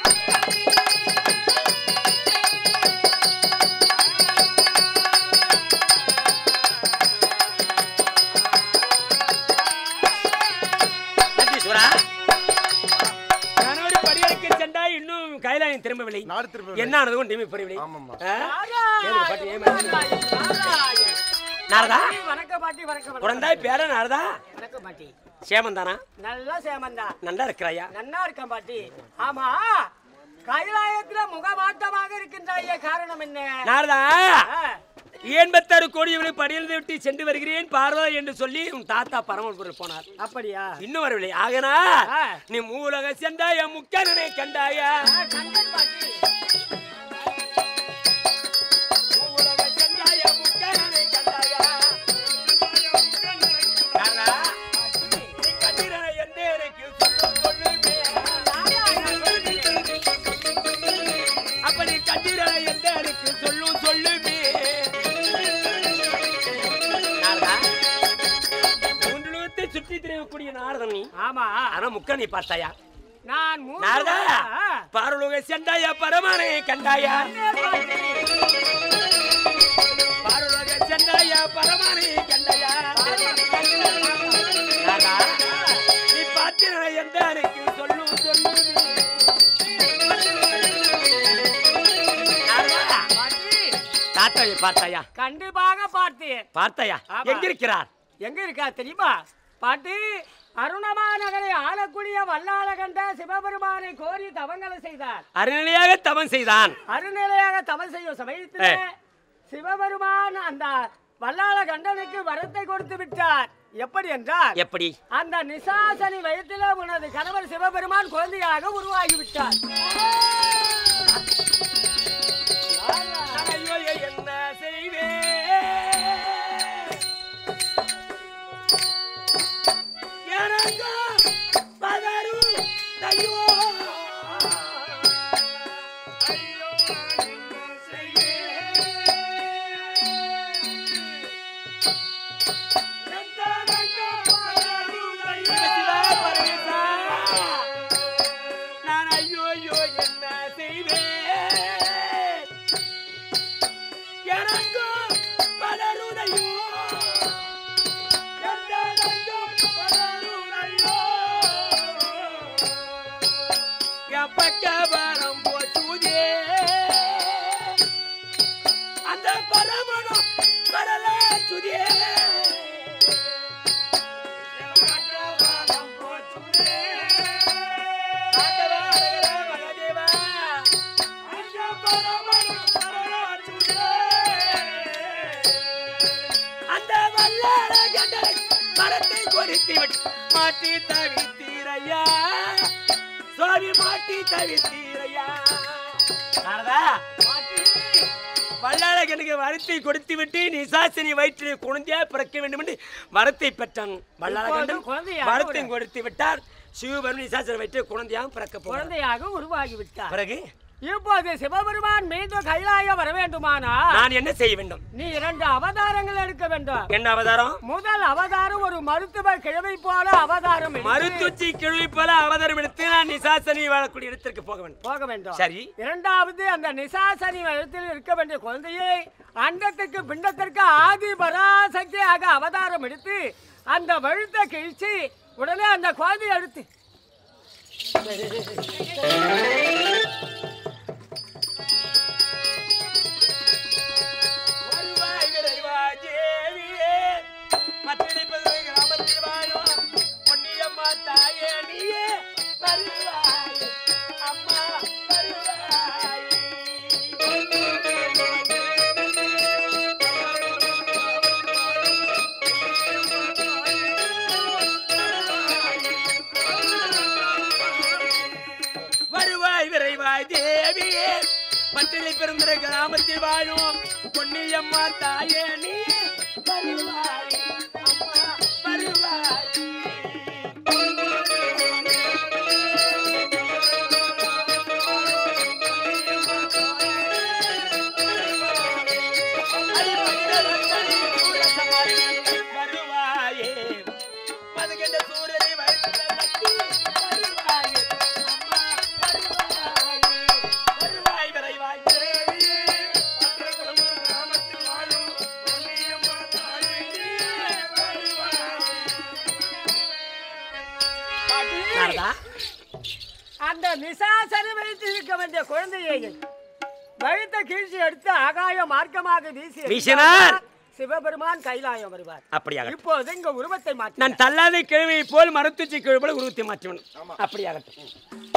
நந்தீஸ்வரா கணவன் படியறைக்கு சென்றாய் இன்னும் கைலாயம் திரும்பவில்லை நாடு திரும்பவில்லை. என்ன ஆனது ஒன்றுமே புரியவில்லை ஆமாம்மா. ஆ? ஏது பாட்டி, ஏமா? நாரதா வணக்கம் பாட்டி வணக்கம் வணக்கம். குழந்தாய் பேர நாரதா வணக்கம் பாட்டி சேமந்தானா நல்லா சேமந்தா நன்றா இருக்கிறாயா நன்னா இருக்கேன் பாட்டி ஆமா கைலாயத்துல முகவாட்டமாக இருக்கின்றாயே காரணம் என்ன நாரதா ஆ, எண்பத்தாறு கோடியவனை படியிலிருந்து விட்டு சென்று வருகிறேன் பார்வதா என்று சொல்லி உன் தாத்தா பரமபுரம் போனார் அப்படியா இன்னும் வரவில்லை ஆகனா ஆ. நீ மூலக சென்றாய முக்கனனை கண்டாயா ஆ, கண்டேன் பாட்டி மூலக சென்றாய முக்கனனை கண்டாயா நாரதா, நீ கண்டிரனை என்ன எனக்கு சொல்லு, சொல்லுமே. அப்படி கண்டிரனை என்ன எனக்கு சொல்லும் சொல்லுமே நாரதா, மூன்று லோகத்தை சுற்றி திரியக்கூடிய நாரதன் நீ ஆமா ஆனா முக்க நீ பார்த்தாயா நான் மூன்று நாரதா ஆ, பாரலோக சென்றாயா பரமானை கண்டாயா பாரலோக சென்றாயா பரமானை கண்டாயா நாரதா, நீ பார்த்தின எந்த எனக்கு சொல்லும் சொல்லு நாரதா, பாட்டி தாத்தாவை பார்த்தாயா கண்டிப்பாக பார்த்தேன் பார்த்தாயா ஆமா. எங்க இருக்கிறார் எங்க இருக்கா தெரியுமா பாட்டி அருணமா நகரை ஆளக்கூடிய வல்லாள கண்ட சிவபெருமானை கோரி தவங்களை செய்தார் அருநிலையாக தவம் செய்தான் அருநிலையாக தவம் செய்யும் சமயத்தில் ஏ. சிவபெருமான் அந்த வல்லாள கண்டனுக்கு வரத்தை கொடுத்து விட்டார் எப்படி என்றால் எப்படி அந்த நிசாசனி வயத்தில உனது கணவர் சிவபெருமான் குழந்தையாக உருவாகி விட்டார் ஐயோ என்ன செய்வேன் எனக்கு பதறு ஐயோ ஐயோ நான் என்ன செய்வேன் எத்தனைக்கோ பதறு ஐயோ பரமேசா. நான் ஐயோ ஐயோ என்ன செய்வேன் எனக்கு பலருதையோ எந்தனைக்கும் பலருதையோ என் பக்கபலம் போச்சுதே அந்த பரமணம் பரல சுதே என் பக்கபலம் போச்சுதே ஆண்டவா, அழகரே, மகதேவா. அந்த பரமணம் பரல சுதே. அந்த வல்லார கண்டனை மரத்தை கொடுத்து விட்டு மாட்டி தவித்தீரையா சுவாமி மாட்டி தவித்தீரையா நாரதா, வல்லார கண்ணுக்கு வரத்தை கொடுத்து விட்டு நிசாசினி வயிற்றில் குழந்தையா பிறக்க வேண்டும் என்று வரத்தை பெற்றான் வல்லார கண்டன் இப்போது குழந்தையாக வரத்தையும் கொடுத்து விட்டார் சிவபெருமன் நிசாசினி வயிற்றில் குழந்தையாக பிறக்க போகிறார் குழந்தையாக உருவாகி விட்டார் பிறகு இப்போது சிவபெருமான் மீண்டும் கைலாயம் வர வேண்டுமானா நான் என்ன செய்ய வேண்டும் நீ இரண்டு அவதாரங்கள் எடுக்க வேண்டும் என்ன அவதாரம் முதல் அவதாரம் ஒரு மருத்துவ கிழமை போல அவதாரம் எடுத்து மருத்துவச்சி கிழவி போல அவதாரம் எடுத்து நான் நிசாசனி வாழக்கூடிய இடத்திற்கு போக வேண்டும் போக வேண்டும் சரி இரண்டாவது அந்த நிசாசனி இடத்தில் இருக்க வேண்டிய குழந்தையை அண்டத்துக்கு பிண்டத்திற்கு ஆதி பராசக்தியாக அவதாரம் எடுத்து அந்த வழுத்தை கிழிச்சு உடனே அந்த குழந்தையை எடுத்து வருவாய் விரைவாய் தேவியே, பத்தினிப்பது கிராமத்தில் வாழும் பொன்னியம்மா தாயே நீயே வருவாய், அம்மா வருவாய். வருவாய் விரைவாய் தேவியே பட்டினி பிறந்த கிராமத்தில் வாழும் பொன்னியம்மா தாயே நீ வருவாய் அம்மா வருவாய் நாரதா, அந்த நிசாசரி வைத்து இருக்க வேண்டிய குழந்தையை வழுத்த கீழ்ச்சி எடுத்து ஆகாய மார்க்கமாக வீசி வீசினார். எறிந்தார். சிவபெருமான் கைலாயம் வருவார் அப்படியாக இப்போது இங்க உருவத்தை மாற்றி நான் தள்ளாத கிழவியை போல் மரத்துச்சி கிழவி போல உருவத்தை மாற்றுவன் அப்படியாகட்டும்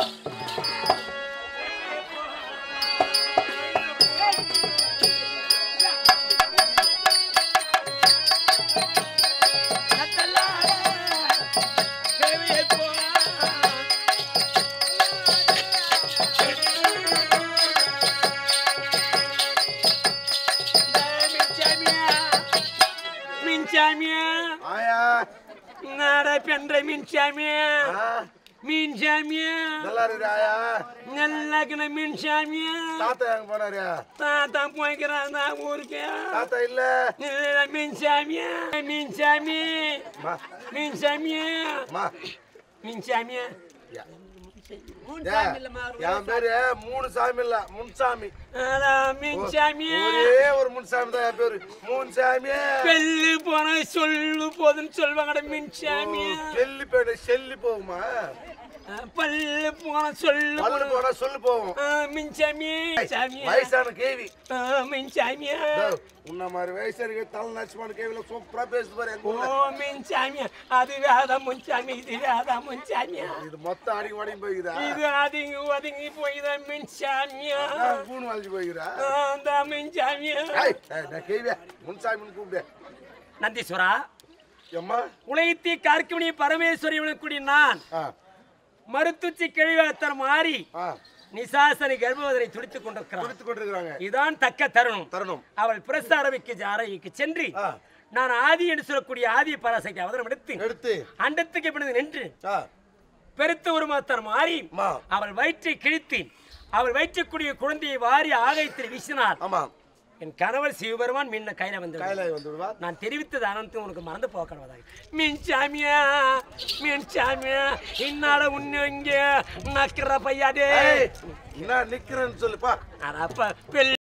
மின்சாமியா ஆயா நாட பென்ற மின்சாமியா ஆ, மின்சாமியா நல்லா இருக்கு ஆயா நல்ல மின்சாமியா தாத்தா எங்க போனாரு தாத்தா போய்க்கிறான் தான் ஊருக்கு தாத்தா இல்ல இல்ல, மின்சாமியா மின்சாமி மா, மின்சாமியா மா. மின்சாமியா யா. ஏய், என் பேரு மூணு சாமி இல்ல முன்சாமி அதான் மின்சாமியா ஒரே ஒரு முன்சாமி தான் என் பேரு முன்சாமி பெல்லு போன சொல்லு போதுன்னு சொல்லுவாங்கடா மின்சாமியா செல்லி போயிடு செல்லி போகுமா பல்லு போன சொல்லு பல்லு போனா சொல்லு போகும் ஆ, மின்சாமி சாமியா வயசான கேவி ஆ, மின்சாமியா இதோ, உன்ன மாதிரி வயசான தலை நச்சுமான கேவில சூப்பரா பேசுது பாரு எங்க ஓ ஊர்ல மின்சாமியா அது வேதா முன்சாமி இது வேதா முன்சாமியா இது மொத்தம் அடிக்க மாடியும் போய்க்குதா இது அதுங்கி ஒதுங்கி போய்தான் மின்சாமியா நான் கூணு வளைஞ்சு போய்க்கிறா அந்த மின்சாமியா ஏய், ஏய், நான் கேவியா முன்சாமின்னு கூப்பிடு நந்தீஸ்வரா எம்மா உலகத்தை கார்க்கமணி பரமேஸ்வரி விளக்கூடிய நான் ஆ மருத்துச்சி கிழிவாத்தர் மாறி ஆ நிசாசனை கர்ப்பவதனை துடித்துக் கொண்டிருக்கிறார் கொடுத்து கொண்டிருக்கிறாங்க இதான் தக்க தருணம் தருணம் அவள் பிரஸ்தாரமிக்கு ஜாரைக்கு சென்று ஆ. நான் ஆதி என்று சொல்லக்கூடிய ஆதி பராசக்தி அவதரம் எடுத்து எடுத்து அண்டத்துக்கு பிறகு நின்று ஆ பெருத்த உருமாத்தர் மாறி மா. அவள் வயிற்றை கிழித்து அவள் வயிற்றுக்குரிய குழந்தையை வாரி ஆகாயத்தில் வீசினார் ஆமா என் கணவர் சிவபெருமான் மீன கையில வந்து கைலாய் வந்து விடுவா நான் தெரிவித்தது அனந்தம் உனக்கு மறந்து போக்கணுவதாக மீன் சாமியா மீன் சாமியா இன்னால உன்னை இங்க நக்கிற பையாடே ஏய், என்ன நிக்கிறேன்னு சொல்லுப்பா அடப்பா பெல்